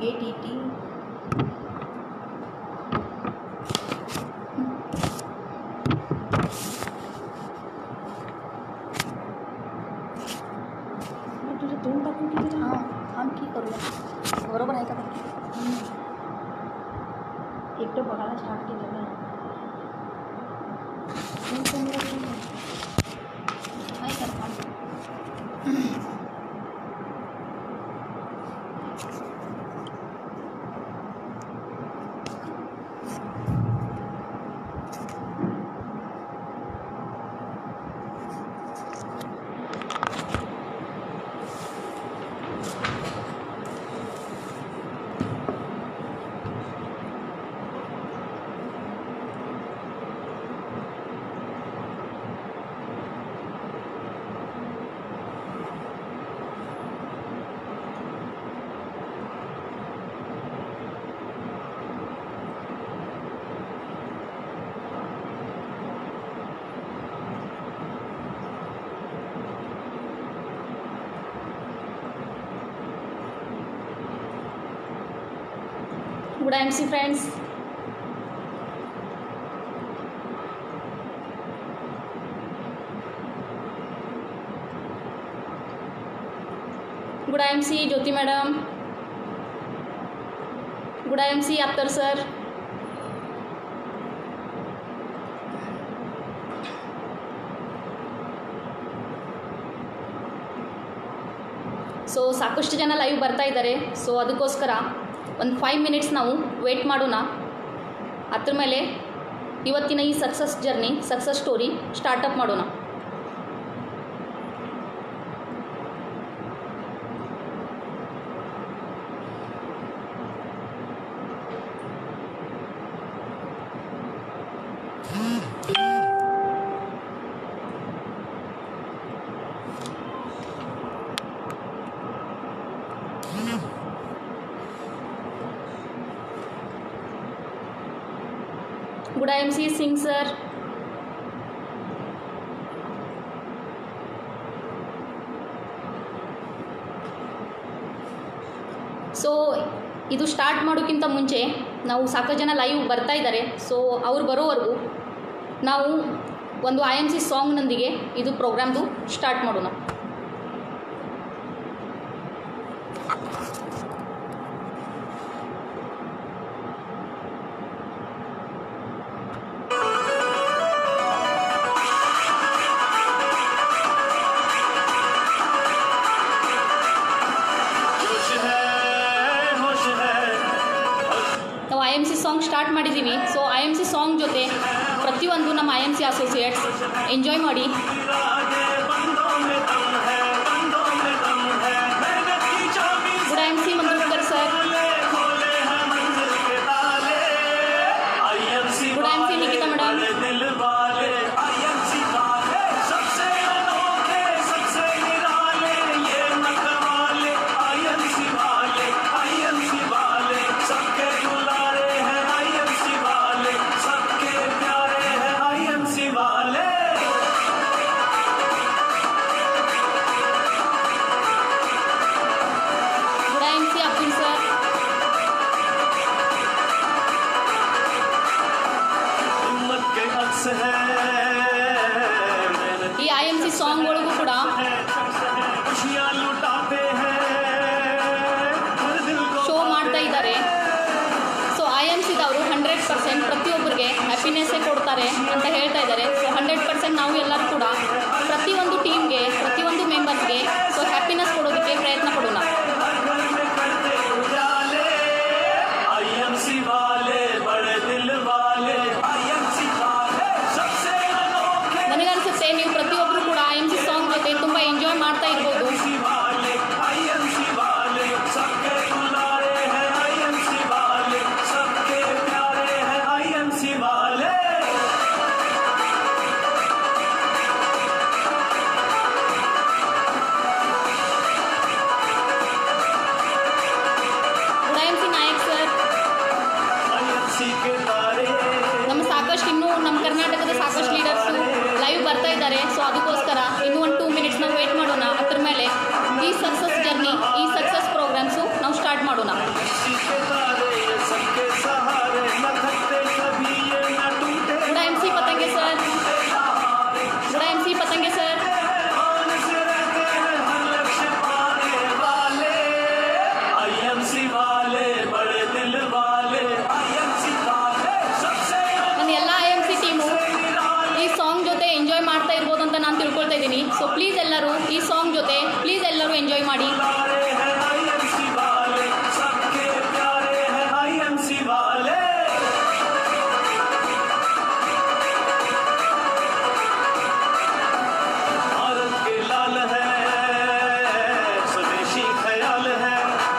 A T T तुझे दोन टाकून किती हां थांब की करूया बरोबर आहे का बघ एकटं बघायला स्टार्ट केलेलं आहे दोन पंधरा दोन. काय कर थांब Good MC friends. Good MC Jyoti madam. Good MC Aptar sir. So ಸಾಕಷ್ಟು ಜನ ಲೈವ್ ಬರ್ತಾ ಇದ್ದಾರೆ ಸೊ ಅದಕ್ಕೋಸ್ಕರ ಒಂದು ಫೈವ್ ಮಿನಿಟ್ಸ್ ನಾವು ವೇಟ್ ಮಾಡೋಣ ಅದ್ರ ಮೇಲೆ ಇವತ್ತಿನ ಈ success journey success story startup ಮಾಡೋಣ good I M C Singh sir so ಇದು ಸ್ಟಾರ್ಟ್ ಮಾಡೋಕ್ಕಿಂತ ಮುಂಚೆ ನಾವು ಸಾಕಷ್ಟು ಜನ ಲೈವ್ ಬರ್ತಾ ಇದ್ದಾರೆ ಸೊ ಅವ್ರು ಬರೋವರೆಗೂ ನಾವು ಒಂದು ಐ ಎಮ್ ಸಿ ಸಾಂಗ್ನೊಂದಿಗೆ ಇದು ಪ್ರೋಗ್ರಾಮ್ದು ಸ್ಟಾರ್ಟ್ ಮಾಡೋಣ जोश है होश है ನಾವು I M C song start ಮಾಡಿದ್ದೀವಿ so I M C song ಜೊತೆ ಪ್ರತಿಯೊಂದು ನಮ್ಮ I M C associates enjoy ಮಾಡಿ इरादे बंदों में दम है बंदों में दम है मेहनत की चाबी good I M C Mangalurkar sir खोले खोले हैं मंजिल के ताले IMC Good IMC Nikita madam. दिल वाले आईएमसी वाले सबसे अनोखे सबसे निराले ये नखवाले आईएमसी वाले आईएमसी वाले सबके दुलारे हैं आईएमसी वाले सबके प्यारे हैं आईएमसी वाले good I M C Abdul sir हिम्मत के अक्स है मेहनत ಈ ಐ ಎಮ್ ಸಿ ಸಾಂಗ್ ಒಳಗೂ ಕೂಡ है खुशियाँ लुटाते हैं हर दिल को ಶೋ ಮಾಡ್ತಾ ಇದ್ದಾರೆ ಸೊ ಐ ಎಮ್ ಸಿದವರು ಹಂಡ್ರೆಡ್ ಪರ್ಸೆಂಟ್ ಪ್ರತಿಯೊಬ್ಬರಿಗೆ ಹ್ಯಾಪಿನೆಸ್ಸೇ ಕೊಡ್ತಾರೆ ಅಂತ ಹೇಳ್ತಾ ಇದ್ದಾರೆ ಸೊ ಹಂಡ್ರೆಡ್ ಪರ್ಸೆಂಟ್ ನಾವು ಎಲ್ಲರೂ ಕೂಡ ಪ್ರತಿಯೊಂದು ಟೀಮ್ಗೆ ಪ್ರತಿಯೊಂದು ಮೆಂಬರ್ಸ್ಗೆ ಸೊ ಹ್ಯಾಪಿನೆಸ್ ಕೊಡೋದಕ್ಕೆ ಪ್ರಯತ್ನ ಪಡೋಣ हर घर में करते उजाले आईएमसी वाले बड़े दिल वाले आईएमसी वाले सबसे अनोखे ನನಗನ್ಸುತ್ತೆ ನೀವು ಪ್ರತಿಯೊಬ್ಬರು ಕೂಡ ಐ ಎಮ್ ಸಿ ಸಾಂಗ್ ಜೊತೆ ತುಂಬ ಎಂಜಾಯ್ ಮಾಡ್ತಾ ಇರ್ಬೋದು आईएमसी वाले आईएमसी वाले सबके दुलारे हैं आईएमसी वाले सबके प्यारे हैं आईएमसी वाले good I M C Nayak sir IMC के तारे ನಮ್ಮ ಸಾಕಷ್ಟು ಇನ್ನೂ ನಮ್ಮ ಕರ್ನಾಟಕದ ಸಾಕಷ್ಟು ಲೀಡರ್ಸು ಲೈವ್ ಬರ್ತಾ ಇದ್ದಾರೆ ಸೊ ಅದಕ್ಕೋಸ್ಕರ ಇನ್ನೂ ಒಂದು ಟೂ ಮಿನಿಟ್ಸ್ ನಾವು ವೇಟ್ ಮಾಡೋಣ ಅದ್ರ ಮೇಲೆ ಈ ಸಕ್ಸಸ್ ಜರ್ನಿ ಈ ಸಕ್ಸಸ್ ಪ್ರೋಗ್ರಾಮ್ಸು ನಾವು ಸ್ಟಾರ್ಟ್ ಮಾಡೋಣ आईएमसी ಇದ್ದೀನಿ ಸೊ ಪ್ಲೀಸ್ ಎಲ್ಲರೂ ಈ ಸಾಂಗ್ ಜೊತೆ ಪ್ಲೀಸ್ ಎಲ್ಲರೂ ಎಂಜಾಯ್ ಮಾಡಿ दुलारे हैं आईएमसी वाले सबके प्यारे हैं आईएमसी वाले भारत के लाल है स्वदेशी ख्याल है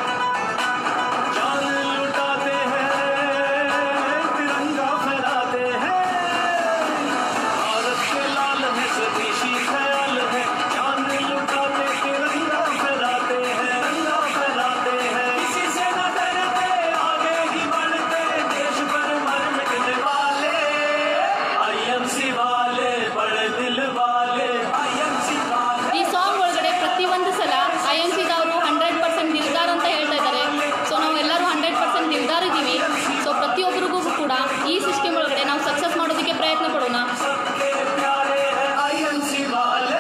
जान लुटाते हैं तिरंगा फहराते हैं भारत के लाल है स्वदेशी ख्याल है जान लुटाते तिरंगा फहराते हैं तिरंगा फहराते हैं किसी से न डरते आगे ही बढ़ते देश पर मर मिटने वाले आईएमसी वाले बड़े दिल वाले आईएमसी वाले ಈ ಸಾಂಗ್ ಒಳಗಡೆ ಪ್ರತಿಯೊಂದು ಸಲ ಐ ಎನ್ ಸಿದವರು ಹಂಡ್ರೆಡ್ ಪರ್ಸೆಂಟ್ ನಿರ್ಧಾರ ಅಂತ ಹೇಳ್ತಾ ಇದ್ದಾರೆ ಸೊ ನಾವೆಲ್ಲರೂ ಹಂಡ್ರೆಡ್ ಪರ್ಸೆಂಟ್ ನಿರ್ಧಾರ ಇದ್ದೀವಿ ಸೊ ಪ್ರತಿಯೊಬ್ಬರಿಗೂ ಕೂಡ ಈ ಸಿಸ್ಟಮ್ ಒಳಗಡೆ ನಾವು ಸಕ್ಸಸ್ ಮಾಡೋದಕ್ಕೆ ಪ್ರಯತ್ನ ಪಡೋಣ सबके प्यारे हैं आईएमसी वाले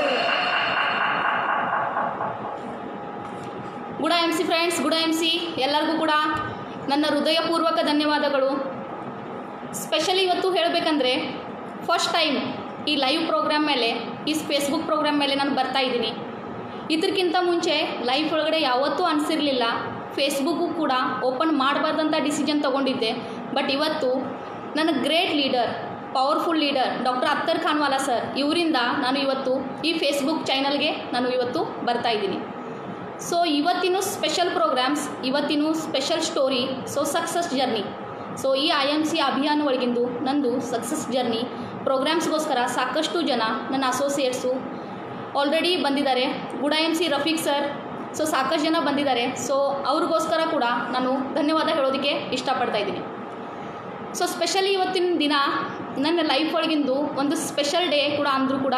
ಗುಡ ಎಮ್ ಸಿ ಫ್ರೆಂಡ್ಸ್ ಗುಡ ಎಮ್ ಸಿ ಎಲ್ಲರಿಗೂ ಕೂಡ ನನ್ನ ಹೃದಯಪೂರ್ವಕ ಧನ್ಯವಾದಗಳು ಸ್ಪೆಷಲಿ ಇವತ್ತು ಹೇಳಬೇಕಂದ್ರೆ ಫಸ್ಟ್ ಟೈಮ್ ಈ ಲೈವ್ ಪ್ರೋಗ್ರಾಮ್ ಮೇಲೆ ಈ ಫೇಸ್ಬುಕ್ ಪ್ರೋಗ್ರಾಮ್ ಮೇಲೆ ನಾನು ಬರ್ತಾ ಇದ್ದೀನಿ ಇದಕ್ಕಿಂತ ಮುಂಚೆ ಲೈಫ್ ಒಳಗಡೆ ಯಾವತ್ತೂ ಅನಿಸಿರಲಿಲ್ಲ ಫೇಸ್ಬುಕ್ಕು ಕೂಡ ಓಪನ್ ಮಾಡಬಾರ್ದಂಥ ಡಿಸಿಷನ್ ತೊಗೊಂಡಿದ್ದೆ ಬಟ್ ಇವತ್ತು ನನ್ನ great leader powerful leader doctor Akhtar Khanwala sir ಇವರಿಂದ ನಾನು ಇವತ್ತು ಈ ಫೇಸ್ಬುಕ್ ಚಾನಲ್ಗೆ ನಾನು ಇವತ್ತು ಬರ್ತಾ ಇದ್ದೀನಿ ಸೊ ಇವತ್ತಿನ ಸ್ಪೆಷಲ್ ಪ್ರೋಗ್ರಾಮ್ಸ್ ಇವತ್ತಿನ special story so success journey so ಈ ಐ ಎಮ್ ಸಿ ಅಭಿಯಾನ ಒಳಗಿಂದು ನಂದು ಸಕ್ಸಸ್ ಜರ್ನಿ ಪ್ರೋಗ್ರಾಮ್ಸ್ಗೋಸ್ಕರ ಸಾಕಷ್ಟು ಜನ ನನ್ನ ಅಸೋಸಿಯೇಟ್ಸು ಆಲ್ರೆಡಿ ಬಂದಿದ್ದಾರೆ ಗುಡ M C Rafiq sir so ಸಾಕಷ್ಟು ಜನ ಬಂದಿದ್ದಾರೆ ಸೊ ಅವ್ರಿಗೋಸ್ಕರ ಕೂಡ ನಾನು ಧನ್ಯವಾದ ಹೇಳೋದಕ್ಕೆ ಇಷ್ಟಪಡ್ತಾ ಇದ್ದೀನಿ ಸೊ ಸ್ಪೆಷಲಿ ಇವತ್ತಿನ ದಿನ ನನ್ನ ಲೈಫ್ ಒಳಗಿಂದು ಒಂದು ಸ್ಪೆಷಲ್ ಡೇ ಕೂಡ ಅಂದರೂ ಕೂಡ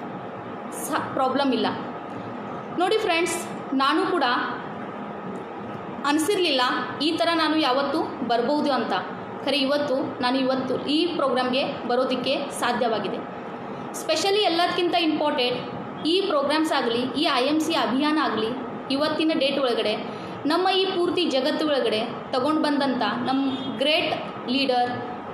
ಸ ಪ್ರಾಬ್ಲಮ್ ಇಲ್ಲ ನೋಡಿ ಫ್ರೆಂಡ್ಸ್ ನಾನು ಕೂಡ ಅನಿಸಿರಲಿಲ್ಲ ಈ ಥರ ನಾನು ಯಾವತ್ತೂ ಬರ್ಬೋದು ಅಂತ ಖರೆ ಇವತ್ತು ನಾನು ಇವತ್ತು ಈ ಪ್ರೋಗ್ರಾಮ್ಗೆ ಬರೋದಕ್ಕೆ ಸಾಧ್ಯವಾಗಿದೆ ಸ್ಪೆಷಲಿ ಎಲ್ಲದಕ್ಕಿಂತ ಇಂಪಾರ್ಟೆಂಟ್ ಈ ಪ್ರೋಗ್ರಾಮ್ಸ್ ಆಗಲಿ ಈ ಐ ಎಮ್ ಸಿ ಅಭಿಯಾನ ಆಗಲಿ ಇವತ್ತಿನ ಡೇಟ್ ಒಳಗಡೆ ನಮ್ಮ ಈ ಪೂರ್ತಿ ಜಗತ್ತು ಒಳಗಡೆ ತಗೊಂಡು ಬಂದಂಥ ನಮ್ಮ great leader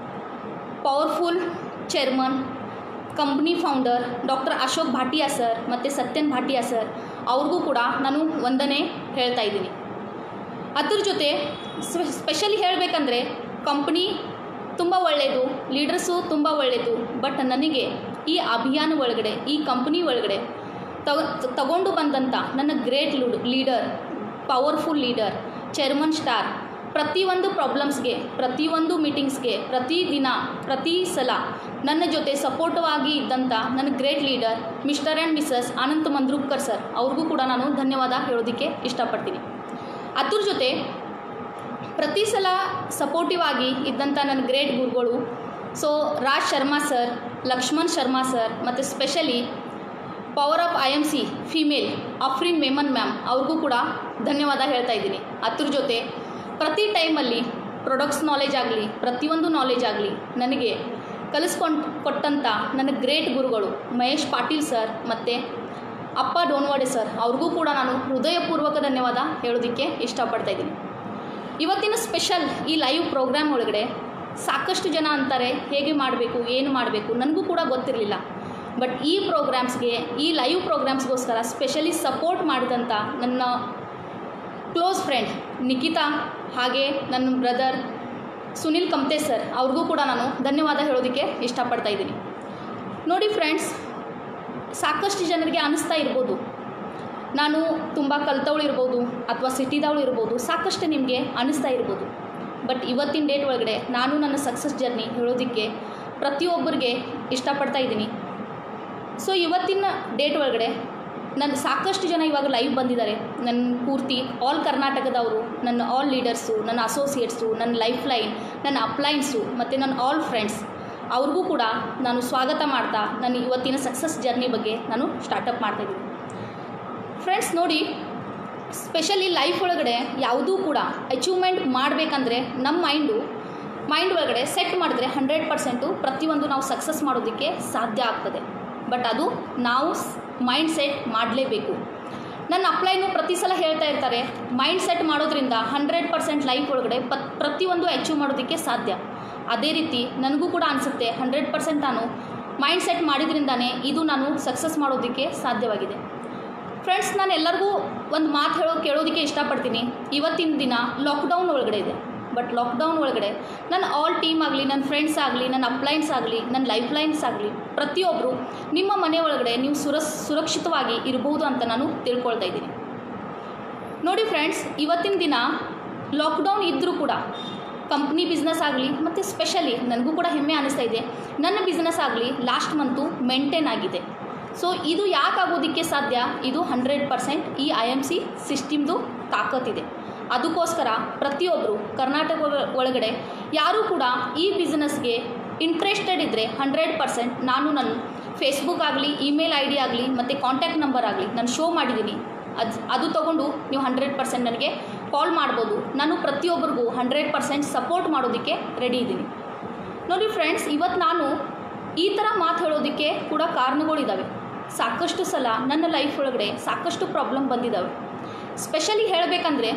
powerful chairman company founder doctor Ashok Bhatia sir ಮತ್ತು ಸತ್ಯನ್ ಭಾಟಿಯಾ ಸರ್ ಅವ್ರಿಗೂ ಕೂಡ ನಾನು ವಂದನೆ ಹೇಳ್ತಾ ಇದ್ದೀನಿ ಅದ್ರ ಜೊತೆ ಸ್ಪೆಷಲಿ ಹೇಳಬೇಕಂದ್ರೆ ಕಂಪ್ನಿ ತುಂಬ ಒಳ್ಳೆಯದು ಲೀಡರ್ಸು ತುಂಬ ಒಳ್ಳೆಯದು ಬಟ್ ನನಗೆ ಈ ಅಭಿಯಾನ ಒಳಗಡೆ ಈ ಕಂಪ್ನಿ ಒಳಗಡೆ ತಗ ತಗೊಂಡು ಬಂದಂಥ ನನ್ನ great leader powerful leader chairman star ಪ್ರತಿಯೊಂದು ಪ್ರಾಬ್ಲಮ್ಸ್ಗೆ ಪ್ರತಿಯೊಂದು ಮೀಟಿಂಗ್ಸ್ಗೆ ಪ್ರತಿ ದಿನ ಪ್ರತಿ ಸಲ ನನ್ನ ಜೊತೆ ಸಪೋರ್ಟಿವ್ ಆಗಿ ಇದ್ದಂಥ ನನ್ನ great leader Mr and Mrs Anant Mandrupkar sir ಅವ್ರಿಗೂ ಕೂಡ ನಾನು ಧನ್ಯವಾದ ಹೇಳೋದಕ್ಕೆ ಇಷ್ಟಪಡ್ತೀನಿ ಅದ್ರ ಜೊತೆ ಪ್ರತಿ ಸಲ ಸಪೋರ್ಟಿವ್ ಆಗಿ ಇದ್ದಂಥ ನನ್ನ ಗ್ರೇಟ್ ಗುರುಗಳು so Raj Sharma sir Laxman Sharma sir ಮತ್ತು specially power of I M C female Afrin Memon ma'am ಅವ್ರಿಗೂ ಕೂಡ ಧನ್ಯವಾದ ಹೇಳ್ತಾ ಇದ್ದೀನಿ ಅದ್ರ ಜೊತೆ ಪ್ರತಿ ಟೈಮಲ್ಲಿ ಪ್ರೊಡಕ್ಟ್ಸ್ ನಾಲೆಜ್ ಆಗಲಿ ಪ್ರತಿಯೊಂದು ನಾಲೆಜ್ ಆಗಲಿ ನನಗೆ ಕಲಿಸ್ಕೊಂಡು ಕೊಟ್ಟಂಥ ನನ್ನ ಗ್ರೇಟ್ ಗುರುಗಳು ಮಹೇಶ್ ಪಾಟೀಲ್ ಸರ್ ಮತ್ತು ಅಪ್ಪ ಡೋನ್ವಾಡೆ ಸರ್ ಅವ್ರಿಗೂ ಕೂಡ ನಾನು ಹೃದಯಪೂರ್ವಕ ಧನ್ಯವಾದ ಹೇಳೋದಕ್ಕೆ ಇಷ್ಟಪಡ್ತಾ ಇದ್ದೀನಿ ಇವತ್ತಿನ ಸ್ಪೆಷಲ್ ಈ ಲೈವ್ ಪ್ರೋಗ್ರಾಮ್ ಒಳಗಡೆ ಸಾಕಷ್ಟು ಜನ ಅಂತಾರೆ ಹೇಗೆ ಮಾಡಬೇಕು ಏನು ಮಾಡಬೇಕು ನನಗೂ ಕೂಡ ಗೊತ್ತಿರಲಿಲ್ಲ ಬಟ್ ಈ ಪ್ರೋಗ್ರಾಮ್ಸ್ಗೆ ಈ ಲೈವ್ ಪ್ರೋಗ್ರಾಮ್ಸ್ಗೋಸ್ಕರ ಸ್ಪೆಷಲಿ ಸಪೋರ್ಟ್ ಮಾಡಿದಂಥ ನನ್ನ ಕ್ಲೋಸ್ ಫ್ರೆಂಡ್ ನಿಖಿತಾ ಹಾಗೆ ನನ್ನ ಬ್ರದರ್ ಸುನಿಲ್ ಕಮ್ತೆ ಸರ್ ಅವ್ರಿಗೂ ಕೂಡ ನಾನು ಧನ್ಯವಾದ ಹೇಳೋದಕ್ಕೆ ಇಷ್ಟಪಡ್ತಾ ಇದ್ದೀನಿ ನೋಡಿ ಫ್ರೆಂಡ್ಸ್ ಸಾಕಷ್ಟು ಜನರಿಗೆ ಅನಿಸ್ತಾ ಇರ್ಬೋದು ನಾನು ತುಂಬ ಕಲ್ತವಳು ಇರ್ಬೋದು ಅಥವಾ ಸಿಟಿದವಳು ಇರ್ಬೋದು ಸಾಕಷ್ಟು ನಿಮಗೆ ಅನಿಸ್ತಾ ಇರ್ಬೋದು ಬಟ್ ಇವತ್ತಿನ ಡೇಟ್ ಒಳಗಡೆ ನಾನು ನನ್ನ ಸಕ್ಸಸ್ ಜರ್ನಿ ಹೇಳೋದಕ್ಕೆ ಪ್ರತಿಯೊಬ್ಬರಿಗೆ ಇಷ್ಟಪಡ್ತಾ ಇದ್ದೀನಿ ಸೊ ಇವತ್ತಿನ ಡೇಟ್ ಒಳಗಡೆ ನನ್ನ ಸಾಕಷ್ಟು ಜನ ಇವಾಗ ಲೈವ್ ಬಂದಿದ್ದಾರೆ ನನ್ನ ಪೂರ್ತಿ ಆಲ್ ಕರ್ನಾಟಕದವರು ನನ್ನ ಆಲ್ ಲೀಡರ್ಸು ನನ್ನ ಅಸೋಸಿಯೇಟ್ಸು ನನ್ನ ಲೈಫ್ ಲೈನ್ ನನ್ನ ಅಪ್ಲೈನ್ಸು ಮತ್ತು ನನ್ನ ಆಲ್ ಫ್ರೆಂಡ್ಸ್ ಅವ್ರಿಗೂ ಕೂಡ ನಾನು ಸ್ವಾಗತ ಮಾಡ್ತಾ ನನ್ನ ಇವತ್ತಿನ ಸಕ್ಸಸ್ ಜರ್ನಿ ಬಗ್ಗೆ ನಾನು ಸ್ಟಾರ್ಟಪ್ ಮಾಡ್ತಾಯಿದ್ದೀನಿ ಫ್ರೆಂಡ್ಸ್ ನೋಡಿ ಸ್ಪೆಷಲಿ ಲೈಫ್ ಒಳಗಡೆ ಯಾವುದೂ ಕೂಡ ಅಚೀವ್ಮೆಂಟ್ ಮಾಡಬೇಕಂದ್ರೆ ನಮ್ಮ ಮೈಂಡು ಮೈಂಡ್ ಒಳಗಡೆ ಸೆಟ್ ಮಾಡಿದ್ರೆ ಹಂಡ್ರೆಡ್ ಪರ್ಸೆಂಟು ಪ್ರತಿಯೊಂದು ನಾವು ಸಕ್ಸಸ್ ಮಾಡೋದಕ್ಕೆ ಸಾಧ್ಯ ಆಗ್ತದೆ ಬಟ್ ಅದು ನಾವು ಮೈಂಡ್ ಸೆಟ್ ಮಾಡಲೇಬೇಕು ನನ್ನ ಅಪ್ಲೈನು ಪ್ರತಿ ಸಲ ಹೇಳ್ತಾ ಇರ್ತಾರೆ ಮೈಂಡ್ ಸೆಟ್ ಮಾಡೋದ್ರಿಂದ ಹಂಡ್ರೆಡ್ ಪರ್ಸೆಂಟ್ ಲೈಫ್ ಒಳಗಡೆ ಪ ಪ್ರತಿಯೊಂದು ಅಚೀವ್ ಮಾಡೋದಕ್ಕೆ ಸಾಧ್ಯ ಅದೇ ರೀತಿ ನನಗೂ ಕೂಡ ಅನಿಸುತ್ತೆ ಹಂಡ್ರೆಡ್ ಪರ್ಸೆಂಟ್ ನಾನು ಮೈಂಡ್ ಸೆಟ್ ಮಾಡಿದ್ರಿಂದಾನೇ ಇದು ನಾನು ಸಕ್ಸಸ್ ಮಾಡೋದಕ್ಕೆ ಸಾಧ್ಯವಾಗಿದೆ ಫ್ರೆಂಡ್ಸ್ ನಾನು ಎಲ್ಲರಿಗೂ ಒಂದು ಮಾತು ಹೇಳೋ ಕೇಳೋದಕ್ಕೆ ಇಷ್ಟಪಡ್ತೀನಿ ಇವತ್ತಿನ ದಿನ ಲಾಕ್ಡೌನ್ ಒಳಗಡೆ ಇದೆ ಬಟ್ ಲಾಕ್ಡೌನ್ ಒಳಗಡೆ ನನ್ನ ಆಲ್ ಟೀಮ್ ಆಗಲಿ ನನ್ನ ಫ್ರೆಂಡ್ಸ್ ಆಗಲಿ ನನ್ನ ಅಪ್ಲೈನ್ಸ್ ಆಗಲಿ ನನ್ನ ಲೈಫ್ ಲೈನ್ಸ್ ಆಗಲಿ ಪ್ರತಿಯೊಬ್ಬರು ನಿಮ್ಮ ಮನೆ ಒಳಗಡೆ ನೀವು ಸುರ ಸುರಕ್ಷಿತವಾಗಿ ಇರಬಹುದು ಅಂತ ನಾನು ತಿಳ್ಕೊಳ್ತಾ ಇದ್ದೀನಿ ನೋಡಿ ಫ್ರೆಂಡ್ಸ್ ಇವತ್ತಿನ ದಿನ ಲಾಕ್ಡೌನ್ ಇದ್ದರೂ ಕೂಡ ಕಂಪ್ನಿ ಬಿಸ್ನೆಸ್ ಆಗಲಿ ಮತ್ತು ಸ್ಪೆಷಲಿ ನನಗೂ ಕೂಡ ಹೆಮ್ಮೆ ಅನ್ನಿಸ್ತಾ ಇದೆ ನನ್ನ ಬಿಸ್ನೆಸ್ ಆಗಲಿ ಲಾಸ್ಟ್ ಮಂತು ಮೇಂಟೈನ್ ಆಗಿದೆ ಸೊ ಇದು ಯಾಕೆ ಆಗೋದಕ್ಕೆ ಸಾಧ್ಯ ಇದು ಹಂಡ್ರೆಡ್ ಪರ್ಸೆಂಟ್ ಈ ಐ ಎಮ್ ಸಿ ಸಿಸ್ಟಮ್ದು ತಾಕತ್ತಿದೆ ಅದಕ್ಕೋಸ್ಕರ ಪ್ರತಿಯೊಬ್ಬರು ಕರ್ನಾಟಕ ಒಳ- ಒಳಗಡೆ ಯಾರೂ ಕೂಡ ಈ ಬಿಸ್ನೆಸ್ಗೆ ಇಂಟ್ರೆಸ್ಟೆಡ್ ಇದ್ದರೆ ಹಂಡ್ರೆಡ್ ಪರ್ಸೆಂಟ್ ನಾನು ನನ್ನ ಫೇಸ್ಬುಕ್ ಆಗಲಿ ಇಮೇಲ್ ಐ ಡಿ ಆಗಲಿ ಮತ್ತು ಕಾಂಟ್ಯಾಕ್ಟ್ ನಂಬರ್ ಆಗಲಿ ನಾನು ಶೋ ಮಾಡಿದ್ದೀನಿ ಅದು ಅದು ತೊಗೊಂಡು ನೀವು ಹಂಡ್ರೆಡ್ ಪರ್ಸೆಂಟ್ ನನಗೆ ಕಾಲ್ ಮಾಡ್ಬೋದು ನಾನು ಪ್ರತಿಯೊಬ್ಬರಿಗೂ ಹಂಡ್ರೆಡ್ ಪರ್ಸೆಂಟ್ ಸಪೋರ್ಟ್ ಮಾಡೋದಕ್ಕೆ ರೆಡಿ ಇದ್ದೀನಿ ನೋಡಿ ಫ್ರೆಂಡ್ಸ್ ಇವತ್ತು ನಾನು ಈ ಥರ ಮಾತು ಹೇಳೋದಕ್ಕೆ ಕೂಡ ಕಾರಣಗಳಿದ್ದಾವೆ ಸಾಕಷ್ಟು ಸಲ ನನ್ನ ಲೈಫ್ ಒಳಗಡೆ ಸಾಕಷ್ಟು ಪ್ರಾಬ್ಲಮ್ ಬಂದಿದ್ದಾವೆ ಸ್ಪೆಷಲಿ ಹೇಳಬೇಕಂದ್ರೆ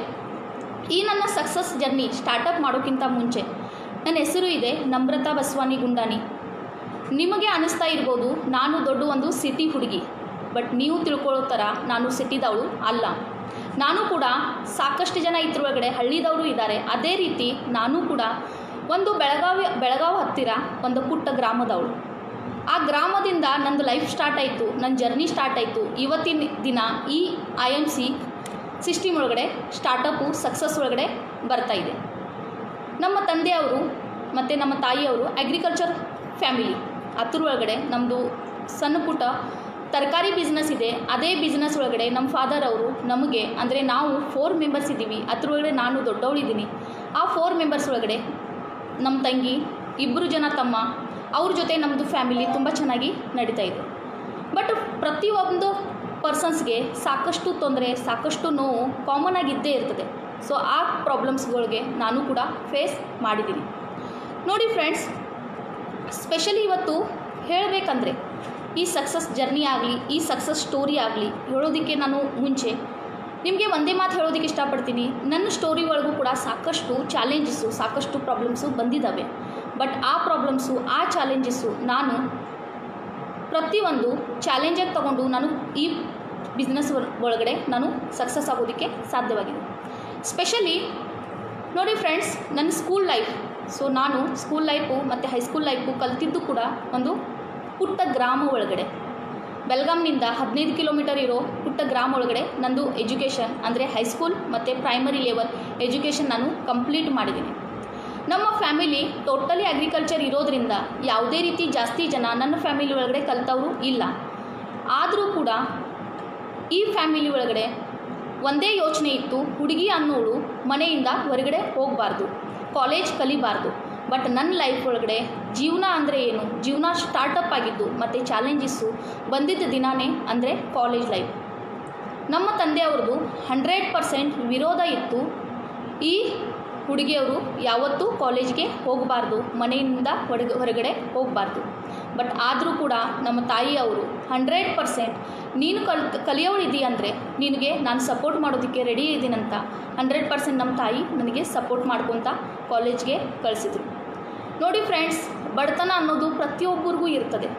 ಈ ನನ್ನ ಸಕ್ಸಸ್ ಜರ್ನಿ ಸ್ಟಾರ್ಟಪ್ ಮಾಡೋಕ್ಕಿಂತ ಮುಂಚೆ ನನ್ನ ಹೆಸರು ಇದೆ ನಮ್ರತಾ ಬಸವಾನಿ ಗುಂಡಾನಿ ನಿಮಗೆ ಅನಿಸ್ತಾ ಇರ್ಬೋದು ನಾನು ದೊಡ್ಡ ಒಂದು ಸಿಟಿ ಹುಡುಗಿ ಬಟ್ ನೀವು ತಿಳ್ಕೊಳ್ಳೋ ಥರ ನಾನು ಸಿಟಿದವಳು ಅಲ್ಲ ನಾನು ಕೂಡ ಸಾಕಷ್ಟು ಜನ ಇದ್ರೊಳಗಡೆ ಹಳ್ಳಿದವರು ಇದ್ದಾರೆ ಅದೇ ರೀತಿ ನಾನು ಕೂಡ ಒಂದು ಬೆಳಗಾವಿ ಬೆಳಗಾವಿ ಹತ್ತಿರ ಒಂದು ಪುಟ್ಟ ಗ್ರಾಮದವಳು ಆ ಗ್ರಾಮದಿಂದ ನಂದು ಲೈಫ್ ಸ್ಟಾರ್ಟ್ ಆಯಿತು ನನ್ನ ಜರ್ನಿ ಸ್ಟಾರ್ಟ್ ಆಯಿತು ಇವತ್ತಿನ ದಿನ ಈ ಐ ಎಮ್ ಸಿ ಸಿಸ್ಟಮ್ ಒಳಗಡೆ ಸ್ಟಾರ್ಟಪ್ಪು ಸಕ್ಸಸ್ ಒಳಗಡೆ ಬರ್ತಾ ಇದೆ ನಮ್ಮ ತಂದೆಯವರು ಮತ್ತು ನಮ್ಮ ತಾಯಿಯವರು ಅಗ್ರಿಕಲ್ಚರ್ ಫ್ಯಾಮಿಲಿ ಅದ್ರ ಒಳಗಡೆ ನಮ್ಮದು ಸಣ್ಣ ಪುಟ್ಟ ತರಕಾರಿ ಬಿಸ್ನೆಸ್ ಇದೆ ಅದೇ ಬಿಸ್ನೆಸ್ ಒಳಗಡೆ ನಮ್ಮ ಫಾದರ್ ಅವರು ನಮಗೆ ಅಂದರೆ ನಾವು ಫೋರ್ ಮೆಂಬರ್ಸ್ ಇದ್ದೀವಿ ಅದ್ರ ಒಳಗಡೆ ನಾನು ದೊಡ್ಡವಳಿದ್ದೀನಿ ಆ ಫೋರ್ ಮೆಂಬರ್ಸ್ ಒಳಗಡೆ ನಮ್ಮ ತಂಗಿ ಇಬ್ಬರು ಜನ ತಮ್ಮ ಅವ್ರ ಜೊತೆ ನಮ್ಮದು ಫ್ಯಾಮಿಲಿ ತುಂಬ ಚೆನ್ನಾಗಿ ನಡೀತಾ ಇದೆ ಬಟ್ ಪ್ರತಿಯೊಂದು ಪರ್ಸನ್ಸ್ಗೆ ಸಾಕಷ್ಟು ತೊಂದರೆ ಸಾಕಷ್ಟು ನೋವು ಕಾಮನ್ ಆಗಿ ಇದ್ದೇ ಇರ್ತದೆ ಸೊ ಆ ಪ್ರಾಬ್ಲಮ್ಸ್ಗಳಿಗೆ ನಾನು ಕೂಡ ಫೇಸ್ ಮಾಡಿದ್ದೀನಿ ನೋಡಿ ಫ್ರೆಂಡ್ಸ್ ಸ್ಪೆಷಲಿ ಇವತ್ತು ಹೇಳಬೇಕಂದ್ರೆ ಈ ಸಕ್ಸಸ್ ಜರ್ನಿ ಆಗಲಿ ಈ ಸಕ್ಸಸ್ ಸ್ಟೋರಿ ಆಗಲಿ ಹೇಳೋದಕ್ಕೆ ನಾನು ಮುಂಚೆ ನಿಮಗೆ ಒಂದೇ ಮಾತು ಹೇಳೋದಕ್ಕೆ ಇಷ್ಟಪಡ್ತೀನಿ ನನ್ನ ಸ್ಟೋರಿ ಒಳಗೂ ಕೂಡ ಸಾಕಷ್ಟು ಚಾಲೆಂಜಸ್ಸು ಸಾಕಷ್ಟು ಪ್ರಾಬ್ಲಮ್ಸು ಬಂದಿದ್ದಾವೆ ಬಟ್ ಆ ಪ್ರಾಬ್ಲಮ್ಸು ಆ ಚಾಲೆಂಜಸ್ಸು ನಾನು ಪ್ರತಿಯೊಂದು ಚಾಲೆಂಜಾಗಿ ತಗೊಂಡು ನಾನು ಈ ಬಿಸ್ನೆಸ್ ಒಳಗಡೆ ನಾನು ಸಕ್ಸಸ್ ಆಗೋದಕ್ಕೆ ಸಾಧ್ಯವಾಗಿದೆ ಸ್ಪೆಷಲಿ ನೋಡಿ ಫ್ರೆಂಡ್ಸ್ ನನ್ನ ಸ್ಕೂಲ್ ಲೈಫ್ ಸೊ ನಾನು ಸ್ಕೂಲ್ ಲೈಫು ಮತ್ತು ಹೈಸ್ಕೂಲ್ ಲೈಫು ಕಲ್ತಿದ್ದು ಕೂಡ ಒಂದು ಪುಟ್ಟ ಗ್ರಾಮ ಒಳಗಡೆ ಬೆಲ್ಗಾಮ್ನಿಂದ ಹದಿನೈದು ಕಿಲೋಮೀಟರ್ ಇರೋ ಪುಟ್ಟ ಗ್ರಾಮ ಒಳಗಡೆ ನಂದು ಎಜುಕೇಷನ್ ಅಂದರೆ ಹೈಸ್ಕೂಲ್ ಮತ್ತು ಪ್ರೈಮರಿ ಲೆವೆಲ್ ಎಜುಕೇಷನ್ ನಾನು ಕಂಪ್ಲೀಟ್ ಮಾಡಿದ್ದೀನಿ ನಮ್ಮ ಫ್ಯಾಮಿಲಿ ಟೋಟಲಿ ಅಗ್ರಿಕಲ್ಚರ್ ಇರೋದ್ರಿಂದ ಯಾವುದೇ ರೀತಿ ಜಾಸ್ತಿ ಜನ ನನ್ನ ಫ್ಯಾಮಿಲಿ ಒಳಗಡೆ ಕಲ್ತವರು ಇಲ್ಲ ಆದರೂ ಕೂಡ ಈ ಫ್ಯಾಮಿಲಿ ಒಳಗಡೆ ಒಂದೇ ಯೋಚನೆ ಇತ್ತು ಹುಡುಗಿ ಅನ್ನೋಳು ಮನೆಯಿಂದ ಹೊರಗಡೆ ಹೋಗಬಾರ್ದು ಕಾಲೇಜ್ ಕಲಿಬಾರ್ದು ಬಟ್ ನನ್ನ ಲೈಫ್ ಒಳಗಡೆ ಜೀವನ ಅಂದರೆ ಏನು ಜೀವನ ಸ್ಟಾರ್ಟಪ್ ಆಗಿದ್ದು ಮತ್ತು ಚಾಲೆಂಜಸ್ಸು ಬಂದಿದ್ದ ದಿನಾನೇ ಅಂದರೆ ಕಾಲೇಜ್ ಲೈಫ್ ನಮ್ಮ ತಂದೆಯವ್ರದ್ದು ಹಂಡ್ರೆಡ್ ಪರ್ಸೆಂಟ್ ವಿರೋಧ ಇತ್ತು ಈ ಹುಡುಗಿಯವರು ಯಾವತ್ತೂ ಕಾಲೇಜ್ಗೆ ಹೋಗಬಾರ್ದು ಮನೆಯಿಂದ ಹೊರಗೆ ಹೊರಗಡೆ ಹೋಗಬಾರ್ದು ಬಟ್ ಆದರೂ ಕೂಡ ನಮ್ಮ ತಾಯಿಯವರು ಹಂಡ್ರೆಡ್ ಪರ್ಸೆಂಟ್ ನೀನು ಕಲ್ ಕಲಿಯೋಳಿದ್ದೀ ಅಂದರೆ ನಿನಗೆ ನಾನು ಸಪೋರ್ಟ್ ಮಾಡೋದಕ್ಕೆ ರೆಡಿ ಇದ್ದೀನಂತ ಹಂಡ್ರೆಡ್ ಪರ್ಸೆಂಟ್ ನಮ್ಮ ತಾಯಿ ನನಗೆ ಸಪೋರ್ಟ್ ಮಾಡ್ಕೊತ ಕಾಲೇಜ್ಗೆ ಕಳಿಸಿದ್ರು ನೋಡಿ ಫ್ರೆಂಡ್ಸ್ ಬಡತನ ಅನ್ನೋದು ಪ್ರತಿಯೊಬ್ಬರಿಗೂ ಇರ್ತದೆ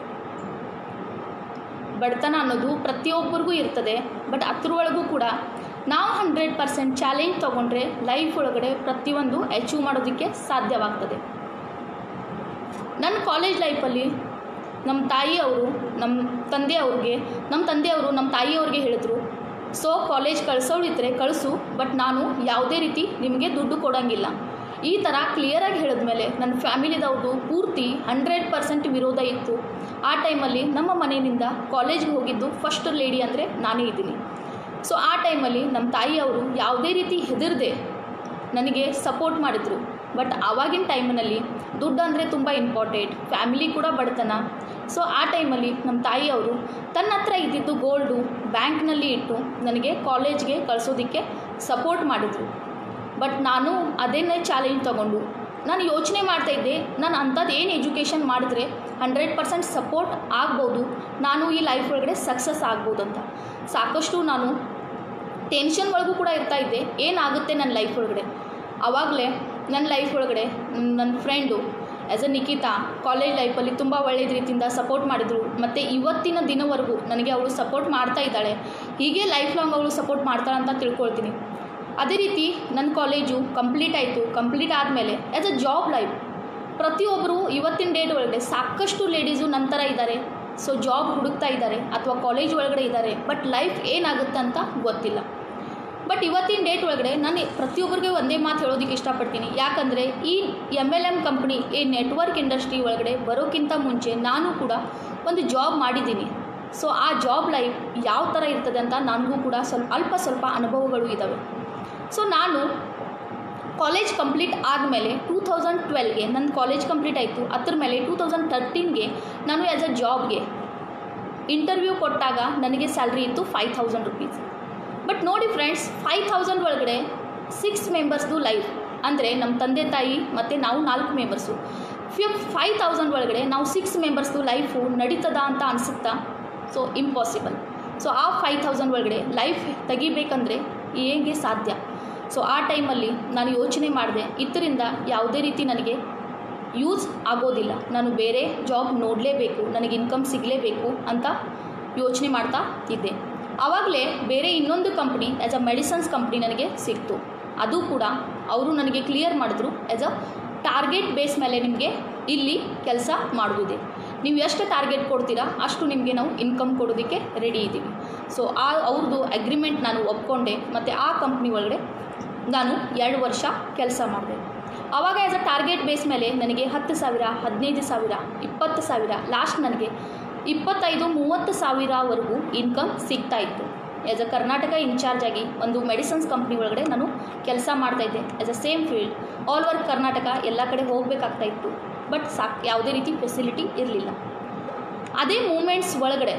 ಬಡತನ ಅನ್ನೋದು ಪ್ರತಿಯೊಬ್ಬರಿಗೂ ಇರ್ತದೆ ಬಟ್ ಅದ್ರೊಳಗೂ ಕೂಡ ನಾವು ಹಂಡ್ರೆಡ್ ಪರ್ಸೆಂಟ್ ಚಾಲೆಂಜ್ ತೊಗೊಂಡ್ರೆ ಲೈಫ್ ಒಳಗಡೆ ಪ್ರತಿಯೊಂದು ಅಚೀವ್ ಮಾಡೋದಕ್ಕೆ ಸಾಧ್ಯವಾಗ್ತದೆ ನನ್ನ ಕಾಲೇಜ್ ಲೈಫಲ್ಲಿ ನಮ್ಮ ತಾಯಿಯವರು ನಮ್ಮ ತಂದೆಯವ್ರಿಗೆ ನಮ್ಮ ತಂದೆಯವರು ನಮ್ಮ ತಾಯಿಯವ್ರಿಗೆ ಹೇಳಿದ್ರು ಸೊ ಕಾಲೇಜ್ ಕಳಿಸೋಳಿದ್ರೆ ಕಳಿಸು ಬಟ್ ನಾನು ಯಾವುದೇ ರೀತಿ ನಿಮಗೆ ದುಡ್ಡು ಕೊಡೋಂಗಿಲ್ಲ ಈ ಥರ ಕ್ಲಿಯರಾಗಿ ಹೇಳಿದ್ಮೇಲೆ ನನ್ನ ಫ್ಯಾಮಿಲಿದವ್ರದ್ದು ಪೂರ್ತಿ ಹಂಡ್ರೆಡ್ ಪರ್ಸೆಂಟ್ ವಿರೋಧ ಇತ್ತು ಆ ಟೈಮಲ್ಲಿ ನಮ್ಮ ಮನೆಯಿಂದ ಕಾಲೇಜ್ಗೆ ಹೋಗಿದ್ದು ಫಸ್ಟ್ ಲೇಡಿ ಅಂದರೆ ನಾನೇ ಇದ್ದೀನಿ ಸೊ ಆ ಟೈಮಲ್ಲಿ ನಮ್ಮ ತಾಯಿಯವರು ಯಾವುದೇ ರೀತಿ ಹೆದರದೆ ನನಗೆ ಸಪೋರ್ಟ್ ಮಾಡಿದರು ಬಟ್ ಆವಾಗಿನ ಟೈಮಿನಲ್ಲಿ ದುಡ್ಡು ಅಂದರೆ ತುಂಬ ಇಂಪಾರ್ಟೆಂಟ್ ಫ್ಯಾಮಿಲಿ ಕೂಡ ಬಡತನ ಸೊ ಆ ಟೈಮಲ್ಲಿ ನಮ್ಮ ತಾಯಿಯವರು ತನ್ನ ಹತ್ರ ಇದ್ದಿದ್ದು ಗೋಲ್ಡು ಬ್ಯಾಂಕ್ನಲ್ಲಿ ಇಟ್ಟು ನನಗೆ ಕಾಲೇಜ್ಗೆ ಕಳಿಸೋದಕ್ಕೆ ಸಪೋರ್ಟ್ ಮಾಡಿದರು ಬಟ್ ನಾನು ಅದೇನೇ ಚಾಲೆಂಜ್ ತಗೊಂಡು ನಾನು ಯೋಚನೆ ಮಾಡ್ತಾಯಿದ್ದೆ ನಾನು ಅಂಥದ್ದು ಏನು ಎಜುಕೇಷನ್ ಮಾಡಿದ್ರೆ ಹಂಡ್ರೆಡ್ ಪರ್ಸೆಂಟ್ ಸಪೋರ್ಟ್ ಆಗ್ಬೋದು ನಾನು ಈ ಲೈಫ್ ಒಳಗಡೆ ಸಕ್ಸಸ್ ಆಗ್ಬೋದು ಅಂತ ಸಾಕಷ್ಟು ನಾನು ಟೆನ್ಷನ್ ಒಳಗೂ ಕೂಡ ಇರ್ತಾ ಇದ್ದೆ ಏನಾಗುತ್ತೆ ನನ್ನ ಲೈಫ್ ಒಳಗಡೆ ಆವಾಗಲೇ ನನ್ನ ಲೈಫ್ ಒಳಗಡೆ ನನ್ನ friend as a Nikhita college ಲೈಫಲ್ಲಿ ತುಂಬ ಒಳ್ಳೆಯ ರೀತಿಯಿಂದ ಸಪೋರ್ಟ್ ಮಾಡಿದರು ಮತ್ತು ಇವತ್ತಿನ ದಿನವರೆಗೂ ನನಗೆ ಅವಳು ಸಪೋರ್ಟ್ ಮಾಡ್ತಾ ಇದ್ದಾಳೆ ಹೀಗೆ ಲೈಫ್ ಲಾಂಗ್ ಅವಳು ಸಪೋರ್ಟ್ ಮಾಡ್ತಾಳೆ ಅಂತ ತಿಳ್ಕೊಳ್ತೀನಿ ಅದೇ ರೀತಿ ನನ್ನ ಕಾಲೇಜು ಕಂಪ್ಲೀಟ್ ಆಯಿತು ಕಂಪ್ಲೀಟ್ ಆದಮೇಲೆ ಆ್ಯಸ್ ಅ ಜಾಬ್ ಲೈಫ್ ಪ್ರತಿಯೊಬ್ಬರು ಇವತ್ತಿನ ಡೇಟ್ ಒಳಗಡೆ ಸಾಕಷ್ಟು ಲೇಡೀಸು ನಂತರ ಇದ್ದಾರೆ ಸೊ ಜಾಬ್ ಹುಡುಕ್ತಾ ಇದ್ದಾರೆ ಅಥವಾ ಕಾಲೇಜ್ ಒಳಗಡೆ ಇದ್ದಾರೆ ಬಟ್ ಲೈಫ್ ಏನಾಗುತ್ತೆ ಅಂತ ಗೊತ್ತಿಲ್ಲ ಬಟ್ ಇವತ್ತಿನ ಡೇಟ್ ಒಳಗಡೆ ನಾನು ಪ್ರತಿಯೊಬ್ಬರಿಗೆ ಒಂದೇ ಮಾತು ಹೇಳೋದಕ್ಕೆ ಇಷ್ಟಪಡ್ತೀನಿ ಯಾಕಂದರೆ ಈ ಎಮ್ ಎಲ್ ಎಮ್ ಕಂಪ್ನಿ ಈ ನೆಟ್ವರ್ಕ್ ಇಂಡಸ್ಟ್ರಿ ಒಳಗಡೆ ಬರೋಕ್ಕಿಂತ ಮುಂಚೆ ನಾನು ಕೂಡ ಒಂದು ಜಾಬ್ ಮಾಡಿದ್ದೀನಿ ಸೊ ಆ ಜಾಬ್ ಲೈಫ್ ಯಾವ ಥರ ಇರ್ತದೆ ಅಂತ ನನಗೂ ಕೂಡ ಸ್ವಲ್ಪ ಅಲ್ಪ ಸ್ವಲ್ಪ ಅನುಭವಗಳು ಇದ್ದಾವೆ ಸೊ ನಾನು ಕಾಲೇಜ್ ಕಂಪ್ಲೀಟ್ ಆದಮೇಲೆ ಟೂ ತೌಸಂಡ್ ಟ್ವೆಲ್ಗೆ ನನ್ನ ಕಾಲೇಜ್ ಕಂಪ್ಲೀಟ್ ಆಯಿತು ಅದ್ರ ಮೇಲೆ ಟೂ ತೌಸಂಡ್ ತರ್ಟೀನ್ಗೆ ನಾನು ಆ್ಯಸ್ ಅ ಜಾಬ್ಗೆ ಇಂಟರ್ವ್ಯೂ ಕೊಟ್ಟಾಗ ನನಗೆ ಸ್ಯಾಲ್ರಿ ಇತ್ತು ಫೈವ್ ಥೌಸಂಡ್ ರುಪೀಸ್ ಬಟ್ ನೋಡಿ ಫ್ರೆಂಡ್ಸ್ ಫೈವ್ ಥೌಸಂಡ್ ಒಳಗಡೆ ಸಿಕ್ಸ್ ಮೆಂಬರ್ಸ್ದು ಲೈಫ್ ಅಂದರೆ ನಮ್ಮ ತಂದೆ ತಾಯಿ ಮತ್ತು ನಾವು ನಾಲ್ಕು ಮೆಂಬರ್ಸು ಫಿಫ್ ಫೈವ್ ತೌಸಂಡ್ ಒಳಗಡೆ ನಾವು ಸಿಕ್ಸ್ ಮೆಂಬರ್ಸ್ದು ಲೈಫು ನಡೀತದ ಅಂತ ಅನಿಸುತ್ತಾ ಸೊ ಇಂಪಾಸಿಬಲ್ ಸೊ ಆ ಫೈವ್ ತೌಸಂಡ್ ಒಳಗಡೆ ಲೈಫ್ ತೆಗಿಬೇಕಂದ್ರೆ ಹೇಗೆ ಸಾಧ್ಯ ಸೊ ಆ ಟೈಮಲ್ಲಿ ನಾನು ಯೋಚನೆ ಮಾಡಿದೆ ಇದರಿಂದ ಯಾವುದೇ ರೀತಿ ನನಗೆ ಯೂಸ್ ಆಗೋದಿಲ್ಲ ನಾನು ಬೇರೆ ಜಾಬ್ ನೋಡಲೇಬೇಕು ನನಗೆ ಇನ್ಕಮ್ ಸಿಗಲೇಬೇಕು ಅಂತ ಯೋಚನೆ ಮಾಡ್ತಾ ಇದ್ದೆ ಆವಾಗಲೇ ಬೇರೆ ಇನ್ನೊಂದು company as a medicines company ನನಗೆ ಸಿಕ್ತು ಅದು ಕೂಡ ಅವರು ನನಗೆ ಕ್ಲಿಯರ್ ಮಾಡಿದ್ರು ಆ್ಯಸ್ ಅ ಟಾರ್ಗೆಟ್ ಬೇಸ್ ಮೇಲೆ ನಿಮಗೆ ಇಲ್ಲಿ ಕೆಲಸ ಮಾಡುವುದಿದೆ ನೀವು ಎಷ್ಟು ಟಾರ್ಗೆಟ್ ಕೊಡ್ತೀರಾ ಅಷ್ಟು ನಿಮಗೆ ನಾವು ಇನ್ಕಮ್ ಕೊಡೋದಕ್ಕೆ ರೆಡಿ ಇದ್ದೀವಿ ಸೊ ಆ ಅವ್ರದ್ದು ಅಗ್ರಿಮೆಂಟ್ ನಾನು ಒಪ್ಕೊಂಡೆ ಮತ್ತು ಆ ಕಂಪ್ನಿ ಒಳಗಡೆ ನಾನು ಎರಡು ವರ್ಷ ಕೆಲಸ ಮಾಡಿದೆ ಆವಾಗ ಆ್ಯಸ್ ಅ ಟಾರ್ಗೆಟ್ ಬೇಸ್ ಮೇಲೆ ನನಗೆ ಹತ್ತು ಸಾವಿರ ಹದಿನೈದು ಸಾವಿರ ಇಪ್ಪತ್ತು ಸಾವಿರ ಲಾಸ್ಟ್ ನನಗೆ ಇಪ್ಪತ್ತೈದು ಮೂವತ್ತು ಸಾವಿರವರೆಗೂ ಇನ್ಕಮ್ ಸಿಗ್ತಾ ಇತ್ತು ಆ್ಯಸ್ ಅ ಕರ್ನಾಟಕ ಇನ್ಚಾರ್ಜ್ ಆಗಿ ಒಂದು ಮೆಡಿಸನ್ಸ್ ಕಂಪ್ನಿ ಒಳಗಡೆ ನಾನು ಕೆಲಸ ಮಾಡ್ತಾಯಿದ್ದೆ as a same field all over Karnataka ಎಲ್ಲ ಕಡೆ ಹೋಗಬೇಕಾಗ್ತಾ ಇತ್ತು ಬಟ್ ಸಾಕ್ ಯಾವುದೇ ರೀತಿ ಫೆಸಿಲಿಟಿ ಇರಲಿಲ್ಲ ಅದೇ ಮೂಮೆಂಟ್ಸ್ ಒಳಗಡೆ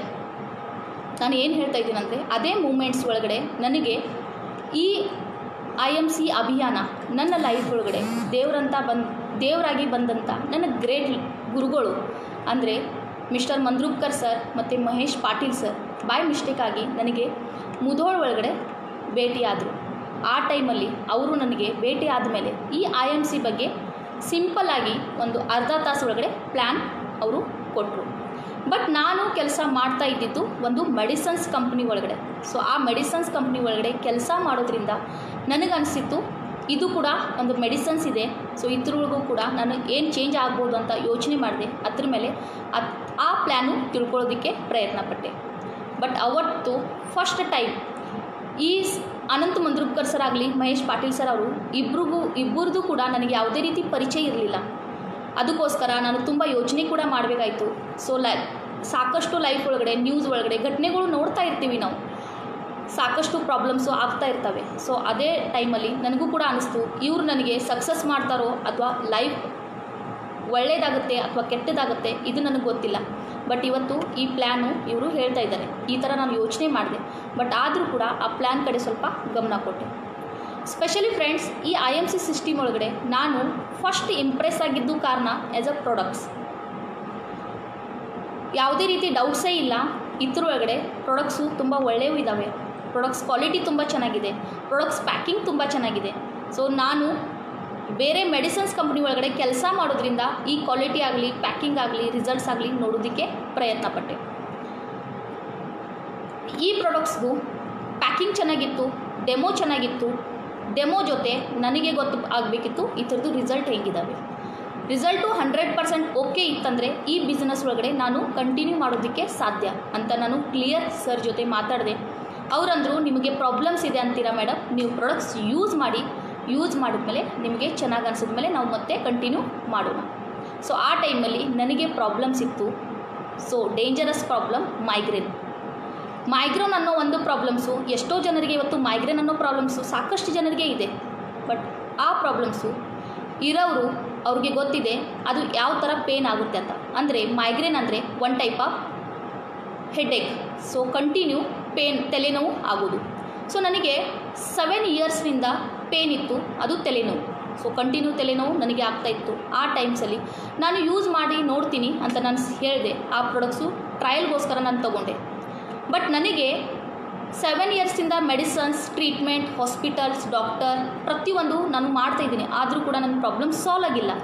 ನಾನು ಏನು ಹೇಳ್ತಾ ಇದ್ದೀನಂದರೆ ಅದೇ ಮೂಮೆಂಟ್ಸ್ ಒಳಗಡೆ ನನಗೆ ಈ ಐ ಎಮ್ ಸಿ ಅಭಿಯಾನ ನನ್ನ ಲೈಫ್ ಒಳಗಡೆ ದೇವರಂತ ಬಂದು ದೇವರಾಗಿ ಬಂದಂಥ ನನ್ನ ಗ್ರೇಟ್ ಗುರುಗಳು ಅಂದರೆ ಮಿಸ್ಟರ್ ಮಂದ್ರೂಪ್ಕರ್ ಸರ್ ಮತ್ತು ಮಹೇಶ್ ಪಾಟೀಲ್ ಸರ್ ಬೈ ಮಿಸ್ಟೇಕಾಗಿ ನನಗೆ ಮುಧೋಳ್ ಒಳಗಡೆ ಭೇಟಿಯಾದರು ಆ ಟೈಮಲ್ಲಿ ಅವರು ನನಗೆ ಭೇಟಿ ಆದಮೇಲೆ ಈ ಐ ಎಮ್ ಸಿ ಬಗ್ಗೆ ಸಿಂಪಲ್ಲಾಗಿ ಒಂದು ಅರ್ಧ ತಾಸು ಒಳಗಡೆ ಪ್ಲ್ಯಾನ್ ಅವರು ಕೊಟ್ಟರು ಬಟ್ ನಾನು ಕೆಲಸ ಮಾಡ್ತಾ ಇದ್ದಿದ್ದು ಒಂದು ಮೆಡಿಸನ್ಸ್ ಕಂಪ್ನಿ ಒಳಗಡೆ ಸೊ ಆ ಮೆಡಿಸನ್ಸ್ ಕಂಪ್ನಿ ಒಳಗಡೆ ಕೆಲಸ ಮಾಡೋದ್ರಿಂದ ನನಗನ್ಸಿತ್ತು ಇದು ಕೂಡ ಒಂದು ಮೆಡಿಸನ್ಸ್ ಇದೆ ಸೊ ಇದ್ರೊಳಗೂ ಕೂಡ ನಾನು ಏನು ಚೇಂಜ್ ಆಗ್ಬೋದು ಅಂತ ಯೋಚನೆ ಮಾಡಿದೆ ಅದ್ರ ಮೇಲೆ ಅದ್ ಆ ಪ್ಲ್ಯಾನು ತಿಳ್ಕೊಳ್ಳೋದಕ್ಕೆ ಪ್ರಯತ್ನ ಪಟ್ಟೆ ಬಟ್ ಅವತ್ತು ಫಸ್ಟ್ ಟೈಮ್ ಈ ಸ್- ಅನಂತ್ ಮಂದ್ರುಪ್ಕರ್ ಸರ್ ಆಗಲಿ ಮಹೇಶ್ ಪಾಟೀಲ್ ಸರ್ ಅವರು ಇಬ್ರಿಗೂ ಇಬ್ಬರದು ಕೂಡ ನನಗೆ ಯಾವುದೇ ರೀತಿ ಪರಿಚಯ ಇರಲಿಲ್ಲ ಅದಕ್ಕೋಸ್ಕರ ನಾನು ತುಂಬ ಯೋಚನೆ ಕೂಡ ಮಾಡಬೇಕಾಯಿತು ಸೊ ಲೈ ಸಾಕಷ್ಟು ಲೈಫ್ ಒಳಗಡೆ ನ್ಯೂಸ್ ಒಳಗಡೆ ಘಟನೆಗಳು ನೋಡ್ತಾ ಇರ್ತೀವಿ ನಾವು ಸಾಕಷ್ಟು ಪ್ರಾಬ್ಲಮ್ಸು ಆಗ್ತಾ ಇರ್ತವೆ ಸೊ ಅದೇ ಟೈಮಲ್ಲಿ ನನಗೂ ಕೂಡ ಅನಿಸ್ತು ಇವ್ರು ನನಗೆ ಸಕ್ಸಸ್ ಮಾಡ್ತಾರೋ ಅಥವಾ ಲೈಫ್ ಒಳ್ಳೆಯದಾಗುತ್ತೆ ಅಥವಾ ಕೆಟ್ಟದಾಗುತ್ತೆ ಇದು ನನಗೆ ಗೊತ್ತಿಲ್ಲ ಬಟ್ ಇವತ್ತು ಈ ಪ್ಲ್ಯಾನು ಇವರು ಹೇಳ್ತಾ ಇದ್ದಾರೆ ಈ ಥರ ನಾನು ಯೋಚನೆ ಮಾಡಿದೆ ಬಟ್ ಆದರೂ ಕೂಡ ಆ ಪ್ಲ್ಯಾನ್ ಕಡೆ ಸ್ವಲ್ಪ ಗಮನ ಕೊಟ್ಟೆ ಸ್ಪೆಷಲಿ ಫ್ರೆಂಡ್ಸ್ ಈ ಐ ಎಮ್ ಸಿ ಸಿಸ್ಟಮ್ ಒಳಗಡೆ ನಾನು ಫಸ್ಟ್ ಇಂಪ್ರೆಸ್ ಆಗಿದ್ದು ಕಾರಣ ಆ್ಯಸ್ ಅ ಪ್ರಾಡಕ್ಟ್ಸ್ ಯಾವುದೇ ರೀತಿ ಡೌಟ್ಸೇ ಇಲ್ಲ ಇದ್ರೊಳಗಡೆ ಪ್ರಾಡಕ್ಟ್ಸು ತುಂಬ ಒಳ್ಳೆಯವು ಇದ್ದಾವೆ ಪ್ರಾಡಕ್ಟ್ಸ್ ಕ್ವಾಲಿಟಿ ತುಂಬ ಚೆನ್ನಾಗಿದೆ ಪ್ರಾಡಕ್ಟ್ಸ್ ಪ್ಯಾಕಿಂಗ್ ತುಂಬ ಚೆನ್ನಾಗಿದೆ ಸೊ ನಾನು ಬೇರೆ ಮೆಡಿಸನ್ಸ್ ಕಂಪ್ನಿ ಒಳಗಡೆ ಕೆಲಸ ಮಾಡೋದ್ರಿಂದ ಈ ಕ್ವಾಲಿಟಿ ಆಗಲಿ ಪ್ಯಾಕಿಂಗ್ ಆಗಲಿ ರಿಸಲ್ಟ್ಸ್ ಆಗಲಿ ನೋಡೋದಕ್ಕೆ ಪ್ರಯತ್ನ ಪಟ್ಟೆ ಈ ಪ್ರಾಡಕ್ಟ್ಸ್ದು ಪ್ಯಾಕಿಂಗ್ ಚೆನ್ನಾಗಿತ್ತು ಡೆಮೋ ಚೆನ್ನಾಗಿತ್ತು ಡೆಮೋ ಜೊತೆ ನನಗೆ ಗೊತ್ತು ಆಗಬೇಕಿತ್ತು ಈ ಥರದ್ದು ರಿಸಲ್ಟ್ ಹೇಗಿದ್ದಾವೆ ರಿಸಲ್ಟು ಹಂಡ್ರೆಡ್ ಪರ್ಸೆಂಟ್ ಓಕೆ ಇತ್ತಂದರೆ ಈ ಬಿಸ್ನೆಸ್ ಒಳಗಡೆ ನಾನು ಕಂಟಿನ್ಯೂ ಮಾಡೋದಕ್ಕೆ ಸಾಧ್ಯ ಅಂತ ನಾನು ಕ್ಲಿಯರ್ ಸರ್ ಜೊತೆ ಮಾತಾಡಿದೆ ಅವರಂದರು ನಿಮಗೆ ಪ್ರಾಬ್ಲಮ್ಸ್ ಇದೆ ಅಂತೀರಾ ಮೇಡಮ್ ನೀವು ಪ್ರಾಡಕ್ಟ್ಸ್ ಯೂಸ್ ಮಾಡಿ ಯೂಸ್ ಮಾಡಿದ್ಮೇಲೆ ನಿಮಗೆ ಚೆನ್ನಾಗಿ ಅನಿಸಿದ್ಮೇಲೆ ನಾವು ಮತ್ತೆ ಕಂಟಿನ್ಯೂ ಮಾಡೋಣ ಸೊ ಆ ಟೈಮಲ್ಲಿ ನನಗೆ ಪ್ರಾಬ್ಲಮ್ಸ್ ಇತ್ತು so dangerous problem migraine migraine ಅನ್ನೋ ಒಂದು ಪ್ರಾಬ್ಲಮ್ಸು ಎಷ್ಟೋ ಜನರಿಗೆ ಇವತ್ತು ಮೈಗ್ರೇನ್ ಅನ್ನೋ ಪ್ರಾಬ್ಲಮ್ಸು ಸಾಕಷ್ಟು ಜನರಿಗೆ ಇದೆ ಬಟ್ ಆ ಪ್ರಾಬ್ಲಮ್ಸು ಇರೋರು ಅವ್ರಿಗೆ ಗೊತ್ತಿದೆ ಅದು ಯಾವ ಥರ ಪೇನ್ ಆಗುತ್ತೆ ಅಂತ ಅಂದರೆ ಮೈಗ್ರೇನ್ ಅಂದರೆ one type of headache so continue pain ತಲೆನೋವು ಆಗೋದು ಸೊ ನನಗೆ ಸೆವೆನ್ ಇಯರ್ಸ್ನಿಂದ ಪೇನ್ ಇತ್ತು ಅದು ತಲೆನೋವು ಸೊ ಕಂಟಿನ್ಯೂ ತಲೆನೋವು ನನಗೆ ಆಗ್ತಾ ಇತ್ತು ಆ ಟೈಮ್ಸಲ್ಲಿ ನಾನು ಯೂಸ್ ಮಾಡಿ ನೋಡ್ತೀನಿ ಅಂತ ನಾನು ಹೇಳಿದೆ ಆ ಪ್ರಾಡಕ್ಟ್ಸು ಟ್ರಯಲ್ಗೋಸ್ಕರ ನಾನು ತೊಗೊಂಡೆ ಬಟ್ ನನಗೆ ಸೆವೆನ್ ಇಯರ್ಸಿಂದ ಮೆಡಿಸನ್ಸ್ ಟ್ರೀಟ್ಮೆಂಟ್ ಹಾಸ್ಪಿಟಲ್ಸ್ ಡಾಕ್ಟರ್ ಪ್ರತಿಯೊಂದು ನಾನು ಮಾಡ್ತಾಯಿದ್ದೀನಿ ಆದರೂ ಕೂಡ ನನ್ನ ಪ್ರಾಬ್ಲಮ್ ಸಾಲ್ವ್ ಆಗಿಲ್ಲ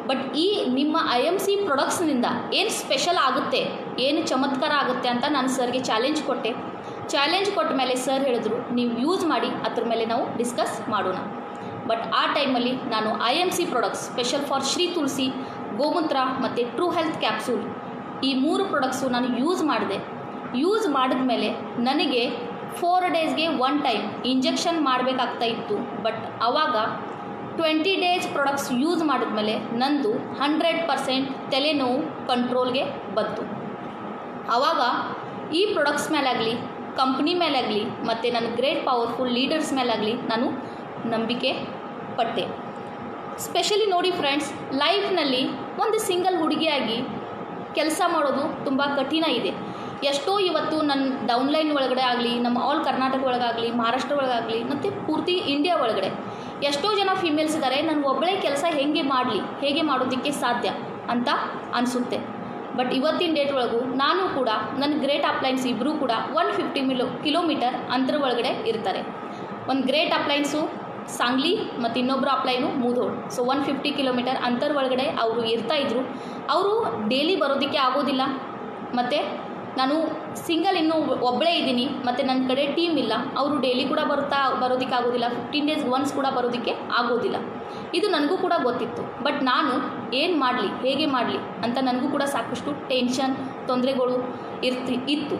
ಬಟ್ ಈ ನಿಮ್ಮ ಐ ಎಮ್ ಸಿ ಪ್ರೊಡಕ್ಟ್ಸ್ನಿಂದ ಏನು ಸ್ಪೆಷಲ್ ಆಗುತ್ತೆ ಏನು ಚಮತ್ಕಾರ ಆಗುತ್ತೆ ಅಂತ ನಾನು ಸರ್ಗೆ ಚಾಲೆಂಜ್ ಕೊಟ್ಟೆ ಚಾಲೆಂಜ್ ಕೊಟ್ಟ ಮೇಲೆ ಸರ್ ಹೇಳಿದ್ರು ನೀವು ಯೂಸ್ ಮಾಡಿ ಅದ್ರ ಮೇಲೆ ನಾವು ಡಿಸ್ಕಸ್ ಮಾಡೋಣ ಬಟ್ ಆ ಟೈಮಲ್ಲಿ ನಾನು I M C products special for Shri Tulsi ಗೋಮೂತ್ರ ಮತ್ತು ಟ್ರೂ ಹೆಲ್ತ್ ಕ್ಯಾಪ್ಸೂಲ್ ಈ ಮೂರು ಪ್ರಾಡಕ್ಟ್ಸು ನಾನು ಯೂಸ್ ಮಾಡಿದೆ ಯೂಸ್ ಮಾಡಿದ್ಮೇಲೆ ನನಗೆ ಫೋರ್ ಡೇಸ್ಗೆ ಒನ್ ಟೈಮ್ ಇಂಜೆಕ್ಷನ್ ಮಾಡಬೇಕಾಗ್ತಾ ಇತ್ತು ಬಟ್ ಆವಾಗ ಟ್ವೆಂಟಿ ಡೇಸ್ ಪ್ರಾಡಕ್ಟ್ಸ್ ಯೂಸ್ ಮಾಡಿದ್ಮೇಲೆ ನಂದು ಹಂಡ್ರೆಡ್ ಪರ್ಸೆಂಟ್ ತಲೆನೋವು ಕಂಟ್ರೋಲ್ಗೆ ಬಂತು ಆವಾಗ ಈ ಪ್ರಾಡಕ್ಟ್ಸ್ ಮೇಲಾಗಲಿ ಕಂಪ್ನಿ ಮೇಲಾಗಲಿ ಮತ್ತು ನನ್ನ ಗ್ರೇಟ್ ಪವರ್ಫುಲ್ ಲೀಡರ್ಸ್ ಮೇಲಾಗಲಿ ನಾನು ನಂಬಿಕೆ ಪಟ್ಟೆ ಸ್ಪೆಷಲಿ ನೋಡಿ ಫ್ರೆಂಡ್ಸ್ ಲೈಫ್ನಲ್ಲಿ ಒಂದು ಸಿಂಗಲ್ ಹುಡುಗಿಯಾಗಿ ಕೆಲಸ ಮಾಡೋದು ತುಂಬ ಕಠಿಣ ಇದೆ ಎಷ್ಟೋ ಇವತ್ತು ನನ್ನ ಡೌನ್ಲೈನ್ ಒಳಗಡೆ ಆಗಲಿ ನಮ್ಮ ಆಲ್ ಕರ್ನಾಟಕ ಒಳಗಾಗಲಿ ಮಹಾರಾಷ್ಟ್ರ ಒಳಗಾಗಲಿ ಮತ್ತು ಪೂರ್ತಿ ಇಂಡಿಯಾ ಒಳಗಡೆ ಎಷ್ಟೋ ಜನ ಫಿಮೇಲ್ಸ್ ಇದ್ದಾರೆ ನಾನು ಒಬ್ಬಳೇ ಕೆಲಸ ಹೇಗೆ ಮಾಡಲಿ ಹೇಗೆ ಮಾಡೋದಕ್ಕೆ ಸಾಧ್ಯ ಅಂತ ಅನಿಸುತ್ತೆ ಬಟ್ ಇವತ್ತಿನ ಡೇಟ್ ಒಳಗೂ ನಾನು ಕೂಡ ನನ್ನ ಗ್ರೇಟ್ ಅಪ್ಲೈನ್ಸ್ ಇಬ್ಬರೂ ಕೂಡ ಒನ್ ಫಿಫ್ಟಿ ಮಿಲೋ ಕಿಲೋಮೀಟರ್ ಅಂತರ ಒಳಗಡೆ ಇರ್ತಾರೆ ಒಂದು ಗ್ರೇಟ್ ಅಪ್ಲೈನ್ಸು ಸಾಂಗ್ಲಿ ಮತ್ತು ಇನ್ನೊಬ್ಬರು upline Mudhol so one fifty kilometre ಅಂತರ ಒಳಗಡೆ ಅವರು ಇರ್ತಾಯಿದ್ರು ಅವರು ಡೈಲಿ ಬರೋದಕ್ಕೆ ಆಗೋದಿಲ್ಲ ಮತ್ತು ನಾನು ಸಿಂಗಲ್ ಇನ್ನೂ ಒಬ್ಬಳೇ ಇದ್ದೀನಿ ಮತ್ತು ನನ್ನ ಕಡೆ ಟೀಮ್ ಇಲ್ಲ ಅವರು ಡೈಲಿ ಕೂಡ ಬರುತ್ತಾ ಬರೋದಕ್ಕೆ ಆಗೋದಿಲ್ಲ ಫಿಫ್ಟೀನ್ ಡೇಸ್ ಒನ್ಸ್ ಕೂಡ ಬರೋದಕ್ಕೆ ಆಗೋದಿಲ್ಲ ಇದು ನನಗೂ ಕೂಡ ಗೊತ್ತಿತ್ತು ಬಟ್ ನಾನು ಏನು ಮಾಡಲಿ ಹೇಗೆ ಮಾಡಲಿ ಅಂತ ನನಗೂ ಕೂಡ ಸಾಕಷ್ಟು ಟೆನ್ಷನ್ ತೊಂದರೆಗಳು ಇರ್ತಿ ಇತ್ತು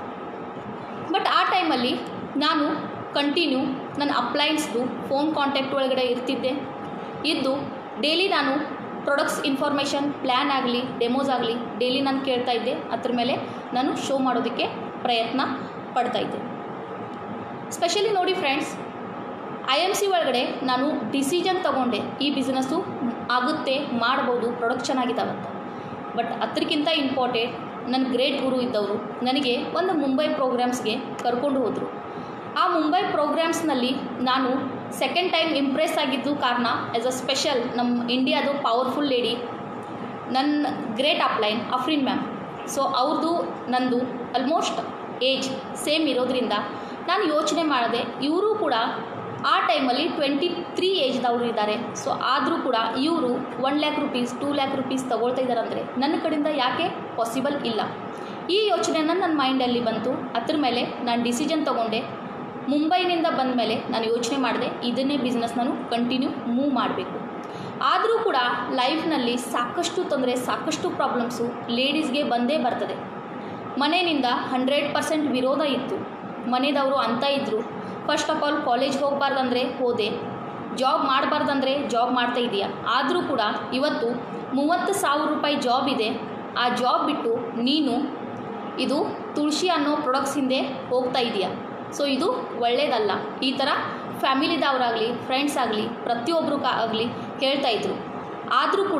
ಬಟ್ ಆ ಟೈಮಲ್ಲಿ ನಾನು ಕಂಟಿನ್ಯೂ ನನ್ನ ಅಪ್ಲೈನ್ಸ್ದು ಫೋನ್ ಕಾಂಟ್ಯಾಕ್ಟ್ ಒಳಗಡೆ ಇರ್ತಿದ್ದೆ ಇದ್ದು ಡೈಲಿ ನಾನು ಪ್ರಾಡಕ್ಟ್ಸ್ ಇನ್ಫಾರ್ಮೇಷನ್ ಪ್ಲ್ಯಾನ್ ಆಗಲಿ ಡೆಮೋಸ್ ಆಗಲಿ ಡೈಲಿ ನಾನು ಕೇಳ್ತಾ ಇದ್ದೆ ಅದ್ರ ಮೇಲೆ ನಾನು ಶೋ ಮಾಡೋದಕ್ಕೆ ಪ್ರಯತ್ನ ಪಡ್ತಾ ಇದ್ದೆ ಸ್ಪೆಷಲಿ ನೋಡಿ ಫ್ರೆಂಡ್ಸ್ ಐ ಎಮ್ ಸಿ ಒಳಗಡೆ ನಾನು ಡಿಸಿಷನ್ ತಗೊಂಡೆ ಈ ಬಿಸ್ನೆಸ್ಸು ಆಗುತ್ತೆ ಮಾಡ್ಬೋದು ಪ್ರಾಡಕ್ಟ್ ಚೆನ್ನಾಗಿದ್ದಾವೆ ಅಂತ ಬಟ್ ಅದಕ್ಕಿಂತ ಇಂಪಾರ್ಟೆಂಟ್ ನನ್ನ ಗ್ರೇಟ್ ಗುರು ಇದ್ದವರು ನನಗೆ ಒಂದು ಮುಂಬೈ ಪ್ರೋಗ್ರಾಮ್ಸ್ಗೆ ಕರ್ಕೊಂಡು ಹೋದರು ಆ ಮುಂಬೈ ಪ್ರೋಗ್ರಾಮ್ಸ್ನಲ್ಲಿ ನಾನು ಸೆಕೆಂಡ್ ಟೈಮ್ ಇಂಪ್ರೆಸ್ ಆಗಿದ್ದು ಕಾರಣ ಆ್ಯಸ್ ಅ ಸ್ಪೆಷಲ್ ನಮ್ಮ ಇಂಡಿಯಾದು ಪವರ್ಫುಲ್ ಲೇಡಿ ನನ್ನ great upline Afrin ma'am so ಅವ್ರದ್ದು ನಂದು ಆಲ್ಮೋಸ್ಟ್ ಏಜ್ ಸೇಮ್ ಇರೋದ್ರಿಂದ ನಾನು ಯೋಚನೆ ಮಾಡಿದೆ ಇವರು ಕೂಡ ಆ ಟೈಮಲ್ಲಿ ಟ್ವೆಂಟಿ ತ್ರೀ ಏಜ್ದವರು ಇದ್ದಾರೆ ಸೊ ಆದರೂ ಕೂಡ ಇವರು one lakh rupees two lakh rupees ತೊಗೊಳ್ತಾ ಇದ್ದಾರೆ ಅಂದರೆ ನನ್ನ ಕಡೆಯಿಂದ ಯಾಕೆ ಪಾಸಿಬಲ್ ಇಲ್ಲ ಈ ಯೋಚನೆನ ನನ್ನ ಮೈಂಡಲ್ಲಿ ಬಂತು ಅದ್ರ ಮೇಲೆ ನಾನು ಡಿಸಿಷನ್ ತೊಗೊಂಡೆ ಮುಂಬೈನಿಂದ ಬಂದ ಮೇಲೆ ನಾನು ಯೋಚನೆ ಮಾಡಿದೆ ಇದನ್ನೇ ಬಿಸ್ನೆಸ್ ನಾನು ಕಂಟಿನ್ಯೂ ಮೂವ್ ಮಾಡಬೇಕು ಆದರೂ ಕೂಡ ಲೈಫ್ನಲ್ಲಿ ಸಾಕಷ್ಟು ತೊಂದರೆ ಸಾಕಷ್ಟು ಪ್ರಾಬ್ಲಮ್ಸು ಲೇಡೀಸ್ಗೆ ಬಂದೇ ಬರ್ತದೆ ಮನೆಯಿಂದ ಹಂಡ್ರೆಡ್ ಪರ್ಸೆಂಟ್ ವಿರೋಧ ಇತ್ತು ಮನೆಯದವರು ಅಂತ ಇದ್ದರು ಫಸ್ಟ್ ಆಫ್ ಆಲ್ ಕಾಲೇಜ್ ಹೋಗಬಾರ್ದಂದ್ರೆ ಹೋದೆ ಜಾಬ್ ಮಾಡಬಾರ್ದಂದ್ರೆ ಜಾಬ್ ಮಾಡ್ತಾ ಇದೆಯಾ ಆದರೂ ಕೂಡ ಇವತ್ತು ಮೂವತ್ತು ಸಾವಿರ ರೂಪಾಯಿ ಜಾಬ್ ಇದೆ ಆ ಜಾಬ್ ಬಿಟ್ಟು ನೀನು ಇದು ತುಳಸಿ ಅನ್ನೋ ಪ್ರಾಡಕ್ಟ್ಸ್ ಹಿಂದೆ ಹೋಗ್ತಾ ಇದೆಯಾ ಸೊ ಇದು ಒಳ್ಳೆಯದಲ್ಲ ಈ ಥರ ಫ್ಯಾಮಿಲಿದವರಾಗಲಿ ಫ್ರೆಂಡ್ಸ್ ಆಗಲಿ ಪ್ರತಿಯೊಬ್ಬರು ಆಗಲಿ ಹೇಳ್ತಾ ಇದ್ರು ಆದರೂ ಕೂಡ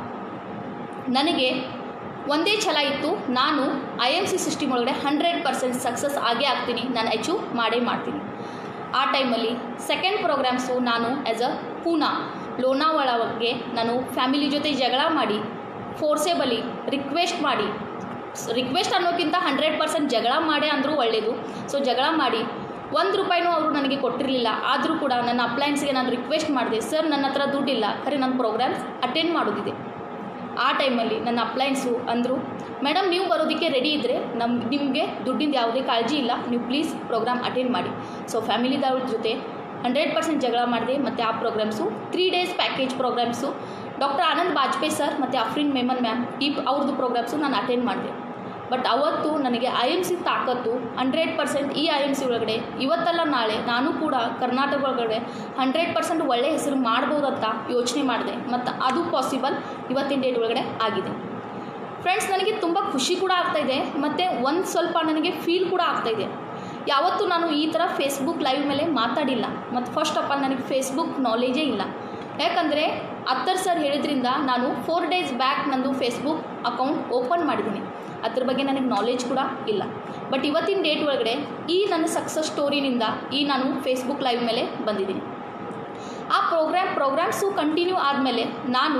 ನನಗೆ ಒಂದೇ ಛಲ ಇತ್ತು ನಾನು ಐ ಎಮ್ ಸಿ ಸಿಸ್ಟಮ್ ಒಳಗಡೆ ಹಂಡ್ರೆಡ್ ಪರ್ಸೆಂಟ್ ಸಕ್ಸಸ್ ಆಗೇ ಆಗ್ತೀನಿ ನಾನು ಅಚೀವ್ ಮಾಡೇ ಮಾಡ್ತೀನಿ ಆ ಟೈಮಲ್ಲಿ ಸೆಕೆಂಡ್ ಪ್ರೋಗ್ರಾಮ್ಸು ನಾನು ಆ್ಯಸ್ ಅ ಪೂನಾ ಲೋನಾವಾಳಗೆ ನಾನು ಫ್ಯಾಮಿಲಿ ಜೊತೆ ಜಗಳ ಮಾಡಿ ಫೋರ್ಸೇಬಲಿ ರಿಕ್ವೆಸ್ಟ್ ಮಾಡಿ ರಿಕ್ವೆಸ್ಟ್ ಅನ್ನೋಕ್ಕಿಂತ ಹಂಡ್ರೆಡ್ ಪರ್ಸೆಂಟ್ ಜಗಳ ಮಾಡೇ ಅಂದರೂ ಒಳ್ಳೆಯದು ಸೊ ಜಗಳ ಮಾಡಿ ಒಂದು ರೂಪಾಯಿನೂ ಅವರು ನನಗೆ ಕೊಟ್ಟಿರಲಿಲ್ಲ ಆದರೂ ಕೂಡ ನನ್ನ ಅಪ್ಲೈನ್ಸ್ಗೆ ನಾನು ರಿಕ್ವೆಸ್ಟ್ ಮಾಡಿದೆ ಸರ್ ನನ್ನ ಹತ್ರ ದುಡ್ಡಿಲ್ಲ ಖರೆ ನನ್ನ ಪ್ರೋಗ್ರಾಮ್ಸ್ ಅಟೆಂಡ್ ಮಾಡೋದಿದೆ ಆ ಟೈಮಲ್ಲಿ ನನ್ನ ಅಪ್ಲೈನ್ಸು ಅಂದರು ಮೇಡಮ್ ನೀವು ಬರೋದಕ್ಕೆ ರೆಡಿ ಇದ್ದರೆ ನಮ್ಮ ನಿಮಗೆ ದುಡ್ಡಿಂದ ಯಾವುದೇ ಕಾಳಜಿ ಇಲ್ಲ ನೀವು ಪ್ಲೀಸ್ ಪ್ರೋಗ್ರಾಮ್ ಅಟೆಂಡ್ ಮಾಡಿ ಸೊ ಫ್ಯಾಮಿಲಿದವ್ರ ಜೊತೆ ಹಂಡ್ರೆಡ್ ಪರ್ಸೆಂಟ್ ಜಗಳ ಮಾಡಿದೆ ಮತ್ತು ಆ programs three days package programs doctor Anand Bajpai sir ಮತ್ತು ಅಫ್ರಿನ್ ಮೆಮನ್ ಮ್ಯಾಮ್ ಈ ಅವ್ರದ್ದು ಪ್ರೋಗ್ರಾಮ್ಸು ನಾನು ಅಟೆಂಡ್ ಮಾಡಿದೆ ಬಟ್ ಅವತ್ತು ನನಗೆ ಐ ಎಮ್ ಸಿ ತಾಕತ್ತು ಹಂಡ್ರೆಡ್ ಪರ್ಸೆಂಟ್ ಈ ಐ ಎಮ್ ಸಿ ಒಳಗಡೆ ಇವತ್ತಲ್ಲ ನಾಳೆ ನಾನು ಕೂಡ ಕರ್ನಾಟಕ ಒಳಗಡೆ ಹಂಡ್ರೆಡ್ ಪರ್ಸೆಂಟ್ ಒಳ್ಳೆಯ ಹೆಸರು ಮಾಡ್ಬೋದಂತ ಯೋಚನೆ ಮಾಡಿದೆ ಮತ್ತು ಅದು ಪಾಸಿಬಲ್ ಇವತ್ತಿನ ಡೇಟ್ ಒಳಗಡೆ ಆಗಿದೆ ಫ್ರೆಂಡ್ಸ್ ನನಗೆ ತುಂಬ ಖುಷಿ ಕೂಡ ಆಗ್ತಾಯಿದೆ ಮತ್ತು ಒಂದು ಸ್ವಲ್ಪ ನನಗೆ ಫೀಲ್ ಕೂಡ ಆಗ್ತಾಯಿದೆ ಯಾವತ್ತೂ ನಾನು ಈ ಥರ ಫೇಸ್ಬುಕ್ ಲೈವ್ ಮೇಲೆ ಮಾತಾಡಿಲ್ಲ ಮತ್ತು ಫಸ್ಟ್ ಆಫ್ ಆಲ್ ನನಗೆ ಫೇಸ್ಬುಕ್ ನಾಲೇಜೇ ಇಲ್ಲ ಯಾಕಂದರೆ ಅತ್ತರ್ ಸರ್ ಹೇಳಿದ್ರಿಂದ ನಾನು ಫೋರ್ ಡೇಸ್ ಬ್ಯಾಕ್ ನಂದು ಫೇಸ್ಬುಕ್ ಅಕೌಂಟ್ ಓಪನ್ ಮಾಡಿದ್ದೀನಿ ಅದ್ರ ಬಗ್ಗೆ ನನಗೆ ನಾಲೆಜ್ ಕೂಡ ಇಲ್ಲ ಬಟ್ ಇವತ್ತಿನ ಡೇಟ್ ಒಳಗಡೆ ಈ ನನ್ನ ಸಕ್ಸಸ್ ಸ್ಟೋರಿನಿಂದ ಈ ನಾನು ಫೇಸ್ಬುಕ್ ಲೈವ್ ಮೇಲೆ ಬಂದಿದ್ದೀನಿ ಆ ಪ್ರೋಗ್ರಾಮ್ ಪ್ರೋಗ್ರಾಮ್ಸು ಕಂಟಿನ್ಯೂ ಆದಮೇಲೆ ನಾನು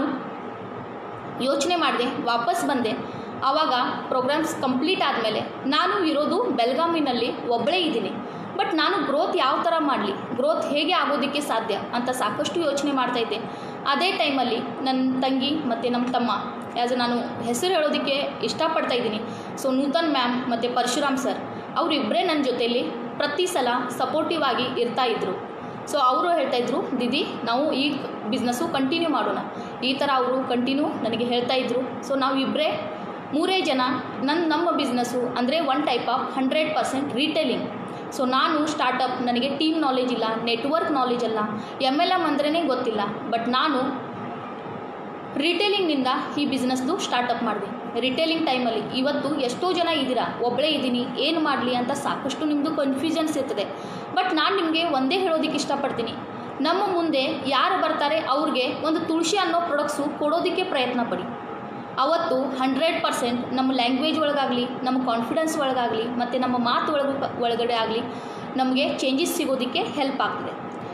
ಯೋಚನೆ ಮಾಡಿದೆ ವಾಪಸ್ ಬಂದೆ ಆವಾಗ ಪ್ರೋಗ್ರಾಮ್ಸ್ ಕಂಪ್ಲೀಟ್ ಆದಮೇಲೆ ನಾನು ಇರೋದು ಬೆಳಗಾವಿನಲ್ಲಿ ಒಬ್ಬಳೇ ಇದ್ದೀನಿ ಬಟ್ ನಾನು ಗ್ರೋತ್ ಯಾವ ಥರ ಮಾಡಲಿ ಗ್ರೋತ್ ಹೇಗೆ ಆಗೋದಕ್ಕೆ ಸಾಧ್ಯ ಅಂತ ಸಾಕಷ್ಟು ಯೋಚನೆ ಮಾಡ್ತಾಯಿದ್ದೆ ಅದೇ ಟೈಮಲ್ಲಿ ನನ್ನ ತಂಗಿ ಮತ್ತು ನಮ್ಮ ತಮ್ಮ ಆ್ಯಸ್ ನಾನು ಹೆಸರು ಹೇಳೋದಕ್ಕೆ ಇಷ್ಟಪಡ್ತಾ ಇದ್ದೀನಿ ಸೊ ನೂತನ್ ಮ್ಯಾಮ್ ಮತ್ತು ಪರಶುರಾಮ್ ಸರ್ ಅವರಿಬ್ಬರೇ ನನ್ನ ಜೊತೆಯಲ್ಲಿ ಪ್ರತಿ ಸಲ ಸಪೋರ್ಟಿವ್ ಆಗಿ ಇರ್ತಾ ಇದ್ದರು ಸೊ ಅವರು ಹೇಳ್ತಾ ಇದ್ರು ದಿದಿ ನಾವು ಈ ಬಿಸ್ನೆಸ್ಸು ಕಂಟಿನ್ಯೂ ಮಾಡೋಣ ಈ ಥರ ಅವರು ಕಂಟಿನ್ಯೂ ನನಗೆ ಹೇಳ್ತಾ ಇದ್ರು ಸೊ ನಾವು ಇಬ್ಬರೇ ಮೂರೇ ಜನ ನನ್ನ ನಮ್ಮ ಬಿಸ್ನೆಸ್ಸು ಅಂದರೆ one type of hundred percent retailing so ನಾನು ಸ್ಟಾರ್ಟಪ್ ನನಗೆ ಟೀಮ್ ನಾಲೆಜ್ ಇಲ್ಲ ನೆಟ್ವರ್ಕ್ ನಾಲೆಜ್ ಅಲ್ಲ ಎಮ್ ಎಲ್ ಎಮ್ ಅಂದ್ರೇ ಗೊತ್ತಿಲ್ಲ ಬಟ್ ನಾನು ರಿಟೇಲಿಂಗ್ನಿಂದ ಈ ಬಿಸ್ನೆಸ್ದು ಸ್ಟಾರ್ಟಪ್ ಮಾಡಿದೆ ರಿಟೇಲಿಂಗ್ ಟೈಮಲ್ಲಿ ಇವತ್ತು ಎಷ್ಟೋ ಜನ ಇದ್ದೀರಾ ಒಬ್ಬಳೇ ಇದ್ದೀನಿ ಏನು ಮಾಡಲಿ ಅಂತ ಸಾಕಷ್ಟು ನಿಮ್ಮದು ಕನ್ಫ್ಯೂಷನ್ಸ್ ಇರ್ತದೆ ಬಟ್ ನಾನು ನಿಮಗೆ ಒಂದೇ ಹೇಳೋದಕ್ಕೆ ಇಷ್ಟಪಡ್ತೀನಿ ನಮ್ಮ ಮುಂದೆ ಯಾರು ಬರ್ತಾರೆ ಅವ್ರಿಗೆ ಒಂದು ತುಳಸಿ ಅನ್ನೋ ಪ್ರಾಡಕ್ಟ್ಸು ಕೊಡೋದಕ್ಕೆ ಪ್ರಯತ್ನ ಪಡಿ ಅವತ್ತು ಹಂಡ್ರೆಡ್ ಪರ್ಸೆಂಟ್ ನಮ್ಮ ಲ್ಯಾಂಗ್ವೇಜ್ ಒಳಗಾಗಲಿ ನಮ್ಮ ಕಾನ್ಫಿಡೆನ್ಸ್ ಒಳಗಾಗಲಿ ಮತ್ತು ನಮ್ಮ ಮಾತು ಒಳಗ ಒಳಗಡೆ ಆಗಲಿ ನಮಗೆ ಚೇಂಜಸ್ ಸಿಗೋದಕ್ಕೆ ಹೆಲ್ಪ್ ಆಗ್ತದೆ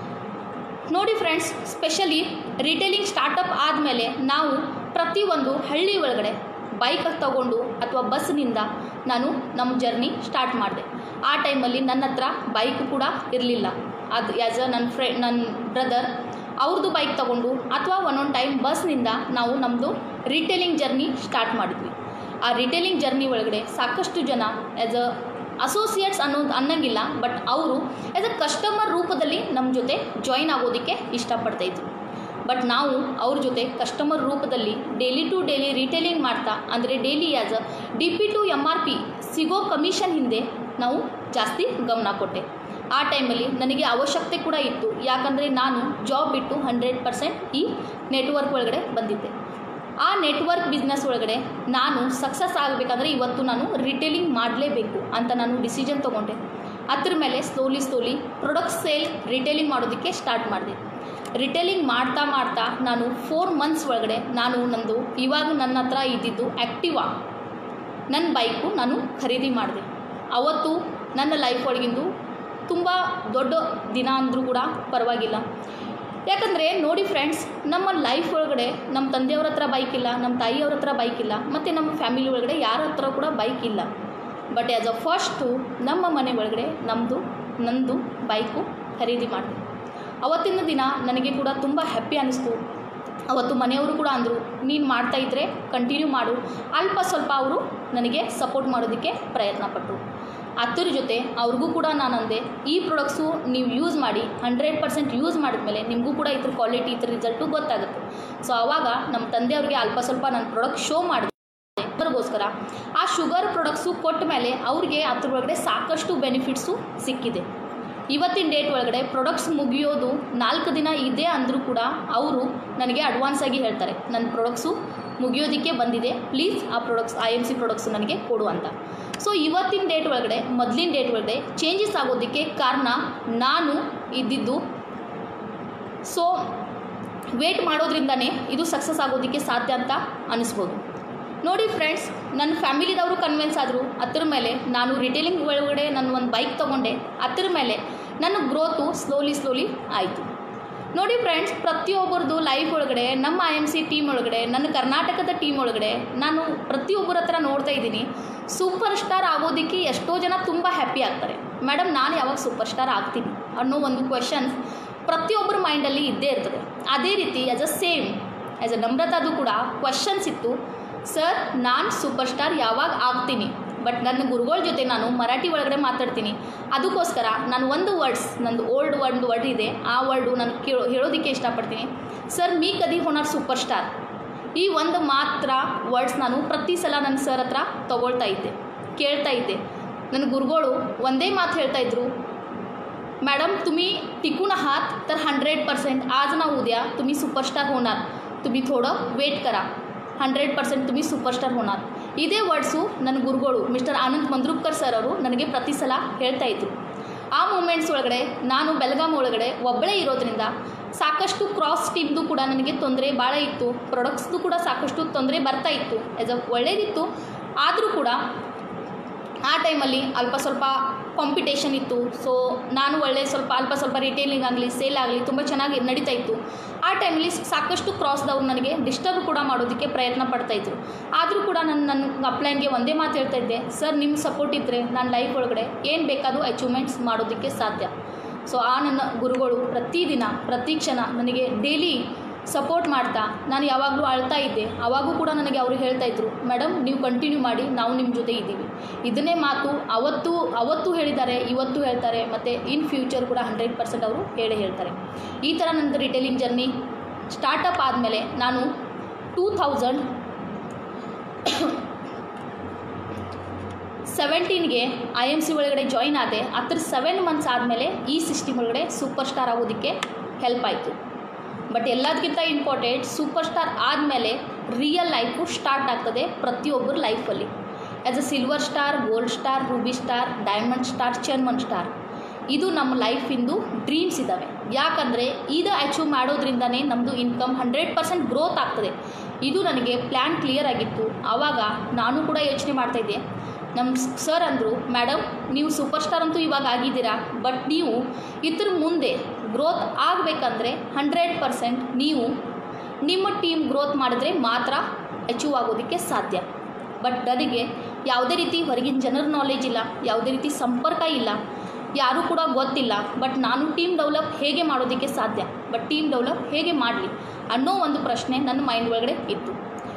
ನೋಡಿ ಫ್ರೆಂಡ್ಸ್ ಸ್ಪೆಷಲಿ ರಿಟೇಲಿಂಗ್ ಸ್ಟಾರ್ಟಪ್ ಆದಮೇಲೆ ನಾವು ಪ್ರತಿಯೊಂದು ಹಳ್ಳಿ ಒಳಗಡೆ ಬೈಕ್ ತಗೊಂಡು ಅಥವಾ ಬಸ್ನಿಂದ ನಾನು ನಮ್ಮ ಜರ್ನಿ ಸ್ಟಾರ್ಟ್ ಮಾಡಿದೆ ಆ ಟೈಮಲ್ಲಿ ನನ್ನ ಹತ್ರ ಬೈಕ್ ಕೂಡ ಇರಲಿಲ್ಲ ಅದು ಆ್ಯಸ್ ಅ ನನ್ನ ಫ್ರೆ ನನ್ನ ಬ್ರದರ್ ಅವ್ರದ್ದು ಬೈಕ್ ತಗೊಂಡು ಅಥವಾ ಒಂದೊಂದು ಟೈಮ್ ಬಸ್ನಿಂದ ನಾವು ನಮ್ಮದು ರಿಟೇಲಿಂಗ್ ಜರ್ನಿ ಸ್ಟಾರ್ಟ್ ಮಾಡಿದ್ವಿ ಆ ರಿಟೇಲಿಂಗ್ ಜರ್ನಿ ಒಳಗಡೆ ಸಾಕಷ್ಟು ಜನ ಆ್ಯಸ್ ಅ ಅಸೋಸಿಯೇಟ್ಸ್ ಅನ್ನೋದು ಅನ್ನಂಗಿಲ್ಲ ಬಟ್ ಅವರು ಆ್ಯಸ್ ಅ ಕಸ್ಟಮರ್ ರೂಪದಲ್ಲಿ ನಮ್ಮ ಜೊತೆ ಜಾಯಿನ್ ಆಗೋದಕ್ಕೆ ಇಷ್ಟಪಡ್ತಾ ಇದ್ರು ಬಟ್ ನಾವು ಅವ್ರ ಜೊತೆ ಕಸ್ಟಮರ್ ರೂಪದಲ್ಲಿ ಡೈಲಿ ಟು ಡೈಲಿ ರಿಟೇಲಿಂಗ್ ಮಾಡ್ತಾ ಅಂದರೆ daily as a D P to M R P ಸಿಗೋ ಕಮಿಷನ್ ಹಿಂದೆ ನಾವು ಜಾಸ್ತಿ ಗಮನ ಕೊಟ್ಟೆ ಆ ಟೈಮಲ್ಲಿ ನನಗೆ ಅವಶ್ಯಕತೆ ಕೂಡ ಇತ್ತು ಯಾಕಂದರೆ ನಾನು ಜಾಬ್ ಬಿಟ್ಟು ಹಂಡ್ರೆಡ್ ಪರ್ಸೆಂಟ್ ಈ ನೆಟ್ವರ್ಕ್ ಒಳಗಡೆ ಬಂದಿದ್ದೆ ಆ ನೆಟ್ವರ್ಕ್ ಬಿಸ್ನೆಸ್ ಒಳಗಡೆ ನಾನು ಸಕ್ಸಸ್ ಆಗಬೇಕಂದ್ರೆ ಇವತ್ತು ನಾನು ರಿಟೇಲಿಂಗ್ ಮಾಡಲೇಬೇಕು ಅಂತ ನಾನು ಡಿಸಿಷನ್ ತೊಗೊಂಡೆ ಅದ್ರ ಮೇಲೆ slowly slowly product sale retailing ಮಾಡೋದಕ್ಕೆ ಸ್ಟಾರ್ಟ್ ಮಾಡಿದೆ ರಿಟೇಲಿಂಗ್ ಮಾಡ್ತಾ ಮಾಡ್ತಾ ನಾನು ಫೋರ್ ಮಂತ್ಸ್ ಒಳಗಡೆ ನಾನು ನಂದು ಇವಾಗ ನನ್ನ ಹತ್ರ ಇದ್ದಿದ್ದು ಆ್ಯಕ್ಟಿವಾ ನನ್ನ ಬೈಕು ನಾನು ಖರೀದಿ ಮಾಡಿದೆ ಅವತ್ತು ನನ್ನ ಲೈಫ್ ಒಳಗಿಂದು ತುಂಬ ದೊಡ್ಡ ದಿನ ಅಂದರೂ ಕೂಡ ಪರವಾಗಿಲ್ಲ ಯಾಕಂದರೆ ನೋಡಿ ಫ್ರೆಂಡ್ಸ್ ನಮ್ಮ ಲೈಫ್ ಒಳಗಡೆ ನಮ್ಮ ತಂದೆಯವ್ರ ಹತ್ರ ಬೈಕ್ ಇಲ್ಲ ನಮ್ಮ ತಾಯಿಯವ್ರ ಹತ್ರ ಬೈಕ್ ಇಲ್ಲ ಮತ್ತು ನಮ್ಮ ಫ್ಯಾಮಿಲಿ ಒಳಗಡೆ ಯಾರ ಹತ್ರ ಕೂಡ ಬೈಕ್ ಇಲ್ಲ ಬಟ್ ಆ್ಯಸ್ ಅ ಫಸ್ಟು ನಮ್ಮ ಮನೆ ಒಳಗಡೆ ನಮ್ಮದು ನಂದು ಬೈಕು ಖರೀದಿ ಮಾಡಿದೆ ಅವತ್ತಿನ ದಿನ ನನಗೆ ಕೂಡ ತುಂಬ ಹ್ಯಾಪಿ ಅನ್ನಿಸ್ತು ಅವತ್ತು ಮನೆಯವರು ಕೂಡ ಅಂದರು ನೀನು ಮಾಡ್ತಾ ಇದ್ದರೆ ಕಂಟಿನ್ಯೂ ಮಾಡು ಅಲ್ಪ ಸ್ವಲ್ಪ ಅವರು ನನಗೆ ಸಪೋರ್ಟ್ ಮಾಡೋದಕ್ಕೆ ಪ್ರಯತ್ನ ಪಟ್ಟರು ಅದ್ರ ಜೊತೆ ಅವ್ರಿಗೂ ಕೂಡ ನಾನು ಅಂದೆ ಈ ಪ್ರಾಡಕ್ಟ್ಸು ನೀವು ಯೂಸ್ ಮಾಡಿ ಹಂಡ್ರೆಡ್ ಪರ್ಸೆಂಟ್ ಯೂಸ್ ಮಾಡಿದ್ಮೇಲೆ ನಿಮಗೂ ಕೂಡ ಇದ್ರ ಕ್ವಾಲಿಟಿ ಇದ್ರ ರಿಸಲ್ಟು ಗೊತ್ತಾಗುತ್ತೆ ಸೊ ಆವಾಗ ನಮ್ಮ ತಂದೆಯವ್ರಿಗೆ ಅಲ್ಪ ಸ್ವಲ್ಪ ನನ್ನ ಪ್ರಾಡಕ್ಟ್ ಶೋ ಮಾಡಿದೆ ಶುಗರ್ಗೋಸ್ಕರ ಆ ಶುಗರ್ ಪ್ರಾಡಕ್ಟ್ಸು ಕೊಟ್ಟ ಮೇಲೆ ಅವ್ರಿಗೆ ಅದ್ರ ಒಳಗಡೆ ಸಾಕಷ್ಟು ಬೆನಿಫಿಟ್ಸು ಸಿಕ್ಕಿದೆ ಇವತ್ತಿನ ಡೇಟ್ ಒಳಗಡೆ ಪ್ರಾಡಕ್ಟ್ಸ್ ಮುಗಿಯೋದು ನಾಲ್ಕು ದಿನ ಇದೆ ಅಂದರೂ ಕೂಡ ಅವರು ನನಗೆ ಅಡ್ವಾನ್ಸ್ ಆಗಿ ಹೇಳ್ತಾರೆ ನನ್ನ ಪ್ರಾಡಕ್ಟ್ಸು ಮುಗಿಯೋದಕ್ಕೆ ಬಂದಿದೆ ಪ್ಲೀಸ್ ಆ products I M C products ನನಗೆ ಕೊಡು ಅಂತ ಸೊ ಇವತ್ತಿನ ಡೇಟ್ ಒಳಗಡೆ ಮೊದಲಿನ ಡೇಟ್ ಒಳಗಡೆ ಚೇಂಜಸ್ ಆಗೋದಕ್ಕೆ ಕಾರಣ ನಾನು ಇದ್ದಿದ್ದು ಸೊ ವೇಟ್ ಮಾಡೋದ್ರಿಂದನೇ ಇದು ಸಕ್ಸಸ್ ಆಗೋದಕ್ಕೆ ಸಾಧ್ಯ ಅಂತ ಅನಿಸ್ಬೋದು ನೋಡಿ ಫ್ರೆಂಡ್ಸ್ ನನ್ನ ಫ್ಯಾಮಿಲಿದವರು ಕನ್ವಿನ್ಸ್ ಆದರು ಅದ್ರ ಮೇಲೆ ನಾನು ರಿಟೇಲಿಂಗ್ ಒಳಗಡೆ ನಾನು ಒಂದು ಬೈಕ್ ತೊಗೊಂಡೆ ಅದ್ರ ಮೇಲೆ ನನ್ನ ಗ್ರೋತು ಸ್ಲೋಲಿ ಸ್ಲೋಲಿ ಆಯಿತು ನೋಡಿ ಫ್ರೆಂಡ್ಸ್ ಪ್ರತಿಯೊಬ್ಬರದು ಲೈಫ್ ಒಳಗಡೆ ನಮ್ಮ ಐ ಎಮ್ ಸಿ ಟೀಮ್ ಒಳಗಡೆ ನನ್ನ ಕರ್ನಾಟಕದ ಟೀಮ್ ಒಳಗಡೆ ನಾನು ಪ್ರತಿಯೊಬ್ಬರ ಹತ್ರ ನೋಡ್ತಾ ಇದ್ದೀನಿ ಸೂಪರ್ ಸ್ಟಾರ್ ಆಗೋದಕ್ಕೆ ಎಷ್ಟೋ ಜನ ತುಂಬ ಹ್ಯಾಪಿ ಆಗ್ತಾರೆ ಮೇಡಮ್ ನಾನು ಯಾವಾಗ ಸೂಪರ್ ಸ್ಟಾರ್ ಆಗ್ತೀನಿ ಅನ್ನೋ ಒಂದು ಕ್ವೆಶನ್ಸ್ ಪ್ರತಿಯೊಬ್ಬರ ಮೈಂಡಲ್ಲಿ ಇದ್ದೇ ಇರ್ತದೆ ಅದೇ ರೀತಿ as a same as a ನಮ್ರತಾದು ಕೂಡ ಕ್ವೆಶನ್ಸ್ ಇತ್ತು ಸರ್ ನಾನು ಸೂಪರ್ ಸ್ಟಾರ್ ಯಾವಾಗ ಆಗ್ತೀನಿ ಬಟ್ ನನ್ನ ಗುರುಗಳ ಜೊತೆ ನಾನು ಮರಾಠಿ ಒಳಗಡೆ ಮಾತಾಡ್ತೀನಿ ಅದಕ್ಕೋಸ್ಕರ ನಾನು ಒಂದು ವರ್ಡ್ಸ್ ನಂದು ಓಲ್ಡ್ ಒಂದು ವರ್ಡ್ ಇದೆ ಆ ವರ್ಡು ನಾನು ಕೇಳೋ ಹೇಳೋದಕ್ಕೆ ಇಷ್ಟಪಡ್ತೀನಿ ಸರ್ ಮೀ ಕದಿ ಹೋನಾರ್ ಸೂಪರ್ ಸ್ಟಾರ್ ಈ ಒಂದು ಮಾತ್ರ ವರ್ಡ್ಸ್ ನಾನು ಪ್ರತಿ ಸಲ ನನ್ನ ಸರ್ ಹತ್ರ ತಗೊಳ್ತಾ ಇದ್ದೆ ಕೇಳ್ತಾ ಇದ್ದೆ ನನ್ನ ಗುರುಗಳು ಒಂದೇ ಮಾತು ಹೇಳ್ತಾ ಇದ್ರು मॅडम तुम्ही टिकून आहात तर हंड्रेड पर्सेंट आज ना उद्या तुम्ही सुपरस्टार होणार तुम्ही थोडं वेट करा ಹಂಡ್ರೆಡ್ ಪರ್ಸೆಂಟ್ तुम्ही ಸುಪರ್ಸ್ಟಾರ್ ಹೋನಾರ್ ಇದೇ ವರ್ಡ್ಸು ನನ್ನ ಗುರುಗಳು ಮಿಸ್ಟರ್ ಆನಂದ್ ಮಂದ್ರೂಪ್ಕರ್ ಸರ್ ಅವರು ನನಗೆ ಪ್ರತಿ ಸಲ ಹೇಳ್ತಾ ಇದ್ರು ಆ ಮೂಮೆಂಟ್ಸ್ ಒಳಗಡೆ ನಾನು ಬೆಳಗಾಂ ಒಳಗಡೆ ಒಬ್ಬಳೇ ಇರೋದ್ರಿಂದ ಸಾಕಷ್ಟು ಕ್ರಾಸ್ ಟೀಮ್ದು ಕೂಡ ನನಗೆ ತೊಂದರೆ ಭಾಳ ಇತ್ತು ಪ್ರಾಡಕ್ಟ್ಸ್ದು ಕೂಡ ಸಾಕಷ್ಟು ತೊಂದರೆ ಬರ್ತಾ ಇತ್ತು ಆ್ಯಸ್ ಅ ಒಳ್ಳೇದಿತ್ತು ಆದರೂ ಕೂಡ ಆ ಟೈಮಲ್ಲಿ ಅಲ್ಪ ಸ್ವಲ್ಪ ಕಾಂಪಿಟೇಷನ್ ಇತ್ತು ಸೊ ನಾನು ಒಳ್ಳೆ ಸ್ವಲ್ಪ ಅಲ್ಪ ಸ್ವಲ್ಪ ರಿಟೇಲಿಂಗ್ ಆಗಲಿ ಸೇಲ್ ಆಗಲಿ ತುಂಬ ಚೆನ್ನಾಗಿ ನಡೀತಾ ಇತ್ತು ಆ ಟೈಮಲ್ಲಿ ಸಾಕಷ್ಟು ಕ್ರಾಸ್ದವ್ರು ನನಗೆ ಡಿಸ್ಟರ್ಬ್ ಕೂಡ ಮಾಡೋದಕ್ಕೆ ಪ್ರಯತ್ನ ಪಡ್ತಾಯಿದ್ರು ಆದರೂ ಕೂಡ ನಾನು ನನ್ನ ಅಪ್ಲೈನ್ಗೆ ಒಂದೇ ಮಾತು ಹೇಳ್ತಾ ಇದ್ದೆ ಸರ್ ನಿಮ್ಮ ಸಪೋರ್ಟ್ ಇದ್ದರೆ ನನ್ನ ಲೈಫ್ ಒಳಗಡೆ ಏನು ಬೇಕಾದರೂ ಅಚೀವ್ಮೆಂಟ್ಸ್ ಮಾಡೋದಕ್ಕೆ ಸಾಧ್ಯ ಸೊ ಆ ನನ್ನ ಗುರುಗಳು ಪ್ರತಿದಿನ ಪ್ರತಿ ಕ್ಷಣ ನನಗೆ ಡೈಲಿ ಸಪೋರ್ಟ್ ಮಾಡ್ತಾ ನಾನು ಯಾವಾಗಲೂ ಅಳ್ತಾ ಇದ್ದೆ ಆವಾಗೂ ಕೂಡ ನನಗೆ ಅವರು ಹೇಳ್ತಾ ಇದ್ರು ಮೇಡಮ್ ನೀವು ಕಂಟಿನ್ಯೂ ಮಾಡಿ ನಾವು ನಿಮ್ಮ ಜೊತೆ ಇದ್ದೀವಿ ಇದನ್ನೇ ಮಾತು ಅವತ್ತು ಅವತ್ತು ಹೇಳಿದ್ದಾರೆ ಇವತ್ತು ಹೇಳ್ತಾರೆ ಮತ್ತು ಇನ್ ಫ್ಯೂಚರ್ ಕೂಡ ಹಂಡ್ರೆಡ್ ಪರ್ಸೆಂಟ್ ಅವರು ಹೇಳೇ ಹೇಳ್ತಾರೆ ಈ ಥರ ನನ್ನದು ರಿಟೇಲಿಂಗ್ ಜರ್ನಿ ಸ್ಟಾರ್ಟಪ್ ಆದಮೇಲೆ ನಾನು ಟೂ ಥೌಸಂಡ್ ಸೆವೆಂಟೀನ್ಗೆ ಐ ಎಮ್ ಸಿ ಒಳಗಡೆ ಜಾಯ್ನ್ ಆದೆ ಹತ್ರ ಸೆವೆನ್ ಮಂತ್ಸ್ ಆದಮೇಲೆ ಈ ಸಿಸ್ಟಮ್ ಒಳಗಡೆ ಸೂಪರ್ ಸ್ಟಾರ್ ಆಗೋದಕ್ಕೆ ಹೆಲ್ಪ್ ಆಯಿತು ಬಟ್ ಎಲ್ಲದಕ್ಕಿಂತ ಇಂಪಾರ್ಟೆಂಟ್ ಸೂಪರ್ ಸ್ಟಾರ್ ಆದಮೇಲೆ ರಿಯಲ್ ಲೈಫು ಸ್ಟಾರ್ಟ್ ಆಗ್ತದೆ ಪ್ರತಿಯೊಬ್ಬರ ಲೈಫಲ್ಲಿ as a silver star gold star ruby star diamond star chairman star ಇದು ನಮ್ಮ ಲೈಫಿಂದು ಡ್ರೀಮ್ಸ್ ಇದ್ದಾವೆ ಯಾಕಂದರೆ ಇದು ಅಚೀವ್ ಮಾಡೋದ್ರಿಂದನೇ ನಮ್ಮದು ಇನ್ಕಮ್ ಹಂಡ್ರೆಡ್ ಪರ್ಸೆಂಟ್ ಗ್ರೋತ್ ಆಗ್ತದೆ ಇದು ನನಗೆ ಪ್ಲ್ಯಾನ್ ಕ್ಲಿಯರ್ ಆಗಿತ್ತು ಆವಾಗ ನಾನು ಕೂಡ ಯೋಚನೆ ಮಾಡ್ತಾಯಿದ್ದೆ ನಮ್ಮ ಸರ್ ಅಂದರು ಮೇಡಮ್ ನೀವು ಸೂಪರ್ ಸ್ಟಾರ್ ಅಂತೂ ಇವಾಗ ಆಗಿದ್ದೀರಾ ಬಟ್ ನೀವು ಇದ್ರ ಮುಂದೆ ಗ್ರೋತ್ ಆಗಬೇಕಂದ್ರೆ ಹಂಡ್ರೆಡ್ ಪರ್ಸೆಂಟ್ ನೀವು ನಿಮ್ಮ ಟೀಮ್ ಗ್ರೋತ್ ಮಾಡಿದ್ರೆ ಮಾತ್ರ ಅಚೀವ್ ಆಗೋದಕ್ಕೆ ಸಾಧ್ಯ ಬಟ್ ನನಗೆ ಯಾವುದೇ ರೀತಿ ಹೊರಗಿನ ಜನರ ನಾಲೆಜ್ ಇಲ್ಲ ಯಾವುದೇ ರೀತಿ ಸಂಪರ್ಕ ಇಲ್ಲ ಯಾರೂ ಕೂಡ ಗೊತ್ತಿಲ್ಲ ಬಟ್ ನಾನು ಟೀಮ್ ಡೆವಲಪ್ ಹೇಗೆ ಮಾಡೋದಕ್ಕೆ ಸಾಧ್ಯ ಬಟ್ ಟೀಮ್ ಡೆವಲಪ್ ಹೇಗೆ ಮಾಡಲಿ ಅನ್ನೋ ಒಂದು ಪ್ರಶ್ನೆ ನನ್ನ ಮೈಂಡ್ ಒಳಗಡೆ ಇತ್ತು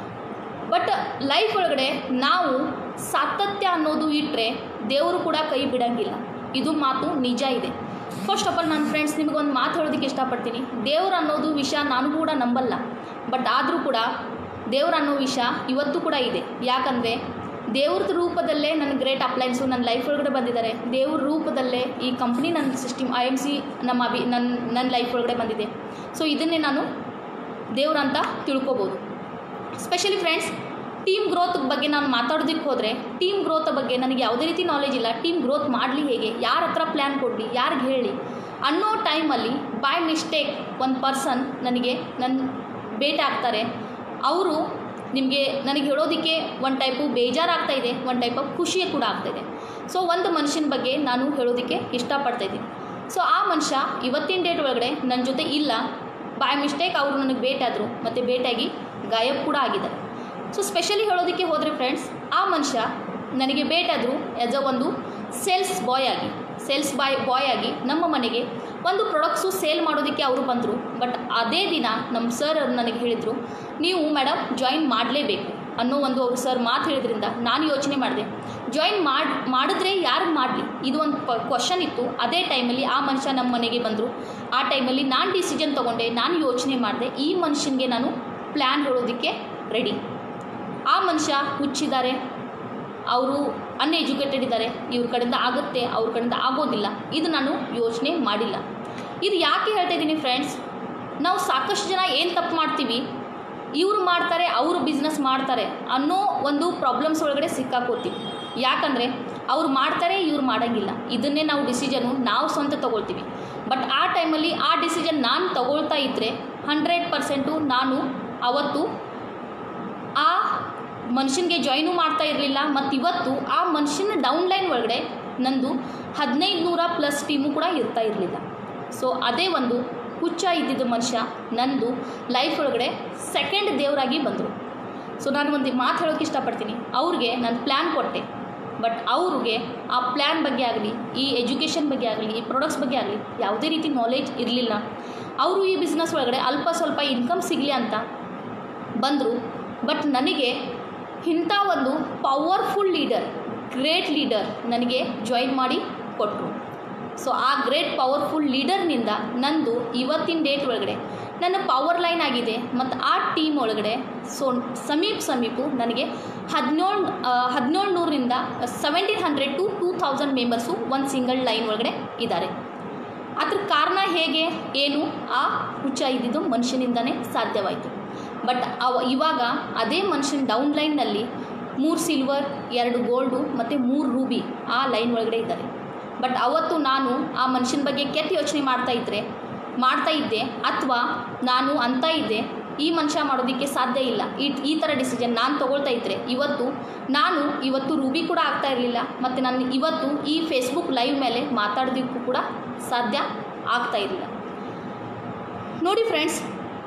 ಬಟ್ ಲೈಫ್ ಒಳಗಡೆ ನಾವು ಸಾತತ್ಯ ಅನ್ನೋದು ಇಟ್ಟರೆ ದೇವರು ಕೂಡ ಕೈ ಬಿಡಂಗಿಲ್ಲ ಇದು ಮಾತು ನಿಜ ಇದೆ ಫಸ್ಟ್ ಆಫ್ ಆಲ್ ನನ್ನ ಫ್ರೆಂಡ್ಸ್ ನಿಮಗೊಂದು ಮಾತು ಹೇಳೋದಕ್ಕೆ ಇಷ್ಟಪಡ್ತೀನಿ ದೇವ್ರು ಅನ್ನೋದು ವಿಷಯ ನಾನು ಕೂಡ ನಂಬಲ್ಲ ಬಟ್ ಆದರೂ ಕೂಡ ದೇವ್ರು ಅನ್ನೋ ವಿಷಯ ಇವತ್ತು ಕೂಡ ಇದೆ ಯಾಕಂದರೆ ದೇವ್ರದ ರೂಪದಲ್ಲೇ ನನ್ನ ಗ್ರೇಟ್ ಅಪ್ಲೈನ್ಸು ನನ್ನ ಲೈಫ್ ಒಳಗಡೆ ಬಂದಿದ್ದಾರೆ ದೇವ್ರ ರೂಪದಲ್ಲೇ ಈ ಕಂಪ್ನಿ ನನ್ನ ಸಿಸ್ಟಮ್ ಐ ಎಮ್ ಸಿ ನಮ್ಮ ಅಭಿ ನನ್ನ ನನ್ನ ಲೈಫ್ ಒಳಗಡೆ ಬಂದಿದೆ ಸೊ ಇದನ್ನೇ ನಾನು ದೇವ್ರಂತ ತಿಳ್ಕೊಬೋದು ಸ್ಪೆಷಲಿ ಫ್ರೆಂಡ್ಸ್ ಟೀಮ್ ಗ್ರೋತ್ ಬಗ್ಗೆ ನಾನು ಮಾತಾಡೋದಕ್ಕೆ ಹೋದರೆ ಟೀಮ್ ಗ್ರೋತ್ ಬಗ್ಗೆ ನನಗೆ ಯಾವುದೇ ರೀತಿ ನಾಲೆಜ್ ಇಲ್ಲ ಟೀಮ್ ಗ್ರೋತ್ ಮಾಡಲಿ ಹೇಗೆ ಯಾರ ಹತ್ರ ಪ್ಲ್ಯಾನ್ ಕೊಡಲಿ ಯಾರಿಗೆ ಹೇಳಿ ಅನ್ನೋ ಟೈಮಲ್ಲಿ ಬೈ ಮಿಸ್ಟೇಕ್ ಒಂದು ಪರ್ಸನ್ ನನಗೆ ನನ್ನ ಭೇಟಿ ಆಗ್ತಾರೆ ಅವರು ನಿಮಗೆ ನನಗೆ ಹೇಳೋದಕ್ಕೆ ಒಂದು ಟೈಪು ಬೇಜಾರಾಗ್ತಾ ಇದೆ ಒಂದು ಟೈಪ್ ಆಫ್ ಖುಷಿ ಕೂಡ ಆಗ್ತಾಯಿದೆ ಸೊ ಒಂದು ಮನುಷ್ಯನ ಬಗ್ಗೆ ನಾನು ಹೇಳೋದಕ್ಕೆ ಇಷ್ಟಪಡ್ತಾ ಇದ್ದೀನಿ ಸೊ ಆ ಮನುಷ್ಯ ಇವತ್ತಿನ ಡೇಟ್ ಒಳಗಡೆ ನನ್ನ ಜೊತೆ ಇಲ್ಲ ಬೈ ಮಿಸ್ಟೇಕ್ ಅವರು ನನಗೆ ಭೇಟಿಯಾದರು ಮತ್ತು ಭೇಟಿಯಾಗಿ ಗಾಯಬ್ ಕೂಡ ಆಗಿದ್ದಾರೆ ಸೊ ಸ್ಪೆಷಲಿ ಹೇಳೋದಕ್ಕೆ ಹೋದರೆ ಫ್ರೆಂಡ್ಸ್ ಆ ಮನುಷ್ಯ ನನಗೆ ಭೇಟಿಯಾದರು ಆ್ಯಸ್ ಅ ಒಂದು ಸೇಲ್ಸ್ ಬಾಯ್ ಆಗಿ ಸೇಲ್ಸ್ ಬಾಯ್ ಬಾಯ್ ಆಗಿ ನಮ್ಮ ಮನೆಗೆ ಒಂದು ಪ್ರಾಡಕ್ಟ್ಸು ಸೇಲ್ ಮಾಡೋದಕ್ಕೆ ಅವರು ಬಂದರು ಬಟ್ ಅದೇ ದಿನ ನಮ್ಮ ಸರ್ ನನಗೆ ಹೇಳಿದರು ನೀವು ಮೇಡಮ್ ಜಾಯಿನ್ ಮಾಡಲೇಬೇಕು ಅನ್ನೋ ಒಂದು ಅವ್ರು ಸರ್ ಮಾತು ಹೇಳಿದ್ರಿಂದ ನಾನು ಯೋಚನೆ ಮಾಡಿದೆ ಜಾಯಿನ್ ಮಾಡಿ ಮಾಡಿದ್ರೆ ಯಾರು ಮಾಡಲಿ ಇದು ಒಂದು ಪ ಕ್ವಶನ್ ಇತ್ತು ಅದೇ ಟೈಮಲ್ಲಿ ಆ ಮನುಷ್ಯ ನಮ್ಮ ಮನೆಗೆ ಬಂದರು ಆ ಟೈಮಲ್ಲಿ ನಾನು ಡಿಸಿಷನ್ ತೊಗೊಂಡೆ ನಾನು ಯೋಚನೆ ಮಾಡಿದೆ ಈ ಮನುಷ್ಯನಿಗೆ ನಾನು ಪ್ಲ್ಯಾನ್ ಹೇಳೋದಕ್ಕೆ ರೆಡಿ ಆ ಮನುಷ್ಯ ಹುಚ್ಚಿದ್ದಾರೆ ಅವರು ಅನ್ಎಜುಕೇಟೆಡ್ ಇದ್ದಾರೆ ಇವ್ರ ಕಡೆಯಿಂದ ಆಗುತ್ತೆ ಅವ್ರ ಕಡೆಯಿಂದ ಆಗೋದಿಲ್ಲ ಇದು ನಾನು ಯೋಚನೆ ಮಾಡಿಲ್ಲ ಇದು ಯಾಕೆ ಹೇಳ್ತಾ ಇದ್ದೀನಿ ಫ್ರೆಂಡ್ಸ್ ನಾವು ಸಾಕಷ್ಟು ಜನ ಏನು ತಪ್ಪು ಮಾಡ್ತೀವಿ ಇವರು ಮಾಡ್ತಾರೆ ಅವರು ಬಿಸ್ನೆಸ್ ಮಾಡ್ತಾರೆ ಅನ್ನೋ ಒಂದು ಪ್ರಾಬ್ಲಮ್ಸ್ ಒಳಗಡೆ ಸಿಕ್ಕಾಕೋತೀವಿ ಯಾಕಂದರೆ ಅವ್ರು ಮಾಡ್ತಾರೆ ಇವ್ರು ಮಾಡೋಂಗಿಲ್ಲ ಇದನ್ನೇ ನಾವು ಡಿಸಿಷನು ನಾವು ಸ್ವಂತ ತೊಗೊಳ್ತೀವಿ ಬಟ್ ಆ ಟೈಮಲ್ಲಿ ಆ ಡಿಸಿಷನ್ ನಾನು ತಗೊಳ್ತಾ ಇದ್ದರೆ ಹಂಡ್ರೆಡ್ ಪರ್ಸೆಂಟು ನಾನು ಅವತ್ತು ಆ ಮನುಷ್ಯನಿಗೆ ಜಾಯ್ನು ಮಾಡ್ತಾ ಇರಲಿಲ್ಲ ಮತ್ತು ಇವತ್ತು ಆ ಮನುಷ್ಯನ ಡೌನ್ಲೈನ್ ಒಳಗಡೆ ನಂದು ಹದಿನೈದು ನೂರ ಪ್ಲಸ್ ಟೀಮು ಕೂಡ ಇರ್ತಾ ಇರಲಿಲ್ಲ ಸೊ ಅದೇ ಒಂದು ಹುಚ್ಚ ಇದ್ದಿದ್ದ ಮನುಷ್ಯ ನಂದು ಲೈಫ್ ಒಳಗಡೆ ಸೆಕೆಂಡ್ ದೇವರಾಗಿ ಬಂದರು ಸೊ ನಾನು ಒಂದು ಮಾತು ಹೇಳೋಕ್ಕೆ ಇಷ್ಟಪಡ್ತೀನಿ ಅವ್ರಿಗೆ ನಾನು ಪ್ಲ್ಯಾನ್ ಕೊಟ್ಟೆ ಬಟ್ ಅವ್ರಿಗೆ ಆ ಪ್ಲ್ಯಾನ್ ಬಗ್ಗೆ ಆಗಲಿ ಈ ಎಜುಕೇಷನ್ ಬಗ್ಗೆ ಆಗಲಿ ಈ ಪ್ರಾಡಕ್ಟ್ಸ್ ಬಗ್ಗೆ ಆಗಲಿ ಯಾವುದೇ ರೀತಿ ನಾಲೆಜ್ ಇರಲಿಲ್ಲ ಅವರು ಈ ಬಿಸ್ನೆಸ್ ಒಳಗಡೆ ಅಲ್ಪ ಸ್ವಲ್ಪ ಇನ್ಕಮ್ ಸಿಗಲಿ ಅಂತ ಬಂದರು ಬಟ್ ನನಗೆ ಇಂಥ ಒಂದು ಪವರ್ಫುಲ್ ಲೀಡರ್ ಗ್ರೇಟ್ ಲೀಡರ್ ನನಗೆ ಜಾಯಿನ್ ಮಾಡಿ ಕೊಟ್ಟರು ಸೊ ಆ ಗ್ರೇಟ್ ಪವರ್ಫುಲ್ ಲೀಡರ್ನಿಂದ ನಂದು ಇವತ್ತಿನ ಡೇಟ್ ಒಳಗಡೆ ನನ್ನ ಪವರ್ ಲೈನ್ ಆಗಿದೆ ಮತ್ತು ಆ ಟೀಮ್ ಒಳಗಡೆ ಸೊ ಸಮೀಪ ಸಮೀಪು ನನಗೆ ಹದಿನೇಳು ಹದಿನೇಳು ನೂರರಿಂದ seventeen hundred to two thousand members ಒಂದು ಸಿಂಗಲ್ ಲೈನ್ ಒಳಗಡೆ ಇದ್ದಾರೆ ಅದ್ರ ಕಾರಣ ಹೇಗೆ ಏನು ಆ ಹುಚ್ಚ ಇದ್ದಿದ್ದು ಮನುಷ್ಯನಿಂದನೇ ಸಾಧ್ಯವಾಯಿತು ಬಟ್ ಅವ ಇವಾಗ ಅದೇ ಮನುಷ್ಯನ ಡೌನ್ ಲೈನ್ನಲ್ಲಿ ಮೂರು ಸಿಲ್ವರ್ ಎರಡು ಗೋಲ್ಡು ಮತ್ತು ಮೂರು ರೂಬಿ ಆ ಲೈನ್ ಒಳಗಡೆ ಇದ್ದಾರೆ ಬಟ್ ಅವತ್ತು ನಾನು ಆ ಮನುಷ್ಯನ ಬಗ್ಗೆ ಕೆಟ್ಟ ಯೋಚನೆ ಮಾಡ್ತಾ ಇದ್ದರೆ ಮಾಡ್ತಾ ಇದ್ದೆ ಅಥವಾ ನಾನು ಅಂತ ಇದ್ದೆ ಈ ಮನುಷ್ಯ ಮಾಡೋದಕ್ಕೆ ಸಾಧ್ಯ ಇಲ್ಲ ಈ ಈ ಥರ ಡಿಸಿಷನ್ ನಾನು ತೊಗೊಳ್ತಾ ಇದ್ದರೆ ಇವತ್ತು ನಾನು ಇವತ್ತು ರೂಬಿ ಕೂಡ ಆಗ್ತಾ ಇರಲಿಲ್ಲ ಮತ್ತು ನಾನು ಇವತ್ತು ಈ ಫೇಸ್ಬುಕ್ ಲೈವ್ ಮೇಲೆ ಮಾತಾಡೋದಕ್ಕೂ ಕೂಡ ಸಾಧ್ಯ ಆಗ್ತಾ ಇರಲಿಲ್ಲ ನೋಡಿ ಫ್ರೆಂಡ್ಸ್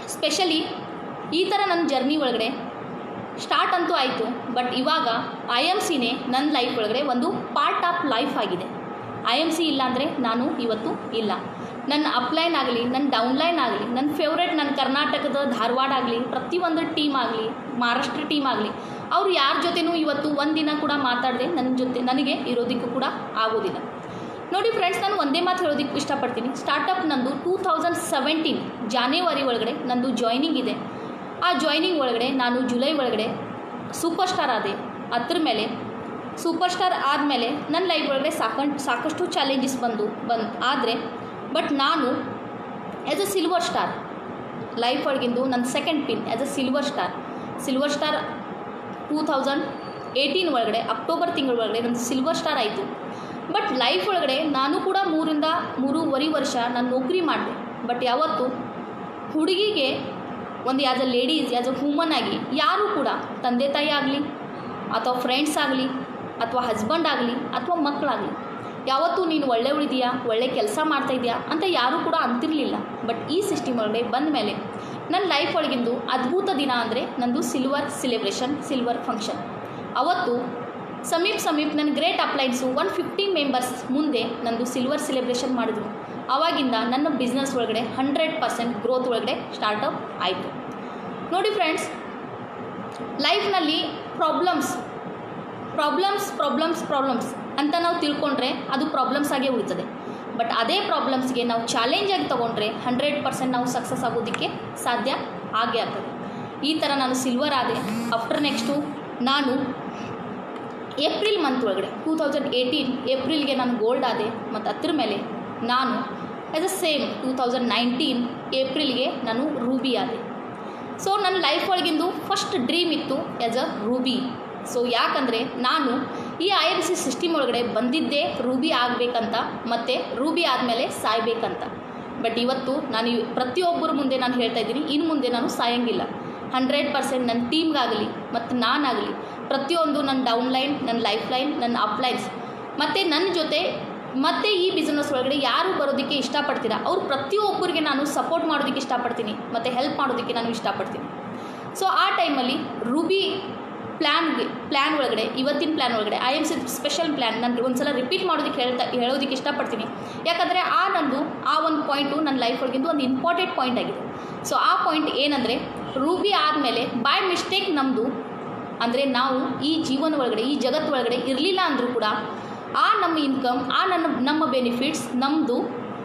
ಸ್ಪೆಷಲಿ ಈ ಥರ ನನ್ನ ಜರ್ನಿ ಒಳಗಡೆ ಸ್ಟಾರ್ಟ್ ಅಂತೂ ಆಯಿತು ಬಟ್ ಇವಾಗ ಐ ಎಮ್ ಸಿನೇ ನನ್ನ ಲೈಫ್ ಒಳಗಡೆ ಒಂದು ಪಾರ್ಟ್ ಆಫ್ ಲೈಫ್ ಆಗಿದೆ ಐ ಎಮ್ ಸಿ ಇಲ್ಲ ಅಂದರೆ ನಾನು ಇವತ್ತು ಇಲ್ಲ ನನ್ನ ಅಪ್ಲೈನ್ ಆಗಲಿ ನನ್ನ ಡೌನ್ಲೈನ್ ಆಗಲಿ ನನ್ನ ಫೇವ್ರೇಟ್ ನನ್ನ ಕರ್ನಾಟಕದ ಧಾರವಾಡ ಆಗಲಿ ಪ್ರತಿಯೊಂದು ಟೀಮ್ ಆಗಲಿ ಮಹಾರಾಷ್ಟ್ರ ಟೀಮ್ ಆಗಲಿ ಅವ್ರು ಯಾರ ಜೊತೆನೂ ಇವತ್ತು ಒಂದಿನ ಕೂಡ ಮಾತಾಡದೆ ನನ್ನ ಜೊತೆ ನನಗೆ ಇರೋದಕ್ಕೂ ಕೂಡ ಆಗೋದಿಲ್ಲ ನೋಡಿ ಫ್ರೆಂಡ್ಸ್ ನಾನು ಒಂದೇ ಮಾತು ಹೇಳೋದಕ್ಕೆ ಇಷ್ಟಪಡ್ತೀನಿ ಸ್ಟಾರ್ಟಪ್ ನಂದು ಟೂ ತೌಸಂಡ್ ಸೆವೆಂಟೀನ್ ಜಾನ್ಯುವರಿ ಒಳಗಡೆ ನಂದು ಜಾಯ್ನಿಂಗ್ ಇದೆ ಆ ಜಾಯ್ನಿಂಗ್ ಒಳಗಡೆ ನಾನು ಜುಲೈ ಒಳಗಡೆ ಸೂಪರ್ ಸ್ಟಾರ್ ಆದೆ ಅದ್ರ ಮೇಲೆ ಸೂಪರ್ ಸ್ಟಾರ್ ಆದಮೇಲೆ ನನ್ನ ಲೈಫ್ ಒಳಗಡೆ ಸಾಕಷ್ಟು ಸಾಕಷ್ಟು ಚಾಲೆಂಜಸ್ ಬಂದು ಬಂದು ಆದರೆ ಬಟ್ ನಾನು as a silver star life ಒಳಗಿಂದು ನನ್ನ second pin as a silver star silver star two thousand eighteen ಒಳಗಡೆ ಅಕ್ಟೋಬರ್ ತಿಂಗಳ ಒಳಗಡೆ ನನ್ನ ಸಿಲ್ವರ್ ಸ್ಟಾರ್ ಆಯಿತು ಬಟ್ ಲೈಫ್ ಒಳಗಡೆ ನಾನು ಕೂಡ ಮೂರಿಂದ ಮೂರುವರೆ ವರ್ಷ ನಾನು ನೌಕರಿ ಮಾಡಿದೆ ಬಟ್ ಯಾವತ್ತು ಹುಡುಗಿಗೆ ಒಂದು as a ladies as a human ಆಗಿ ಯಾರೂ ಕೂಡ ತಂದೆ ತಾಯಿ ಆಗಲಿ ಅಥವಾ ಫ್ರೆಂಡ್ಸ್ ಆಗಲಿ ಅಥವಾ ಹಸ್ಬೆಂಡ್ ಆಗಲಿ ಅಥವಾ ಮಕ್ಕಳಾಗಲಿ ಯಾವತ್ತೂ ನೀನು ಒಳ್ಳೆ ಉಳಿದೀಯಾ ಒಳ್ಳೆ ಕೆಲಸ ಮಾಡ್ತಾ ಇದೆಯಾ ಅಂತ ಯಾರೂ ಕೂಡ ಅಂತಿರಲಿಲ್ಲ ಬಟ್ ಈ ಸಿಸ್ಟಮ್ ಒಳಗಡೆ ಬಂದ ಮೇಲೆ ನನ್ನ ಲೈಫ್ ಒಳಗಿಂದು ಅದ್ಭುತ ದಿನ ಅಂದರೆ ನಂದು ಸಿಲ್ವರ್ ಸೆಲೆಬ್ರೇಷನ್ ಸಿಲ್ವರ್ ಫಂಕ್ಷನ್ ಅವತ್ತು ಸಮೀಪ್ ಸಮೀಪ್ ನನ್ನ great uplines one fifty members ಮುಂದೆ ನಂದು ಸಿಲ್ವರ್ ಸೆಲೆಬ್ರೇಷನ್ ಮಾಡಿದ್ರು ಆವಾಗಿಂದ ನನ್ನ ಬಿಸ್ನೆಸ್ ಒಳಗಡೆ ಹಂಡ್ರೆಡ್ ಪರ್ಸೆಂಟ್ ಗ್ರೋತ್ ಒಳಗಡೆ ಸ್ಟಾರ್ಟಪ್ ಆಯಿತು ನೋಡಿ ಫ್ರೆಂಡ್ಸ್ ಲೈಫ್ನಲ್ಲಿ ಪ್ರಾಬ್ಲಮ್ಸ್ ಪ್ರಾಬ್ಲಮ್ಸ್ ಪ್ರಾಬ್ಲಮ್ಸ್ ಪ್ರಾಬ್ಲಮ್ಸ್ ಅಂತ ನಾವು ತಿಳ್ಕೊಂಡ್ರೆ ಅದು ಪ್ರಾಬ್ಲಮ್ಸ್ ಆಗೇ ಉಳಿತದೆ ಬಟ್ ಅದೇ ಪ್ರಾಬ್ಲಮ್ಸ್ಗೆ ನಾವು ಚಾಲೆಂಜ್ ಆಗಿ ತೊಗೊಂಡ್ರೆ ಹಂಡ್ರೆಡ್ ಪರ್ಸೆಂಟ್ ನಾವು ಸಕ್ಸಸ್ ಆಗೋದಕ್ಕೆ ಸಾಧ್ಯ ಆಗೇ ಆಗ್ತದೆ ಈ ಥರ ನಾನು ಸಿಲ್ವರ್ ಆದೆ ಆಫ್ಟರ್ ನೆಕ್ಸ್ಟು ನಾನು ಏಪ್ರಿಲ್ ಮಂತ್ ಒಳಗಡೆ ಟೂ ತೌಸಂಡ್ ಏಯ್ಟೀನ್ ಏಪ್ರಿಲ್ಗೆ ನಾನು ಗೋಲ್ಡ್ ಆದೆ ಮತ್ತು ಅದ್ರ ಮೇಲೆ ನಾನು as a same two thousand nineteen ಏಪ್ರಿಲ್ಗೆ ನಾನು ರೂಬಿ ಆದೆ ಸೊ ನನ್ನ ಲೈಫ್ ಒಳಗಿಂದು ಫಸ್ಟ್ ಡ್ರೀಮ್ ಇತ್ತು ಆ್ಯಸ್ ಅ ರೂಬಿ ಸೊ ಯಾಕಂದರೆ ನಾನು ಈ ಐ ಎಮ್ ಸಿ ಸಿಸ್ಟಮ್ ಒಳಗಡೆ ಬಂದಿದ್ದೇ ರೂಬಿ ಆಗಬೇಕಂತ ಮತ್ತು ರೂಬಿ ಆದಮೇಲೆ ಸಾಯ್ಬೇಕಂತ ಬಟ್ ಇವತ್ತು ನಾನು ಇವ್- ಪ್ರತಿಯೊಬ್ಬರ ಮುಂದೆ ನಾನು ಹೇಳ್ತಾ ಇದ್ದೀನಿ ಇನ್ನು ಮುಂದೆ ನಾನು ಸಾಯಂಗಿಲ್ಲ ಹಂಡ್ರೆಡ್ ಪರ್ಸೆಂಟ್ ನನ್ನ ಟೀಮ್ಗಾಗಲಿ ಮತ್ತು ನಾನಾಗಲಿ ಪ್ರತಿಯೊಂದು ನನ್ನ ಡೌನ್ಲೈನ್ ನನ್ನ ಲೈಫ್ ಲೈನ್ ನನ್ನ ಅಪ್ಲೈನ್ಸ್ ಮತ್ತು ನನ್ನ ಜೊತೆ ಮತ್ತೆ ಈ ಬಿಸ್ನೆಸ್ ಒಳಗಡೆ ಯಾರು ಬರೋದಕ್ಕೆ ಇಷ್ಟಪಡ್ತೀರಾ ಅವ್ರು ಪ್ರತಿಯೊಬ್ಬರಿಗೆ ನಾನು ಸಪೋರ್ಟ್ ಮಾಡೋದಕ್ಕೆ ಇಷ್ಟಪಡ್ತೀನಿ ಮತ್ತು ಹೆಲ್ಪ್ ಮಾಡೋದಕ್ಕೆ ನಾನು ಇಷ್ಟಪಡ್ತೀನಿ ಸೊ ಆ ಟೈಮಲ್ಲಿ ರೂಬಿ ಪ್ಲ್ಯಾನ್ಗೆ ಪ್ಲ್ಯಾನ್ ಒಳಗಡೆ ಇವತ್ತಿನ ಪ್ಲ್ಯಾನ್ ಒಳಗಡೆ I M C special plan ನಾನು ಒಂದ್ಸಲ ರಿಪೀಟ್ ಮಾಡೋದಕ್ಕೆ ಹೇಳ್ತಾ ಹೇಳೋದಕ್ಕೆ ಇಷ್ಟಪಡ್ತೀನಿ ಯಾಕಂದರೆ ಆ ನಂದು ಆ ಒಂದು ಪಾಯಿಂಟು ನನ್ನ ಲೈಫ್ ಒಳಗಿಂದು ಒಂದು ಇಂಪಾರ್ಟೆಂಟ್ ಪಾಯಿಂಟ್ ಆಗಿದೆ ಸೊ ಆ ಪಾಯಿಂಟ್ ಏನಂದರೆ ರೂಬಿ ಆದಮೇಲೆ ಬೈ ಮಿಸ್ಟೇಕ್ ನಮ್ಮದು ಅಂದರೆ ನಾವು ಈ ಜೀವನ ಒಳಗಡೆ ಈ ಜಗತ್ತು ಒಳಗಡೆ ಇರಲಿಲ್ಲ ಅಂದರೂ ಕೂಡ ಆ ನಮ್ಮ ಇನ್ಕಮ್ ಆ ನನ್ನ ನಮ್ಮ ಬೆನಿಫಿಟ್ಸ್ ನಮ್ಮದು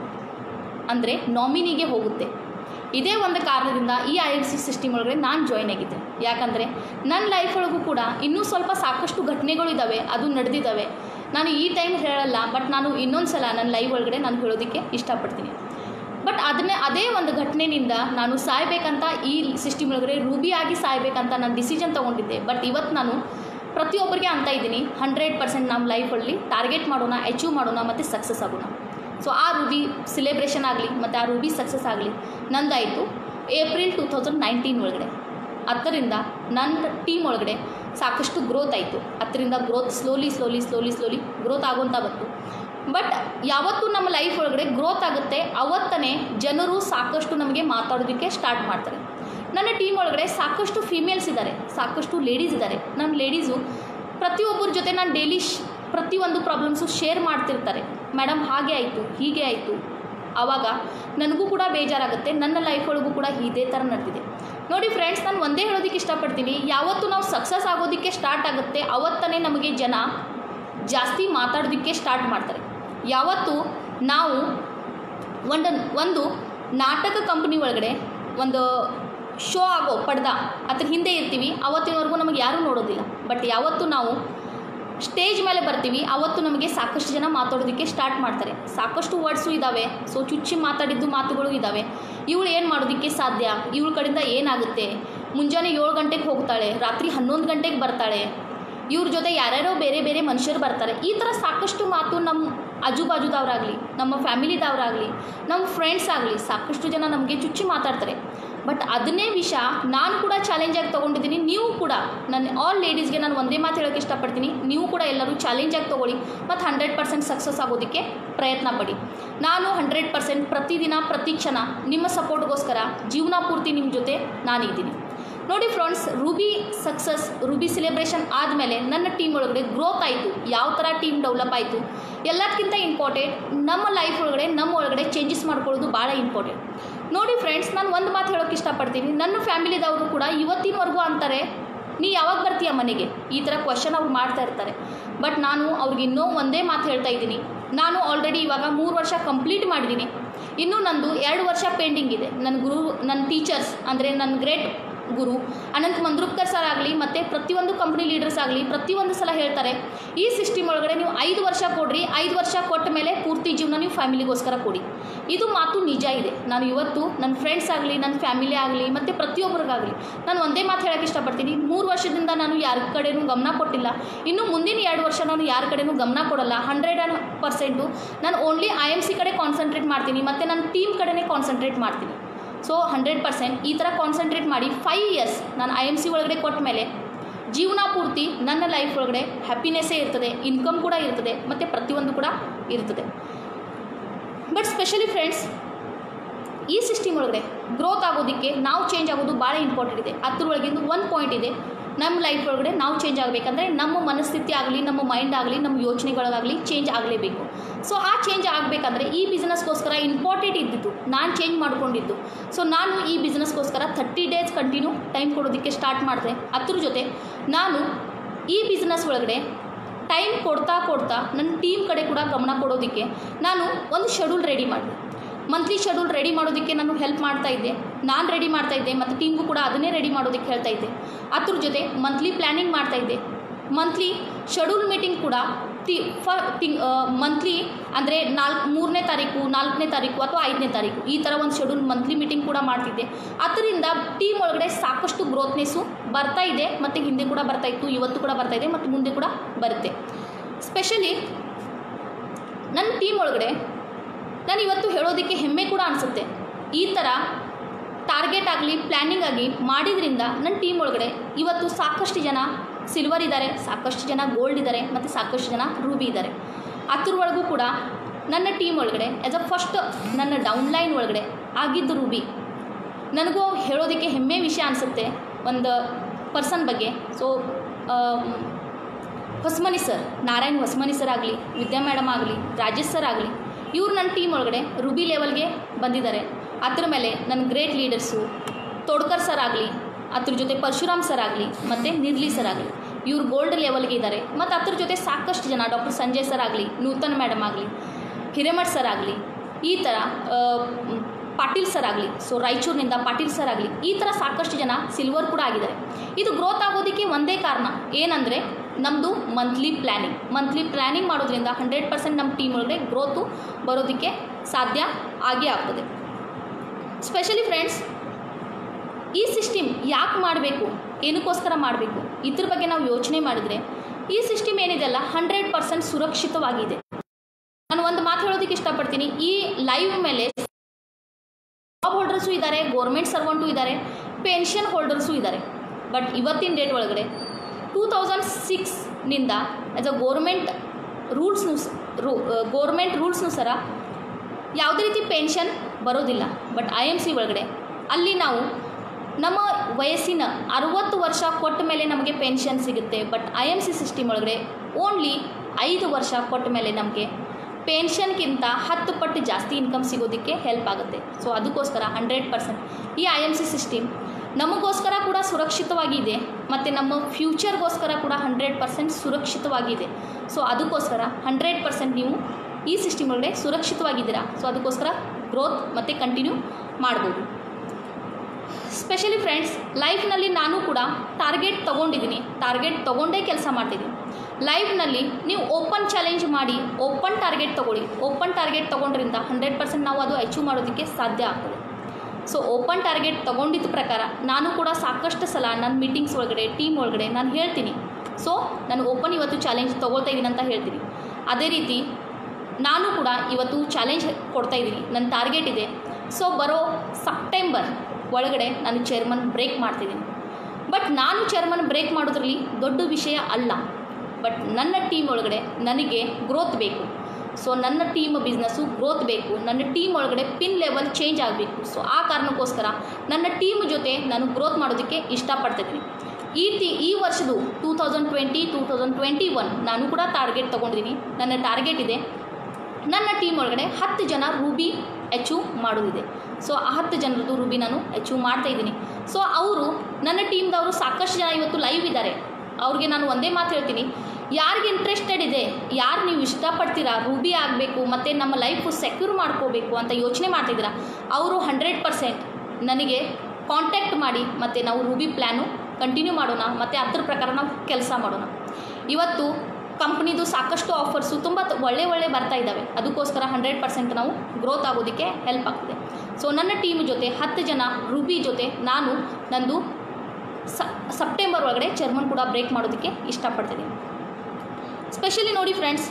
ಅಂದರೆ ನಾಮಿನಿಗೆ ಹೋಗುತ್ತೆ ಇದೇ ಒಂದು ಕಾರಣದಿಂದ ಈ ಐ ಎಲ್ ಸಿ ಸಿಸ್ಟಮ್ ಒಳಗಡೆ ನಾನು ಜಾಯ್ನ್ ಆಗಿದ್ದೆ ಯಾಕಂದರೆ ನನ್ನ ಲೈಫ್ ಒಳಗೂ ಕೂಡ ಇನ್ನೂ ಸ್ವಲ್ಪ ಸಾಕಷ್ಟು ಘಟನೆಗಳು ಇದ್ದಾವೆ ಅದು ನಡೆದಿದ್ದಾವೆ ನಾನು ಈ ಟೈಮ್ ಹೇಳಲ್ಲ ಬಟ್ ನಾನು ಇನ್ನೊಂದು ಸಲ ನನ್ನ ಲೈಫ್ ಒಳಗಡೆ ನಾನು ಹೇಳೋದಕ್ಕೆ ಇಷ್ಟಪಡ್ತೀನಿ ಬಟ್ ಅದನ್ನೇ ಅದೇ ಒಂದು ಘಟನೆಯಿಂದ ನಾನು ಸಾಯ್ಬೇಕಂತ ಈ ಸಿಸ್ಟಮ್ ಒಳಗಡೆ ರೂಬಿ ಆಗಿ ಸಾಯ್ಬೇಕಂತ ನಾನು ಡಿಸಿಷನ್ ತೊಗೊಂಡಿದ್ದೆ ಬಟ್ ಇವತ್ತು ನಾನು ಪ್ರತಿಯೊಬ್ಬರಿಗೆ ಅಂತ ಇದ್ದೀನಿ ಹಂಡ್ರೆಡ್ ಪರ್ಸೆಂಟ್ ನಮ್ಮ ಲೈಫಲ್ಲಿ ಟಾರ್ಗೆಟ್ ಮಾಡೋಣ ಅಚೀವ್ ಮಾಡೋಣ ಮತ್ತು ಸಕ್ಸಸ್ ಆಗೋಣ ಸೊ ಆ ರೂಬಿ ಸೆಲೆಬ್ರೇಷನ್ ಆಗಲಿ ಮತ್ತು ಆ ರೂಬಿ ಸಕ್ಸಸ್ ಆಗಲಿ ನಂದಾಯಿತು ಏಪ್ರಿಲ್ ಟೂ ತೌಸಂಡ್ ನೈನ್ಟೀನ್ ಒಳಗಡೆ ಅದರಿಂದ ನನ್ನ ಟೀಮ್ ಒಳಗಡೆ ಸಾಕಷ್ಟು ಗ್ರೋತ್ ಆಯಿತು ಅದರಿಂದ growth slowly slowly slowly slowly growth ಆಗೋಂತ ಬಂತು ಬಟ್ ಯಾವತ್ತು ನಮ್ಮ ಲೈಫ್ ಒಳಗಡೆ ಗ್ರೋತ್ ಆಗುತ್ತೆ ಅವತ್ತನೇ ಜನರು ಸಾಕಷ್ಟು ನಮಗೆ ಮಾತಾಡೋದಕ್ಕೆ ಸ್ಟಾರ್ಟ್ ಮಾಡ್ತಾರೆ ನನ್ನ ಟೀಮ್ ಒಳಗಡೆ ಸಾಕಷ್ಟು ಫೀಮೇಲ್ಸ್ ಇದ್ದಾರೆ ಸಾಕಷ್ಟು ಲೇಡೀಸ್ ಇದ್ದಾರೆ ನನ್ನ ಲೇಡೀಸು ಪ್ರತಿಯೊಬ್ಬರ ಜೊತೆ ನಾನು ಡೈಲಿ ಶ್ ಪ್ರತಿಯೊಂದು ಪ್ರಾಬ್ಲಮ್ಸು ಶೇರ್ ಮಾಡ್ತಿರ್ತಾರೆ ಮೇಡಮ್ ಹಾಗೆ ಆಯಿತು ಹೀಗೆ ಆಯಿತು ಆವಾಗ ನನಗೂ ಕೂಡ ಬೇಜಾರಾಗುತ್ತೆ ನನ್ನ ಲೈಫ್ ಒಳಗೂ ಕೂಡ ಇದೇ ಥರ ನಡೆದಿದೆ ನೋಡಿ ಫ್ರೆಂಡ್ಸ್ ನಾನು ಒಂದೇ ಹೇಳೋದಕ್ಕೆ ಇಷ್ಟಪಡ್ತೀನಿ ಯಾವತ್ತು ನಾವು ಸಕ್ಸಸ್ ಆಗೋದಕ್ಕೆ ಸ್ಟಾರ್ಟ್ ಆಗುತ್ತೆ ಅವತ್ತನೇ ನಮಗೆ ಜನ ಜಾಸ್ತಿ ಮಾತಾಡೋದಕ್ಕೆ ಸ್ಟಾರ್ಟ್ ಮಾಡ್ತಾರೆ ಯಾವತ್ತು ನಾವು ಒಂದು ಒಂದು ನಾಟಕ ಕಂಪ್ನಿ ಒಳಗಡೆ ಒಂದು ಶೋ ಆಗೋ ಪಡ್ದ ಅದ್ರ ಹಿಂದೆ ಇರ್ತೀವಿ ಅವತ್ತಿನವರೆಗೂ ನಮಗೆ ಯಾರೂ ನೋಡೋದಿಲ್ಲ ಬಟ್ ಯಾವತ್ತು ನಾವು ಸ್ಟೇಜ್ ಮೇಲೆ ಬರ್ತೀವಿ ಅವತ್ತು ನಮಗೆ ಸಾಕಷ್ಟು ಜನ ಮಾತಾಡೋದಕ್ಕೆ ಸ್ಟಾರ್ಟ್ ಮಾಡ್ತಾರೆ ಸಾಕಷ್ಟು ವರ್ಡ್ಸು ಇದ್ದಾವೆ ಸೊ ಚುಚ್ಚಿ ಮಾತಾಡಿದ್ದು ಮಾತುಗಳು ಇದ್ದಾವೆ ಇವಳು ಏನು ಮಾಡೋದಕ್ಕೆ ಸಾಧ್ಯ ಇವಳ ಕಡೆಯಿಂದ ಏನಾಗುತ್ತೆ ಮುಂಜಾನೆ ಏಳು ಗಂಟೆಗೆ ಹೋಗ್ತಾಳೆ ರಾತ್ರಿ ಹನ್ನೊಂದು ಗಂಟೆಗೆ ಬರ್ತಾಳೆ ಇವ್ರ ಜೊತೆ ಯಾರ್ಯಾರೋ ಬೇರೆ ಬೇರೆ ಮನುಷ್ಯರು ಬರ್ತಾರೆ ಈ ಥರ ಸಾಕಷ್ಟು ಮಾತು ನಮ್ಮ ಆಜು ಬಾಜುದವ್ರಾಗಲಿ ನಮ್ಮ ಫ್ಯಾಮಿಲಿದವ್ರಾಗಲಿ ನಮ್ಮ ಫ್ರೆಂಡ್ಸ್ ಆಗಲಿ ಸಾಕಷ್ಟು ಜನ ನಮಗೆ ಚುಚ್ಚಿ ಮಾತಾಡ್ತಾರೆ ಬಟ್ ಅದನ್ನೇ ವಿಷಯ ನಾನು ಕೂಡ ಚಾಲೆಂಜಾಗಿ ತೊಗೊಂಡಿದ್ದೀನಿ ನೀವು ಕೂಡ ನನ್ನ ಆಲ್ ಲೇಡೀಸ್ಗೆ ನಾನು ಒಂದೇ ಮಾತು ಹೇಳೋಕ್ಕೆ ಇಷ್ಟಪಡ್ತೀನಿ ನೀವು ಕೂಡ ಎಲ್ಲರೂ ಚಾಲೆಂಜಾಗಿ ತೊಗೊಳ್ಳಿ ಮತ್ತು ಹಂಡ್ರೆಡ್ ಪರ್ಸೆಂಟ್ ಸಕ್ಸಸ್ ಆಗೋದಕ್ಕೆ ಪ್ರಯತ್ನ ಪಡಿ ನಾನು ಹಂಡ್ರೆಡ್ ಪರ್ಸೆಂಟ್ ಪ್ರತಿದಿನ ಪ್ರತಿ ಕ್ಷಣ ನಿಮ್ಮ ಸಪೋರ್ಟ್ಗೋಸ್ಕರ ಜೀವನ ಪೂರ್ತಿ ನಿಮ್ಮ ಜೊತೆ ನಾನಿದ್ದೀನಿ ನೋಡಿ friends ruby success ruby celebration ಆದಮೇಲೆ ನನ್ನ ಟೀಮ್ ಒಳಗಡೆ ಗ್ರೋತ್ ಆಯಿತು ಯಾವ ಥರ ಟೀಮ್ ಡೆವಲಪ್ ಆಯಿತು ಎಲ್ಲದಕ್ಕಿಂತ ಇಂಪಾರ್ಟೆಂಟ್ ನಮ್ಮ ಲೈಫ್ ಒಳಗಡೆ ನಮ್ಮ ಒಳಗಡೆ ಚೇಂಜಸ್ ಮಾಡ್ಕೊಳ್ಳೋದು ಭಾಳ ಇಂಪಾರ್ಟೆಂಟ್ ನೋಡಿ ಫ್ರೆಂಡ್ಸ್ ನಾನು ಒಂದು ಮಾತು ಹೇಳೋಕ್ಕೆ ಇಷ್ಟಪಡ್ತೀನಿ ನನ್ನ ಫ್ಯಾಮಿಲಿದವರು ಕೂಡ ಇವತ್ತಿನವರೆಗೂ ಅಂತಾರೆ ನೀ ಯಾವಾಗ ಬರ್ತೀಯ ಮನೆಗೆ ಈ ಥರ ಕ್ವಶನ್ ಅವ್ರು ಮಾಡ್ತಾ ಇರ್ತಾರೆ ಬಟ್ ನಾನು ಅವ್ರಿಗೆ ಇನ್ನೂ ಒಂದೇ ಮಾತು ಹೇಳ್ತಾ ಇದ್ದೀನಿ ನಾನು ಆಲ್ರೆಡಿ ಇವಾಗ ಮೂರು ವರ್ಷ ಕಂಪ್ಲೀಟ್ ಮಾಡಿದ್ದೀನಿ ಇನ್ನೂ ನಂದು ಎರಡು ವರ್ಷ ಪೆಂಡಿಂಗ್ ಇದೆ ನನ್ನ ಗುರು ನನ್ನ ಟೀಚರ್ಸ್ ಅಂದರೆ ನನ್ನ ಗ್ರೇಟ್ ಗುರು ಅನಂತ್ ಮಂದ್ರುಪ್ಕರ್ ಸರ್ ಆಗಲಿ ಮತ್ತು ಪ್ರತಿಯೊಂದು ಕಂಪ್ನಿ ಲೀಡರ್ಸ್ ಆಗಲಿ ಪ್ರತಿಯೊಂದು ಸಲ ಹೇಳ್ತಾರೆ ಈ ಸಿಸ್ಟಮ್ ಒಳಗಡೆ ನೀವು ಐದು ವರ್ಷ ಕೊಡ್ರಿ ಐದು ವರ್ಷ ಕೊಟ್ಟ ಮೇಲೆ ಪೂರ್ತಿ ಜೀವನ ನೀವು ಫ್ಯಾಮಿಲಿಗೋಸ್ಕರ ಕೊಡಿ ಇದು ಮಾತು ನಿಜ ಇದೆ ನಾನು ಇವತ್ತು ನನ್ನ ಫ್ರೆಂಡ್ಸ್ ಆಗಲಿ ನನ್ನ ಫ್ಯಾಮಿಲಿ ಆಗಲಿ ಮತ್ತು ಪ್ರತಿಯೊಬ್ಬರಿಗಾಗಲಿ ನಾನು ಒಂದೇ ಮಾತು ಹೇಳೋಕ್ಕೆ ಇಷ್ಟಪಡ್ತೀನಿ ಮೂರು ವರ್ಷದಿಂದ ನಾನು ಯಾರ ಕಡೆನೂ ಗಮನ ಕೊಟ್ಟಿಲ್ಲ ಇನ್ನು ಮುಂದಿನ ಎರಡು ವರ್ಷ ನಾನು ಯಾರ ಕಡೆನೂ ಗಮನ ಕೊಡಲ್ಲ ಹಂಡ್ರೆಡ್ ಆ್ಯಂಡ್ ಪರ್ಸೆಂಟು ನಾನು ಓನ್ಲಿ ಐ ಎಮ್ ಸಿ ಕಡೆ ಕಾನ್ಸಂಟ್ರೇಟ್ ಮಾಡ್ತೀನಿ ಮತ್ತು ನನ್ನ ಟೀಮ್ ಕಡೆನೇ ಕಾನ್ಸಂಟ್ರೇಟ್ ಮಾಡ್ತೀನಿ ಸೊ ಹಂಡ್ರೆಡ್ ಪರ್ಸೆಂಟ್ ಈ ಥರ ಕಾನ್ಸಂಟ್ರೇಟ್ ಮಾಡಿ ಫೈವ್ ಇಯರ್ಸ್ ನಾನು ಐ ಎಮ್ ಸಿ ಒಳಗಡೆ ಕೊಟ್ಟ ಮೇಲೆ ಜೀವನ ಪೂರ್ತಿ ನನ್ನ ಲೈಫ್ ಒಳಗಡೆ ಹ್ಯಾಪಿನೆಸ್ಸೇ ಇರ್ತದೆ ಇನ್ಕಮ್ ಕೂಡ ಇರ್ತದೆ ಮತ್ತು ಪ್ರತಿಯೊಂದು ಕೂಡ ಇರ್ತದೆ ಬಟ್ ಸ್ಪೆಷಲಿ ಫ್ರೆಂಡ್ಸ್ ಈ ಸಿಸ್ಟಮ್ ಒಳಗಡೆ ಗ್ರೋತ್ ಆಗೋದಕ್ಕೆ ನಾವು ಚೇಂಜ್ ಆಗೋದು ಭಾಳ ಇಂಪಾರ್ಟೆಂಟ್ ಇದೆ ಅದ್ರೊಳಗಿಂದು ಒಂದು ಪಾಯಿಂಟ್ ಇದೆ ನಮ್ಮ ಲೈಫ್ ಒಳಗಡೆ ನಾವು ಚೇಂಜ್ ಆಗಬೇಕಂದ್ರೆ ನಮ್ಮ ಮನಸ್ಥಿತಿ ಆಗಲಿ ನಮ್ಮ ಮೈಂಡ್ ಆಗಲಿ ನಮ್ಮ ಯೋಚನೆಗಳಾಗಲಿ ಚೇಂಜ್ ಆಗಲೇಬೇಕು ಸೊ ಆ ಚೇಂಜ್ ಆಗಬೇಕಂದ್ರೆ ಈ ಬಿಸ್ನೆಸ್ಗೋಸ್ಕರ ಇಂಪಾರ್ಟೆಂಟ್ ಇದ್ದಿತ್ತು ನಾನು ಚೇಂಜ್ ಮಾಡ್ಕೊಂಡಿದ್ದು ಸೊ ನಾನು ಈ ಬಿಸ್ನೆಸ್ಗೋಸ್ಕರ ಥರ್ಟಿ ಡೇಸ್ ಕಂಟಿನ್ಯೂ ಟೈಮ್ ಕೊಡೋದಕ್ಕೆ ಸ್ಟಾರ್ಟ್ ಮಾಡಿದೆ ಅದ್ರ ಜೊತೆ ನಾನು ಈ ಬಿಸ್ನೆಸ್ ಒಳಗಡೆ ಟೈಮ್ ಕೊಡ್ತಾ ಕೊಡ್ತಾ ನನ್ನ ಟೀಮ್ ಕಡೆ ಕೂಡ ಗಮನ ಕೊಡೋದಕ್ಕೆ ನಾನು ಒಂದು ಶೆಡ್ಯೂಲ್ ರೆಡಿ ಮಾಡಿದೆ ಮಂತ್ಲಿ ಶೆಡ್ಯೂಲ್ ರೆಡಿ ಮಾಡೋದಕ್ಕೆ ನಾನು ಹೆಲ್ಪ್ ಮಾಡ್ತಾ ಇದ್ದೆ ನಾನು ರೆಡಿ ಮಾಡ್ತಾ ಇದ್ದೆ ಮತ್ತು ಟೀಮ್ಗೂ ಕೂಡ ಅದನ್ನೇ ರೆಡಿ ಮಾಡೋದಕ್ಕೆ ಹೇಳ್ತಾ ಇದ್ದೆ ಅದ್ರ ಜೊತೆ ಮಂತ್ಲಿ ಪ್ಲ್ಯಾನಿಂಗ್ ಮಾಡ್ತಾ ಇದ್ದೆ ಮಂತ್ಲಿ ಶೆಡ್ಯೂಲ್ ಮೀಟಿಂಗ್ ಕೂಡ ತಿ ಫ ತಿಂಗ್ ಮಂತ್ಲಿ ಅಂದರೆ ನಾಲ್ಕು ಮೂರನೇ ತಾರೀಕು ನಾಲ್ಕನೇ ತಾರೀಕು ಅಥವಾ ಐದನೇ ತಾರೀಕು ಈ ಥರ ಒಂದು ಶೆಡ್ಯೂಲ್ ಮಂತ್ಲಿ ಮೀಟಿಂಗ್ ಕೂಡ ಮಾಡ್ತಿದ್ದೆ ಅದರಿಂದ ಟೀಮ್ ಒಳಗಡೆ ಸಾಕಷ್ಟು ಗ್ರೋತ್ನೆಸ್ಸು ಬರ್ತಾ ಇದೆ ಮತ್ತು ಹಿಂದೆ ಕೂಡ ಬರ್ತಾ ಇತ್ತು ಇವತ್ತು ಕೂಡ ಬರ್ತಾ ಇದೆ ಮತ್ತು ಮುಂದೆ ಕೂಡ ಬರುತ್ತೆ ಸ್ಪೆಷಲಿ ನನ್ನ ಟೀಮ್ ಒಳಗಡೆ ನಾನು ಇವತ್ತು ಹೇಳೋದಕ್ಕೆ ಹೆಮ್ಮೆ ಕೂಡ ಅನಿಸುತ್ತೆ ಈ ಥರ ಟಾರ್ಗೆಟ್ ಆಗಲಿ ಪ್ಲ್ಯಾನಿಂಗ್ ಆಗಿ ಮಾಡಿದ್ರಿಂದ ನನ್ನ ಟೀಮ್ ಒಳಗಡೆ ಇವತ್ತು ಸಾಕಷ್ಟು ಜನ ಸಿಲ್ವರ್ ಇದ್ದಾರೆ ಸಾಕಷ್ಟು ಜನ ಗೋಲ್ಡ್ ಇದ್ದಾರೆ ಮತ್ತು ಸಾಕಷ್ಟು ಜನ ರೂಬಿ ಇದ್ದಾರೆ ಅದ್ರೊಳಗೂ ಕೂಡ ನನ್ನ ಟೀಮ್ ಒಳಗಡೆ ಆ್ಯಸ್ ಅ ಫಸ್ಟ್ ನನ್ನ ಡೌನ್ಲೈನ್ ಒಳಗಡೆ ಆಗಿದ್ದು ರೂಬಿ ನನಗೂ ಹೇಳೋದಕ್ಕೆ ಹೆಮ್ಮೆ ವಿಷಯ ಅನಿಸುತ್ತೆ ಒಂದು ಪರ್ಸನ್ ಬಗ್ಗೆ so Hosmani sir Narayan Hosmani sir ಆಗಲಿ ವಿದ್ಯಾ ಮೇಡಮ್ ಆಗಲಿ ರಾಜೇಶ್ ಸರ್ ಆಗಲಿ ಇವ್ರು ನನ್ನ ಟೀಮ್ ಒಳಗಡೆ ರುಬಿ ಲೆವೆಲ್ಗೆ ಬಂದಿದ್ದಾರೆ ಅದ್ರ ಮೇಲೆ ನನ್ನ ಗ್ರೇಟ್ ಲೀಡರ್ಸು ತೋಡ್ಕರ್ ಸರ್ ಆಗಲಿ ಅದ್ರ ಜೊತೆ ಪರಶುರಾಮ್ ಸರ್ ಆಗಲಿ ಮತ್ತು ನಿರ್ಲಿ ಸರ್ ಆಗಲಿ ಇವ್ರು ಗೋಲ್ಡ್ ಲೆವೆಲ್ಗೆ ಇದ್ದಾರೆ ಮತ್ತು ಅದ್ರ ಜೊತೆ ಸಾಕಷ್ಟು ಜನ ಡಾಕ್ಟರ್ ಸಂಜಯ್ ಸರ್ ಆಗಲಿ ನೂತನ್ ಮೇಡಮ್ ಆಗಲಿ ಹಿರೇಮಠ್ ಸರ್ ಆಗಲಿ ಈ ಥರ ಆ, ಮ್, ಪಾಟೀಲ್ ಸರ್ ಆಗಲಿ ಸೊ ರಾಯಚೂರಿನಿಂದ ಪಾಟೀಲ್ ಸರ್ ಆಗಲಿ ಈ ಥರ ಸಾಕಷ್ಟು ಜನ ಸಿಲ್ವರ್ ಕೂಡ ಆಗಿದ್ದಾರೆ ಇದು ಗ್ರೋತ್ ಆಗೋದಕ್ಕೆ ಒಂದೇ ಕಾರಣ ಏನಂದರೆ ನಮ್ಮದು ಮಂತ್ಲಿ ಪ್ಲ್ಯಾನಿಂಗ್ ಮಂತ್ಲಿ ಪ್ಲ್ಯಾನಿಂಗ್ ಮಾಡೋದ್ರಿಂದ ಹಂಡ್ರೆಡ್ ಪರ್ಸೆಂಟ್ ನಮ್ಮ ಟೀಮ್ ಒಳಗಡೆ ಗ್ರೋತು ಬರೋದಕ್ಕೆ ಸಾಧ್ಯ ಆಗೇ ಆಗ್ತದೆ ಸ್ಪೆಷಲಿ ಫ್ರೆಂಡ್ಸ್ ಈ ಸಿಸ್ಟಮ್ ಯಾಕೆ ಮಾಡಬೇಕು ಏನಕ್ಕೋಸ್ಕರ ಮಾಡಬೇಕು ಇದ್ರ ಬಗ್ಗೆ ನಾವು ಯೋಚನೆ ಮಾಡಿದರೆ ಈ ಸಿಸ್ಟಮ್ ಏನಿದೆಯಲ್ಲ ಹಂಡ್ರೆಡ್ ಪರ್ಸೆಂಟ್ ಸುರಕ್ಷಿತವಾಗಿದೆ ನಾನು ಒಂದು ಮಾತು ಹೇಳೋದಕ್ಕೆ ಇಷ್ಟಪಡ್ತೀನಿ ಈ ಲೈವ್ ಮೇಲೆ ಜಾಬ್ ಹೋಲ್ಡರ್ಸು ಇದ್ದಾರೆ ಗೋರ್ಮೆಂಟ್ ಸರ್ವೆಂಟು ಇದ್ದಾರೆ ಪೆನ್ಷನ್ ಹೋಲ್ಡರ್ಸು ಇದ್ದಾರೆ ಬಟ್ ಇವತ್ತಿನ ಡೇಟ್ ಒಳಗಡೆ ಟೂ ತೌಸಂಡ್ ಸಿಕ್ಸ್ನಿಂದ ಆ್ಯಸ್ ಅ ಗೋರ್ಮೆಂಟ್ ರೂಲ್ಸ್ನು ರೂ ಗೋರ್ಮೆಂಟ್ ರೂಲ್ಸ್ನುಸಾರ ಯಾವುದೇ ರೀತಿ ಪೆನ್ಷನ್ ಬರೋದಿಲ್ಲ ಬಟ್ ಐ ಎಮ್ ಸಿ ಒಳಗಡೆ ಅಲ್ಲಿ ನಾವು ನಮ್ಮ ವಯಸ್ಸಿನ ಅರುವತ್ತು ವರ್ಷ ಕೊಟ್ಟ ಮೇಲೆ ನಮಗೆ ಪೆನ್ಷನ್ ಸಿಗುತ್ತೆ but I M C system ಒಳಗಡೆ ಓನ್ಲಿ ಐದು ವರ್ಷ ಕೊಟ್ಟ ಮೇಲೆ ನಮಗೆ ಪೆನ್ಷನ್ಗಿಂತ ಹತ್ತು ಪಟ್ಟು ಜಾಸ್ತಿ ಇನ್ಕಮ್ ಸಿಗೋದಕ್ಕೆ ಹೆಲ್ಪ್ ಆಗುತ್ತೆ ಸೊ ಅದಕ್ಕೋಸ್ಕರ ಹಂಡ್ರೆಡ್ ಪರ್ಸೆಂಟ್ ಈ ಐ ಎಮ್ ಸಿ ಸಿಸ್ಟಮ್ ನಮಗೋಸ್ಕರ ಕೂಡ ಸುರಕ್ಷಿತವಾಗಿದೆ ಮತ್ತು ನಮ್ಮ ಫ್ಯೂಚರ್ಗೋಸ್ಕರ ಕೂಡ ಹಂಡ್ರೆಡ್ ಪರ್ಸೆಂಟ್ ಸುರಕ್ಷಿತವಾಗಿದೆ ಸೊ ಅದಕ್ಕೋಸ್ಕರ ಹಂಡ್ರೆಡ್ ಪರ್ಸೆಂಟ್ ನೀವು ಈ ಸಿಸ್ಟಮ್ ಒಳಗಡೆ ಸುರಕ್ಷಿತವಾಗಿದ್ದೀರಾ ಸೊ ಅದಕ್ಕೋಸ್ಕರ ಗ್ರೋತ್ ಮತ್ತು ಕಂಟಿನ್ಯೂ ಮಾಡ್ಬೋದು ಸ್ಪೆಷಲಿ ಫ್ರೆಂಡ್ಸ್ ಲೈಫ್ನಲ್ಲಿ ನಾನು ಕೂಡ ಟಾರ್ಗೆಟ್ ತೊಗೊಂಡಿದ್ದೀನಿ ಟಾರ್ಗೆಟ್ ತೊಗೊಂಡೇ ಕೆಲಸ ಮಾಡ್ತಿದ್ದೀನಿ ಲೈಫ್ನಲ್ಲಿ ನೀವು ಓಪನ್ ಚಾಲೆಂಜ್ ಮಾಡಿ ಓಪನ್ ಟಾರ್ಗೆಟ್ ತೊಗೊಳ್ಳಿ ಓಪನ್ ಟಾರ್ಗೆಟ್ ತೊಗೊಂಡ್ರಿಂದ ಹಂಡ್ರೆಡ್ ಪರ್ಸೆಂಟ್ ನಾವು ಅದು ಅಚೀವ್ ಮಾಡೋದಕ್ಕೆ ಸಾಧ್ಯ ಆಗ್ತದೆ ಸೊ ಓಪನ್ ಟಾರ್ಗೆಟ್ ತೊಗೊಂಡಿದ್ದ ಪ್ರಕಾರ ನಾನು ಕೂಡ ಸಾಕಷ್ಟು ಸಲ ನನ್ನ ಮೀಟಿಂಗ್ಸ್ ಒಳಗಡೆ ಟೀಮ್ ಒಳಗಡೆ ನಾನು ಹೇಳ್ತೀನಿ ಸೊ ನಾನು ಓಪನ್ ಇವತ್ತು ಚಾಲೆಂಜ್ ತೊಗೊಳ್ತಾ ಇದ್ದೀನಿ ಅಂತ ಹೇಳ್ತೀನಿ ಅದೇ ರೀತಿ ನಾನು ಕೂಡ ಇವತ್ತು ಚಾಲೆಂಜ್ ಕೊಡ್ತಾ ಇದ್ದೀನಿ ನನ್ನ ಟಾರ್ಗೆಟ್ ಇದೆ ಸೊ ಬರೋ ಸೆಪ್ಟೆಂಬರ್ ಒಳಗಡೆ ನಾನು ಚೇರ್ಮನ್ ಬ್ರೇಕ್ ಮಾಡ್ತಿದ್ದೀನಿ ಬಟ್ ನಾನು ಚೇರ್ಮನ್ ಬ್ರೇಕ್ ಮಾಡೋದ್ರಲ್ಲಿ ದೊಡ್ಡ ವಿಷಯ ಅಲ್ಲ ಬಟ್ ನನ್ನ ಟೀಮ್ ಒಳಗಡೆ ನನಗೆ ಗ್ರೋತ್ ಬೇಕು ಸೊ ನನ್ನ ಟೀಮ್ ಬಿಸ್ನೆಸ್ಸು ಗ್ರೋತ್ ಬೇಕು ನನ್ನ ಟೀಮ್ ಒಳಗಡೆ ಪಿನ್ ಲೆವೆಲ್ ಚೇಂಜ್ ಆಗಬೇಕು ಸೊ ಆ ಕಾರಣಕ್ಕೋಸ್ಕರ ನನ್ನ ಟೀಮ್ ಜೊತೆ ನಾನು ಗ್ರೋತ್ ಮಾಡೋದಕ್ಕೆ ಇಷ್ಟಪಡ್ತಿದ್ದೀನಿ ಈ ಟಿ ಈ ವರ್ಷದು two thousand twenty two thousand twenty one ನಾನು ಕೂಡ ಟಾರ್ಗೆಟ್ ತೊಗೊಂಡಿದ್ದೀನಿ ನನ್ನ ಟಾರ್ಗೆಟ್ ಇದೆ ನನ್ನ ಟೀಮ್ ಒಳಗಡೆ ಹತ್ತು ಜನ ರೂಬಿ ಅಚೀವ್ ಮಾಡೋದಿದೆ ಸೊ ಆ ಹತ್ತು ಜನರದ್ದು ರೂಬಿ ನಾನು ಅಚೀವ್ ಮಾಡ್ತಾ ಇದ್ದೀನಿ ಸೊ ಅವರು ನನ್ನ ಟೀಮ್ದವರು ಸಾಕಷ್ಟು ಜನ ಇವತ್ತು ಲೈವ್ ಇದ್ದಾರೆ ಅವ್ರಿಗೆ ನಾನು ಒಂದೇ ಮಾತು ಹೇಳ್ತೀನಿ ಯಾರಿಗೆ ಇಂಟ್ರೆಸ್ಟೆಡ್ ಇದೆ ಯಾರು ನೀವು ಇಷ್ಟಪಡ್ತೀರಾ ರೂಬಿ ಆಗಬೇಕು ಮತ್ತು ನಮ್ಮ ಲೈಫು ಸೆಕ್ಯೂರ್ ಮಾಡ್ಕೋಬೇಕು ಅಂತ ಯೋಚನೆ ಮಾಡ್ತಿದ್ದೀರಾ ಅವರು ಹಂಡ್ರೆಡ್ ಪರ್ಸೆಂಟ್ ನನಗೆ ಕಾಂಟ್ಯಾಕ್ಟ್ ಮಾಡಿ ಮತ್ತು ನಾವು ರೂಬಿ ಪ್ಲ್ಯಾನು ಕಂಟಿನ್ಯೂ ಮಾಡೋಣ ಮತ್ತು ಅದ್ರ ಪ್ರಕಾರ ನಾವು ಕೆಲಸ ಮಾಡೋಣ ಇವತ್ತು ಕಂಪ್ನಿದು ಸಾಕಷ್ಟು ಆಫರ್ಸು ತುಂಬ ತ- ಒಳ್ಳೆ ಒಳ್ಳೆ ಬರ್ತಾ ಇದ್ದಾವೆ ಅದಕ್ಕೋಸ್ಕರ ಹಂಡ್ರೆಡ್ ಪರ್ಸೆಂಟ್ ನಾವು ಗ್ರೋತ್ ಆಗೋದಕ್ಕೆ ಹೆಲ್ಪ್ ಆಗ್ತದೆ ಸೊ ನನ್ನ ಟೀಮ್ ಜೊತೆ ಹತ್ತು ಜನ ರೂಬಿ ಜೊತೆ ನಾನು ನಂದು ಸ ಸೆಪ್ಟೆಂಬರ್ ಒಳಗಡೆ ಚರ್ಮನ್ ಕೂಡ ಬ್ರೇಕ್ ಮಾಡೋದಕ್ಕೆ ಇಷ್ಟಪಡ್ತಿದ್ದೀನಿ ಸ್ಪೆಷಲಿ ನೋಡಿ ಫ್ರೆಂಡ್ಸ್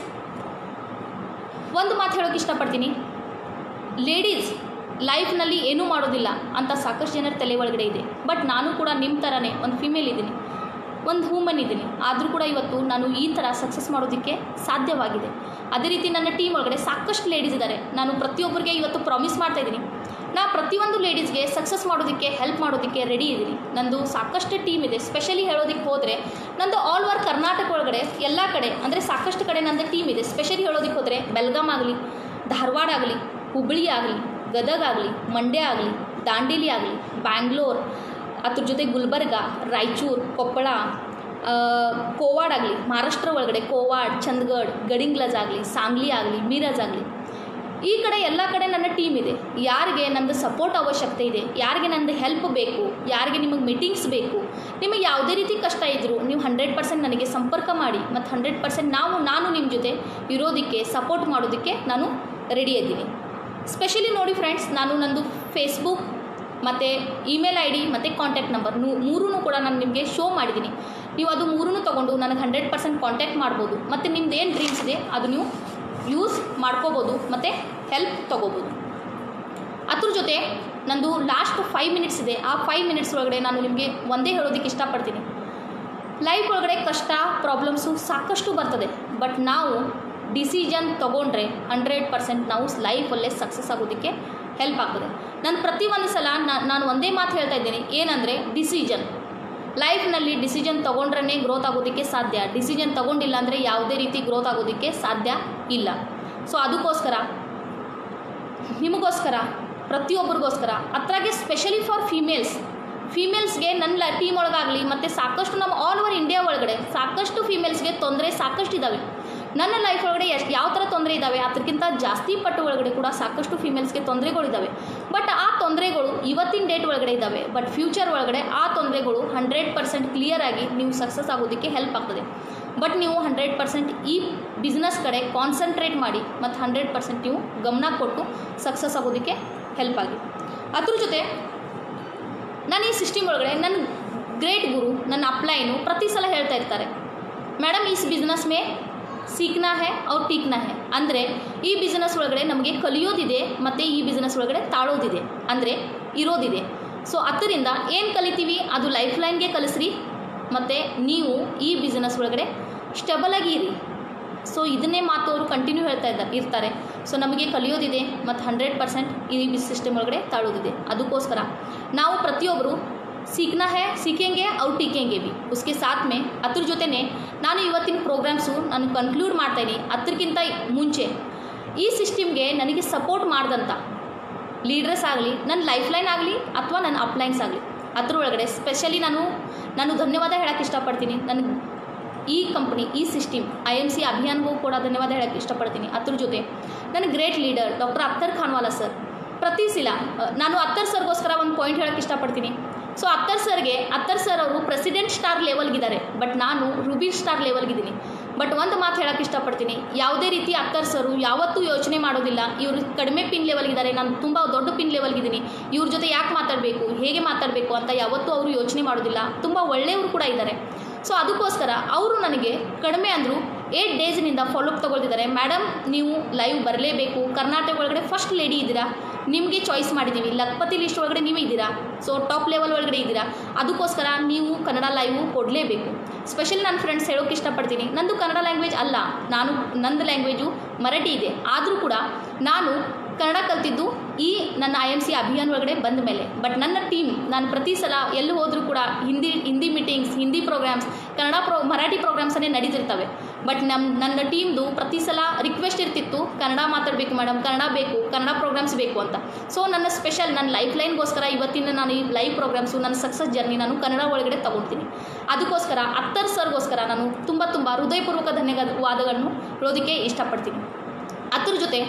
ಒಂದು ಮಾತು ಹೇಳೋಕ್ಕೆ ಇಷ್ಟಪಡ್ತೀನಿ ಲೇಡೀಸ್ ಲೈಫ್ನಲ್ಲಿ ಏನೂ ಮಾಡೋದಿಲ್ಲ ಅಂತ ಸಾಕಷ್ಟು ಜನರ ತಲೆ ಒಳಗಡೆ ಇದೆ ಬಟ್ ನಾನು ಕೂಡ ನಿಮ್ಮ ಥರನೇ ಒಂದು ಫಿಮೇಲ್ ಇದ್ದೀನಿ ಒಂದು ಹೂಮನ್ ಇದ್ದೀನಿ ಆದರೂ ಕೂಡ ಇವತ್ತು ನಾನು ಈ ಥರ ಸಕ್ಸಸ್ ಮಾಡೋದಕ್ಕೆ ಸಾಧ್ಯವಾಗಿದೆ ಅದೇ ರೀತಿ ನನ್ನ ಟೀಮ್ ಒಳಗಡೆ ಸಾಕಷ್ಟು ಲೇಡೀಸ್ ಇದ್ದಾರೆ ನಾನು ಪ್ರತಿಯೊಬ್ಬರಿಗೆ ಇವತ್ತು ಪ್ರಾಮಿಸ್ ಮಾಡ್ತಾ ಇದ್ದೀನಿ ನಾ ಪ್ರತಿಯೊಂದು ಲೇಡೀಸ್ಗೆ ಸಕ್ಸಸ್ ಮಾಡೋದಕ್ಕೆ ಹೆಲ್ಪ್ ಮಾಡೋದಕ್ಕೆ ರೆಡಿ ಇದ್ದೀನಿ ನಂದು ಸಾಕಷ್ಟು ಟೀಮ್ ಇದೆ ಸ್ಪೆಷಲಿ ಹೇಳೋದಕ್ಕೆ ಹೋದರೆ ನಂದು ಆಲ್ ಓವರ್ ಕರ್ನಾಟಕ ಒಳಗಡೆ ಎಲ್ಲ ಕಡೆ ಅಂದರೆ ಸಾಕಷ್ಟು ಕಡೆ ನಂದು ಟೀಮ್ ಇದೆ ಸ್ಪೆಷಲಿ ಹೇಳೋದಕ್ಕೆ ಹೋದರೆ ಬೆಲ್ಗಾಮ್ ಆಗಲಿ ಧಾರವಾಡ ಆಗಲಿ ಹುಬ್ಬಳ್ಳಿ ಆಗಲಿ ಗದಗ ಆಗಲಿ ಮಂಡ್ಯ ಆಗಲಿ ದಾಂಡೇಲಿ ಆಗಲಿ ಬ್ಯಾಂಗ್ಳೂರ್ ಅದ್ರ ಜೊತೆ ಗುಲ್ಬರ್ಗ ರಾಯಚೂರು ಕೊಪ್ಪಳ ಆ, ಕೋವಾಡ್ ಆಗಲಿ ಮಹಾರಾಷ್ಟ್ರ ಒಳಗಡೆ ಕೋವಾಡ್ ಚಂದಗಢ್ ಗಡಿಂಗ್ಲಜ್ ಆಗಲಿ ಸಾಂಗ್ಲಿ ಆಗಲಿ ಮೀರಜ್ ಆಗಲಿ ಈ ಕಡೆ ಎಲ್ಲ ಕಡೆ ನನ್ನ ಟೀಮ್ ಇದೆ ಯಾರಿಗೆ ನಂದು ಸಪೋರ್ಟ್ ಅವಶ್ಯಕತೆ ಇದೆ ಯಾರಿಗೆ ನಂದು ಹೆಲ್ಪ್ ಬೇಕು ಯಾರಿಗೆ ನಿಮಗೆ ಮೀಟಿಂಗ್ಸ್ ಬೇಕು ನಿಮಗೆ ಯಾವುದೇ ರೀತಿ ಕಷ್ಟ ಇದ್ದರೂ ನೀವು ಹಂಡ್ರೆಡ್ ಪರ್ಸೆಂಟ್ ನನಗೆ ಸಂಪರ್ಕ ಮಾಡಿ ಮತ್ತು ಹಂಡ್ರೆಡ್ ಪರ್ಸೆಂಟ್ ನಾವು ನಾನು ನಿಮ್ಮ ಜೊತೆ ಇರೋದಕ್ಕೆ ಸಪೋರ್ಟ್ ಮಾಡೋದಕ್ಕೆ ನಾನು ರೆಡಿ ಇದ್ದೀನಿ ಸ್ಪೆಷಲಿ ನೋಡಿ ಫ್ರೆಂಡ್ಸ್ ನಾನು ನಂದು ಫೇಸ್ಬುಕ್ ಮತ್ತು ಇಮೇಲ್ ಐ ಡಿ ಮತ್ತು ಕಾಂಟ್ಯಾಕ್ಟ್ ನಂಬರ್ ಮೂರೂ ಕೂಡ ನಾನು ನಿಮಗೆ ಶೋ ಮಾಡಿದ್ದೀನಿ ನೀವು ಅದು ಮೂರೂ ತೊಗೊಂಡು ನನಗೆ ಹಂಡ್ರೆಡ್ ಪರ್ಸೆಂಟ್ ಕಾಂಟ್ಯಾಕ್ಟ್ ಮಾಡ್ಬೋದು ಮತ್ತು ನಿಮ್ದು ಏನು ಡ್ರೀಮ್ಸ್ ಇದೆ ಅದು ನೀವು ಯೂಸ್ ಮಾಡ್ಕೋಬೋದು ಮತ್ತು ಹೆಲ್ಪ್ ತೊಗೋಬೋದು ಅದ್ರ ಜೊತೆ ನಂದು ಲಾಸ್ಟ್ ಫೈವ್ ಮಿನಿಟ್ಸ್ ಇದೆ ಆ ಫೈವ್ ಮಿನಿಟ್ಸ್ ಒಳಗಡೆ ನಾನು ನಿಮಗೆ ಒಂದೇ ಹೇಳೋದಕ್ಕೆ ಇಷ್ಟಪಡ್ತೀನಿ ಲೈಫ್ ಒಳಗಡೆ ಕಷ್ಟ ಪ್ರಾಬ್ಲಮ್ಸು ಸಾಕಷ್ಟು ಬರ್ತದೆ ಬಟ್ ನಾವು ಡಿಸಿಷನ್ ತೊಗೊಂಡ್ರೆ ಹಂಡ್ರೆಡ್ ಪರ್ಸೆಂಟ್ ನಾವು ಲೈಫಲ್ಲೇ ಸಕ್ಸಸ್ ಆಗೋದಕ್ಕೆ ಹೆಲ್ಪ್ ಆಗ್ತದೆ ನಾನು ಪ್ರತಿ ಒಂದು ಸಲ ನಾ- ನಾನು ಒಂದೇ ಮಾತು ಹೇಳ್ತಾ ಇದ್ದೀನಿ ಏನಂದರೆ ಡಿಸಿಷನ್ ಲೈಫ್ನಲ್ಲಿ ಡಿಸಿಷನ್ ತೊಗೊಂಡ್ರೇ ಗ್ರೋತ್ ಆಗೋದಕ್ಕೆ ಸಾಧ್ಯ ಡಿಸಿಷನ್ ತೊಗೊಂಡಿಲ್ಲ ಅಂದರೆ ಯಾವುದೇ ರೀತಿ ಗ್ರೋತ್ ಆಗೋದಕ್ಕೆ ಸಾಧ್ಯ ಇಲ್ಲ ಸೊ ಅದಕ್ಕೋಸ್ಕರ ನಿಮಗೋಸ್ಕರ ಪ್ರತಿಯೊಬ್ಬರಿಗೋಸ್ಕರ ಅತ್ರಾಗೆ ಸ್ಪೆಷಲಿ ಫಾರ್ ಫೀಮೇಲ್ಸ್ ಫೀಮೇಲ್ಸ್ಗೆ ನನ್ನ ಟೀಮ್ ಒಳಗಾಗಲಿ ಮತ್ತು ಸಾಕಷ್ಟು ನಮ್ಮ ಆಲ್ ಓವರ್ ಇಂಡಿಯಾ ಒಳಗಡೆ ಸಾಕಷ್ಟು ಫೀಮೇಲ್ಸ್ಗೆ ತೊಂದರೆ ಸಾಕಷ್ಟು ಇದ್ದಾವೆ ನನ್ನ ಲೈಫ್ ಒಳಗಡೆ ಎಷ್ಟು ಯಾವ ಥರ ತೊಂದರೆ ಇದ್ದಾವೆ ಅದಕ್ಕಿಂತ ಜಾಸ್ತಿ ಪಟ್ಟು ಒಳಗಡೆ ಕೂಡ ಸಾಕಷ್ಟು ಫೀಮೇಲ್ಸ್ಗೆ ತೊಂದರೆಗಳಿದ್ದಾವೆ ಬಟ್ ಆ ತೊಂದರೆಗಳು ಇವತ್ತಿನ ಡೇಟ್ ಒಳಗಡೆ ಇದ್ದಾವೆ ಬಟ್ ಫ್ಯೂಚರ್ ಒಳಗಡೆ ಆ ತೊಂದರೆಗಳು ಹಂಡ್ರೆಡ್ ಪರ್ಸೆಂಟ್ ಕ್ಲಿಯರ್ ಆಗಿ ನೀವು ಸಕ್ಸಸ್ ಆಗೋದಕ್ಕೆ ಹೆಲ್ಪ್ ಆಗ್ತದೆ ಬಟ್ ನೀವು ಹಂಡ್ರೆಡ್ ಪರ್ಸೆಂಟ್ ಈ ಬಿಸ್ನೆಸ್ ಕಡೆ ಕಾನ್ಸಂಟ್ರೇಟ್ ಮಾಡಿ ಮತ್ತು ಹಂಡ್ರೆಡ್ ಪರ್ಸೆಂಟ್ ನೀವು ಗಮನ ಕೊಟ್ಟು ಸಕ್ಸಸ್ ಆಗೋದಕ್ಕೆ ಹೆಲ್ಪ್ ಆಗಿ ಅದ್ರ ಜೊತೆ ನಾನು ಈ ಸಿಸ್ಟಮ್ ಒಳಗಡೆ ನನ್ನ ಗ್ರೇಟ್ ಗುರು ನನ್ನ ಅಪ್ಲೈನು ಪ್ರತಿ ಸಲ ಹೇಳ್ತಾ ಇರ್ತಾರೆ ಮೇಡಮ್ ಈ ಬಿಸ್ನೆಸ್ ಮೇ ಸೀಕ್ನಾ ಹೇ ಅವ್ರು ಟೀಕ್ನಾ ಹೇ ಅಂದರೆ ಈ ಬಿಸ್ನೆಸ್ ಒಳಗಡೆ ನಮಗೆ ಕಲಿಯೋದಿದೆ ಮತ್ತು ಈ ಬಿಸ್ನೆಸ್ ಒಳಗಡೆ ತಾಳೋದಿದೆ ಅಂದರೆ ಇರೋದಿದೆ ಸೊ ಅದರಿಂದ ಏನು ಕಲಿತೀವಿ ಅದು ಲೈಫ್ ಲೈನ್ಗೆ ಕಲಿಸ್ರಿ ಮತ್ತು ನೀವು ಈ ಬಿಸ್ನೆಸ್ ಒಳಗಡೆ ಸ್ಟೆಬಲ್ ಆಗಿ ಇರಿ ಸೊ ಇದನ್ನೇ ಮಾತು ಅವರು ಕಂಟಿನ್ಯೂ ಹೇಳ್ತಾ ಇದ್ದಾರೆ ಇರ್ತಾರೆ ಸೊ ನಮಗೆ ಕಲಿಯೋದಿದೆ ಮತ್ತು ಹಂಡ್ರೆಡ್ ಪರ್ಸೆಂಟ್ ಈ ಸಿಸ್ಟಮ್ ಒಳಗಡೆ ತಾಳೋದಿದೆ ಅದಕ್ಕೋಸ್ಕರ ನಾವು ಪ್ರತಿಯೊಬ್ಬರು सीखना है सीखेंगे और टीकेंगे भी उसके साथ में ಅದ್ರ ಜೊತೆನೇ ನಾನು ಇವತ್ತಿನ ಪ್ರೋಗ್ರಾಮ್ಸು ನಾನು ಕನ್ಕ್ಲೂಡ್ ಮಾಡ್ತಾ ಇದ್ದೀನಿ ಅದಕ್ಕಿಂತ ಮುಂಚೆ ಈ ಸಿಸ್ಟಮ್ಗೆ ನನಗೆ ಸಪೋರ್ಟ್ ಮಾಡ್ದಂಥ ಲೀಡರ್ಸ್ ಆಗಲಿ ನನ್ನ ಲೈಫ್ ಲೈನ್ ಆಗಲಿ ಅಥವಾ ನನ್ನ ಅಪ್ಲೈನ್ಸ್ ಆಗಲಿ ಅದ್ರೊಳಗಡೆ ಸ್ಪೆಷಲಿ ನಾನು ನಾನು ಧನ್ಯವಾದ ಹೇಳೋಕ್ಕೆ ಇಷ್ಟಪಡ್ತೀನಿ ನನಗೆ ಈ ಕಂಪ್ನಿ ಈ ಸಿಸ್ಟಮ್ ಐ ಎಮ್ ಸಿ ಅಭಿಯಾನ್ಗೂ ಕೂಡ ಧನ್ಯವಾದ ಹೇಳೋಕ್ಕೆ ಇಷ್ಟಪಡ್ತೀನಿ ಅದ್ರ ಜೊತೆ ನನ್ನ great leader doctor Akhtar Khanwala sir ಪ್ರತಿ ಸಲ ಅ, ನಾನು ಅತ್ತರ್ ಸರ್ಗೋಸ್ಕರ ಒಂದು ಪಾಯಿಂಟ್ ಹೇಳೋಕ್ಕೆ ಇಷ್ಟಪಡ್ತೀನಿ ಸೊ ಅತ್ತರ್ ಸರ್ಗೆ ಅತ್ತರ್ ಸರ್ ಅವರು ಪ್ರೆಸಿಡೆಂಟ್ ಸ್ಟಾರ್ ಲೆವೆಲ್ಗಿದ್ದಾರೆ ಬಟ್ ನಾನು ರೂಬಿ ಸ್ಟಾರ್ ಲೆವೆಲ್ಗಿದ್ದೀನಿ ಬಟ್ ಒಂದು ಮಾತು ಹೇಳೋಕ್ಕೆ ಇಷ್ಟಪಡ್ತೀನಿ ಯಾವುದೇ ರೀತಿ ಅತ್ತರ್ ಸರು ಯಾವತ್ತೂ ಯೋಚನೆ ಮಾಡೋದಿಲ್ಲ ಇವರು ಕಡಿಮೆ ಪಿನ್ ಲೆವೆಲ್ಗಿದ್ದಾರೆ ನಾನು ತುಂಬ ದೊಡ್ಡ ಪಿನ್ ಲೆವೆಲ್ಗಿದ್ದೀನಿ ಇವ್ರ ಜೊತೆ ಯಾಕೆ ಮಾತಾಡಬೇಕು ಹೇಗೆ ಮಾತಾಡಬೇಕು ಅಂತ ಯಾವತ್ತೂ ಅವರು ಯೋಚನೆ ಮಾಡೋದಿಲ್ಲ ತುಂಬ ಒಳ್ಳೆಯವರು ಕೂಡ ಇದ್ದಾರೆ ಸೊ ಅದಕ್ಕೋಸ್ಕರ ಅವರು ನನಗೆ ಕಡಿಮೆ ಅಂದರು ಏಟ್ ಡೇಸ್ನಿಂದ ಫಾಲೋಅಪ್ ತೊಗೊಳ್ತಿದ್ದಾರೆ ಮೇಡಮ್ ನೀವು ಲೈವ್ ಬರಲೇಬೇಕು ಕರ್ನಾಟಕ ಒಳಗಡೆ ಫಸ್ಟ್ ಲೇಡಿ ಇದ್ದೀರಾ ನಿಮಗೆ ಚಾಯ್ಸ್ ಮಾಡಿದ್ದೀವಿ ಲಕ್ಪತಿ ಲಿಸ್ಟ್ ಒಳಗಡೆ ನೀವೇ ಇದ್ದೀರಾ ಸೊ ಟಾಪ್ ಲೆವೆಲ್ ಒಳಗಡೆ ಇದ್ದೀರಾ ಅದಕ್ಕೋಸ್ಕರ ನೀವು ಕನ್ನಡ ಲೈವು ಕೊಡಲೇಬೇಕು ಸ್ಪೆಷಲಿ ನನ್ನ ಫ್ರೆಂಡ್ಸ್ ಹೇಳೋಕೆ ಇಷ್ಟಪಡ್ತೀನಿ ನಂದು ಕನ್ನಡ ಲ್ಯಾಂಗ್ವೇಜ್ ಅಲ್ಲ ನಾನು ನಂದು ಲ್ಯಾಂಗ್ವೇಜು ಮರಾಠಿ ಇದೆ ಆದರೂ ಕೂಡ ನಾನು ಕನ್ನಡ ಕಲ್ತಿದ್ದು ಈ ನನ್ನ ಐ ಎಮ್ ಸಿ ಅಭಿಯಾನ ಒಳಗಡೆ ಬಂದ ಮೇಲೆ ಬಟ್ ನನ್ನ ಟೀಮ್ ನಾನು ಪ್ರತಿ ಸಲ ಎಲ್ಲಿ ಹೋದರೂ ಕೂಡ ಹಿಂದಿ ಹಿಂದಿ ಮೀಟಿಂಗ್ಸ್ ಹಿಂದಿ ಪ್ರೋಗ್ರಾಮ್ಸ್ ಕನ್ನಡ ಪ್ರೋ ಮರಾಠಿ ಪ್ರೋಗ್ರಾಮ್ಸನ್ನೇ ನಡೀತಿರ್ತವೆ ಬಟ್ ನಮ್ಮ ನನ್ನ ಟೀಮ್ದು ಪ್ರತಿ ಸಲ ರಿಕ್ವೆಸ್ಟ್ ಇರ್ತಿತ್ತು ಕನ್ನಡ ಮಾತಾಡಬೇಕು ಮೇಡಮ್ ಕನ್ನಡ ಬೇಕು ಕನ್ನಡ ಪ್ರೋಗ್ರಾಮ್ಸ್ ಬೇಕು ಅಂತ ಸೊ ನನ್ನ ಸ್ಪೆಷಲ್ ನನ್ನ ಲೈಫ್ ಲೈನ್ಗೋಸ್ಕರ ಇವತ್ತಿನ ನಾನು ಈ ಲೈವ್ ಪ್ರೋಗ್ರಾಮ್ಸು ನನ್ನ ಸಕ್ಸಸ್ ಜರ್ನಿ ನಾನು ಕನ್ನಡ ಒಳಗಡೆ ತಗೊಳ್ತೀನಿ ಅದಕ್ಕೋಸ್ಕರ ಅತ್ತರ್ ಸರ್ಗೋಸ್ಕರ ನಾನು ತುಂಬ ತುಂಬ ಹೃದಯಪೂರ್ವಕ ಧನ್ಯವಾದಗಳನ್ನು ಹೇಳೋದಕ್ಕೆ ಇಷ್ಟಪಡ್ತೀನಿ ಅದ್ರ ಜೊತೆ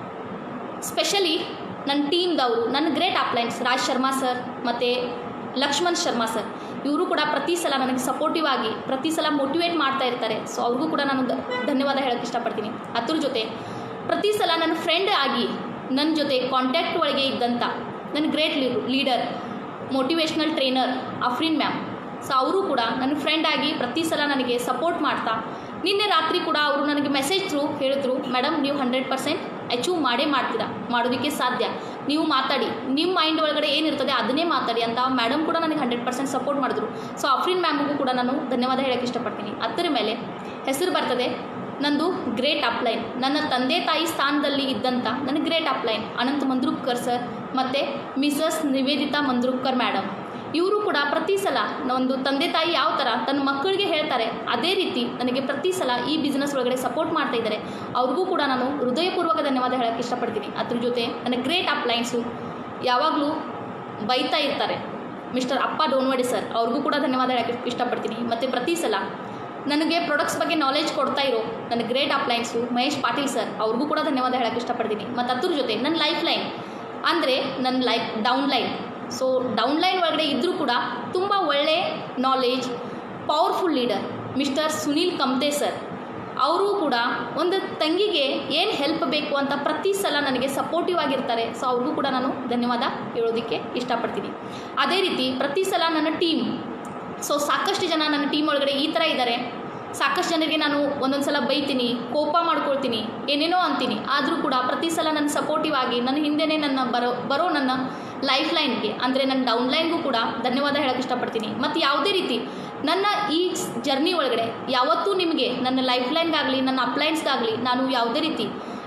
ಸ್ಪೆಷಲಿ ನನ್ನ ಟೀಮ್ದವರು ನನ್ನ great uplines Raj Sharma sir ಮತ್ತು ಲಕ್ಷ್ಮಣ್ ಶರ್ಮಾ ಸರ್ ಇವರು ಕೂಡ ಪ್ರತಿ ಸಲ ನನಗೆ ಸಪೋರ್ಟಿವ್ ಆಗಿ ಪ್ರತಿ ಸಲ ಮೋಟಿವೇಟ್ ಮಾಡ್ತಾ ಇರ್ತಾರೆ ಸೊ ಅವ್ರಿಗೂ ಕೂಡ ನಾನು ದ- ಧನ್ಯವಾದ ಹೇಳೋಕ್ಕೆ ಇಷ್ಟಪಡ್ತೀನಿ ಅದ್ರ ಜೊತೆ ಪ್ರತಿ ಸಲ ನನ್ನ ಫ್ರೆಂಡ್ ಆಗಿ ನನ್ನ ಜೊತೆ ಕಾಂಟ್ಯಾಕ್ಟ್ ಒಳಗೆ ಇದ್ದಂಥ ನನ್ನ great leader motivational trainer Afreen ma'am so ಅವರು ಕೂಡ ನನ್ನ ಫ್ರೆಂಡ್ ಆಗಿ ಪ್ರತಿ ಸಲ ನನಗೆ ಸಪೋರ್ಟ್ ಮಾಡ್ತಾ ನಿನ್ನೆ ರಾತ್ರಿ ಕೂಡ ಅವರು ನನಗೆ ಮೆಸೇಜ್ ಥ್ರೂ ಹೇಳಿದ್ರು ಮೇಡಮ್ ನೀವು ಹಂಡ್ರೆಡ್ ಪರ್ಸೆಂಟ್ ಅಚೀವ್ ಮಾಡೇ ಮಾಡ್ತೀರಾ ಮಾಡೋದಕ್ಕೆ ಸಾಧ್ಯ ನೀವು ಮಾತಾಡಿ ನಿಮ್ಮ ಮೈಂಡ್ ಒಳಗಡೆ ಏನಿರ್ತದೆ ಅದನ್ನೇ ಮಾತಾಡಿ ಅಂತ ಮೇಡಮ್ ಕೂಡ ನನಗೆ ಹಂಡ್ರೆಡ್ ಪರ್ಸೆಂಟ್ ಸಪೋರ್ಟ್ ಮಾಡಿದ್ರು ಸೊ ಅಫ್ರೀನ್ ಮ್ಯಾಮ್ಗೂ ಕೂಡ ನಾನು ಧನ್ಯವಾದ ಹೇಳೋಕ್ಕೆ ಇಷ್ಟಪಡ್ತೀನಿ ಅದರ ಮೇಲೆ ಹೆಸರು ಬರ್ತದೆ ನಂದು ಗ್ರೇಟ್ ಅಪ್ಲೈನ್ ನನ್ನ ತಂದೆ ತಾಯಿ ಸ್ಥಾನದಲ್ಲಿ ಇದ್ದಂಥ ನನ್ನ great upline Anant Mandrupkar sir ಮತ್ತು ಮಿಸಸ್ ನಿವೇದಿತಾ ಮಂದ್ರುಪ್ಕರ್ ಮೇಡಮ್ ಇವರು ಕೂಡ ಪ್ರತಿ ಸಲ ಒಂದು ತಂದೆ ತಾಯಿ ಯಾವ ಥರ ತನ್ನ ಮಕ್ಕಳಿಗೆ ಹೇಳ್ತಾರೆ ಅದೇ ರೀತಿ ನನಗೆ ಪ್ರತಿ ಸಲ ಈ ಬಿಸ್ನೆಸ್ ಒಳಗಡೆ ಸಪೋರ್ಟ್ ಮಾಡ್ತಾ ಇದ್ದಾರೆ ಅವ್ರಿಗೂ ಕೂಡ ನಾನು ಹೃದಯಪೂರ್ವಕ ಧನ್ಯವಾದ ಹೇಳೋಕ್ಕೆ ಇಷ್ಟಪಡ್ತೀನಿ ಅದ್ರ ಜೊತೆ ನನ್ನ ಗ್ರೇಟ್ ಅಪ್ಲೈನ್ಸು ಯಾವಾಗಲೂ ಬೈತಾ ಇರ್ತಾರೆ ಮಿಸ್ಟರ್ ಅಪ್ಪ ಡೋನ್ವಡಿ ಸರ್ ಅವ್ರಿಗೂ ಕೂಡ ಧನ್ಯವಾದ ಹೇಳೋಕ್ಕೆ ಇಷ್ಟಪಡ್ತೀನಿ ಮತ್ತು ಪ್ರತಿ ಸಲ ನನಗೆ ಪ್ರಾಡಕ್ಟ್ಸ್ ಬಗ್ಗೆ ನಾಲೆಜ್ ಕೊಡ್ತಾ ಇರೋ ನನ್ನ great uplines Mahesh Patil sir ಅವ್ರಿಗೂ ಕೂಡ ಧನ್ಯವಾದ ಹೇಳೋಕ್ಕೆ ಇಷ್ಟಪಡ್ತೀನಿ ಮತ್ತು ಅದ್ರ ಜೊತೆ ನನ್ನ ಲೈಫ್ ಲೈನ್ ಅಂದರೆ ನನ್ನ life down line so down line ಒಳಗಡೆ ಇದ್ದರೂ ಕೂಡ ತುಂಬ ಒಳ್ಳೆ knowledge powerful leader mister Sunil Kamte sir ಅವರು ಕೂಡ ಒಂದು ತಂಗಿಗೆ ಏನು ಹೆಲ್ಪ್ ಬೇಕು ಅಂತ ಪ್ರತಿ ಸಲ ನನಗೆ ಸಪೋರ್ಟಿವ್ ಆಗಿರ್ತಾರೆ ಸೊ ಅವ್ರಿಗೂ ಕೂಡ ನಾನು ಧನ್ಯವಾದ ಹೇಳೋದಕ್ಕೆ ಇಷ್ಟಪಡ್ತೀನಿ ಅದೇ ರೀತಿ ಪ್ರತಿ ಸಲ ನನ್ನ ಟೀಮ್ ಸೊ ಸಾಕಷ್ಟು ಜನ ನನ್ನ ಟೀಮ್ ಒಳಗಡೆ ಈ ಥರ ಇದ್ದಾರೆ ಸಾಕಷ್ಟು ಜನರಿಗೆ ನಾನು ಒಂದೊಂದು ಸಲ ಬೈತೀನಿ ಕೋಪ ಮಾಡ್ಕೊಳ್ತೀನಿ ಏನೇನೋ ಅಂತೀನಿ ಆದರೂ ಕೂಡ ಪ್ರತಿ ಸಲ ನನ್ನ ಸಪೋರ್ಟಿವ್ ಆಗಿ ನನ್ನ ಹಿಂದೆನೇ ನನ್ನ ಬರೋ ಬರೋ ನನ್ನ ಲೈಫ್ ಲೈನ್ಗೆ ಅಂದರೆ ನನ್ನ ಡೌನ್ ಲೈನ್ಗೂ ಕೂಡ ಧನ್ಯವಾದ ಹೇಳೋಕ್ಕೆ ಇಷ್ಟಪಡ್ತೀನಿ ಮತ್ತು ಯಾವುದೇ ರೀತಿ ನನ್ನ ಈ ಜರ್ನಿ ಒಳಗಡೆ ಯಾವತ್ತೂ ನಿಮಗೆ ನನ್ನ ಲೈಫ್ ಲೈನ್ಗಾಗಲಿ ನನ್ನ ಅಪ್ಲೈನ್ಸ್ಗಾಗಲಿ ನಾನು ಯಾವುದೇ ರೀತಿ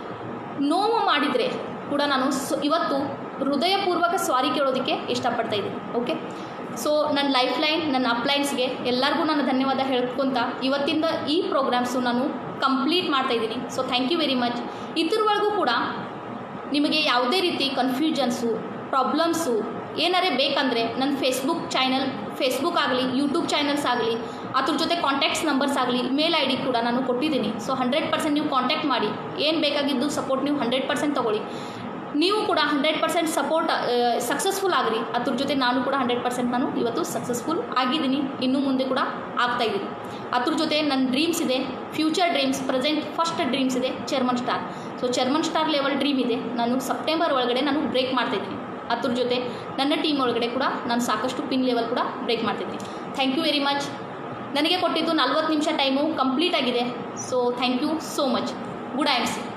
ನೋವು ಮಾಡಿದರೆ ಕೂಡ ನಾನು ಸ್ ಇವತ್ತು ಹೃದಯಪೂರ್ವಕ ಸ್ವಾರಿ ಕೇಳೋದಕ್ಕೆ ಇಷ್ಟಪಡ್ತಾ ಇದ್ದೀನಿ ಓಕೆ ಸೊ ನನ್ನ ಲೈಫ್ ಲೈನ್ ನನ್ನ ಅಪ್ಲೈನ್ಸ್ಗೆ ಎಲ್ಲರಿಗೂ ನಾನು ಧನ್ಯವಾದ ಹೇಳ್ಕೊತ ಇವತ್ತಿಂದ ಈ ಪ್ರೋಗ್ರಾಮ್ಸು ನಾನು ಕಂಪ್ಲೀಟ್ ಮಾಡ್ತಾ ಇದ್ದೀನಿ so thank you very much ಇದ್ರವರೆಗೂ ಕೂಡ ನಿಮಗೆ ಯಾವುದೇ ರೀತಿ ಕನ್ಫ್ಯೂಷನ್ಸು ಪ್ರಾಬ್ಲಮ್ಸು ಏನಾರೇ ಬೇಕಂದರೆ ನನ್ನ ಫೇಸ್ಬುಕ್ ಚಾನಲ್ ಫೇಸ್ಬುಕ್ ಆಗಲಿ ಯೂಟ್ಯೂಬ್ ಚಾನಲ್ಸ್ ಆಗಲಿ ಅದ್ರ ಜೊತೆ ಕಾಂಟ್ಯಾಕ್ಟ್ಸ್ ನಂಬರ್ಸ್ ಆಗಲಿ ಮೇಲ್ ಐ ಡಿ ಕೂಡ ನಾನು ಕೊಟ್ಟಿದ್ದೀನಿ ಸೊ ಹಂಡ್ರೆಡ್ ಪರ್ಸೆಂಟ್ ನೀವು ಕಾಂಟ್ಯಾಕ್ಟ್ ಮಾಡಿ ಏನು ಬೇಕಾಗಿದ್ದು ಸಪೋರ್ಟ್ ನೀವು ಹಂಡ್ರೆಡ್ ಪರ್ಸೆಂಟ್ ತೊಗೊಳ್ಳಿ ನೀವು ಕೂಡ ಹಂಡ್ರೆಡ್ ಪರ್ಸೆಂಟ್ ಸಪೋರ್ಟ್ ಸಕ್ಸಸ್ಫುಲ್ ಆಗಿರಿ ಅದ್ರ ಜೊತೆ ನಾನು ಕೂಡ ಹಂಡ್ರೆಡ್ ಪರ್ಸೆಂಟ್ ನಾನು ಇವತ್ತು ಸಕ್ಸಸ್ಫುಲ್ ಆಗಿದ್ದೀನಿ ಇನ್ನು ಮುಂದೆ ಕೂಡ ಆಗ್ತಾ ಇದ್ದೀನಿ ಅದ್ರ ಜೊತೆ ನನ್ನ ಡ್ರೀಮ್ಸ್ ಇದೆ future dreams present first dreams ಇದೆ chairman star so chairman star level dream ಇದೆ ನಾನು ಸೆಪ್ಟೆಂಬರ್ ಒಳಗಡೆ ನಾನು ಬ್ರೇಕ್ ಮಾಡ್ತಾಯಿದ್ದೀನಿ ಅದ್ರ ಜೊತೆ ನನ್ನ ಟೀಮ್ ಒಳಗಡೆ ಕೂಡ ನಾನು ಸಾಕಷ್ಟು ಪಿನ್ ಲೆವೆಲ್ ಕೂಡ ಬ್ರೇಕ್ ಮಾಡ್ತಿದ್ದೀನಿ ಥ್ಯಾಂಕ್ ಯು ವೆರಿ ಮಚ್ ನನಗೆ ಕೊಟ್ಟಿದ್ದು ನಲ್ವತ್ತು ನಿಮಿಷ ಟೈಮು ಕಂಪ್ಲೀಟ್ ಆಗಿದೆ so thank you so much good I M C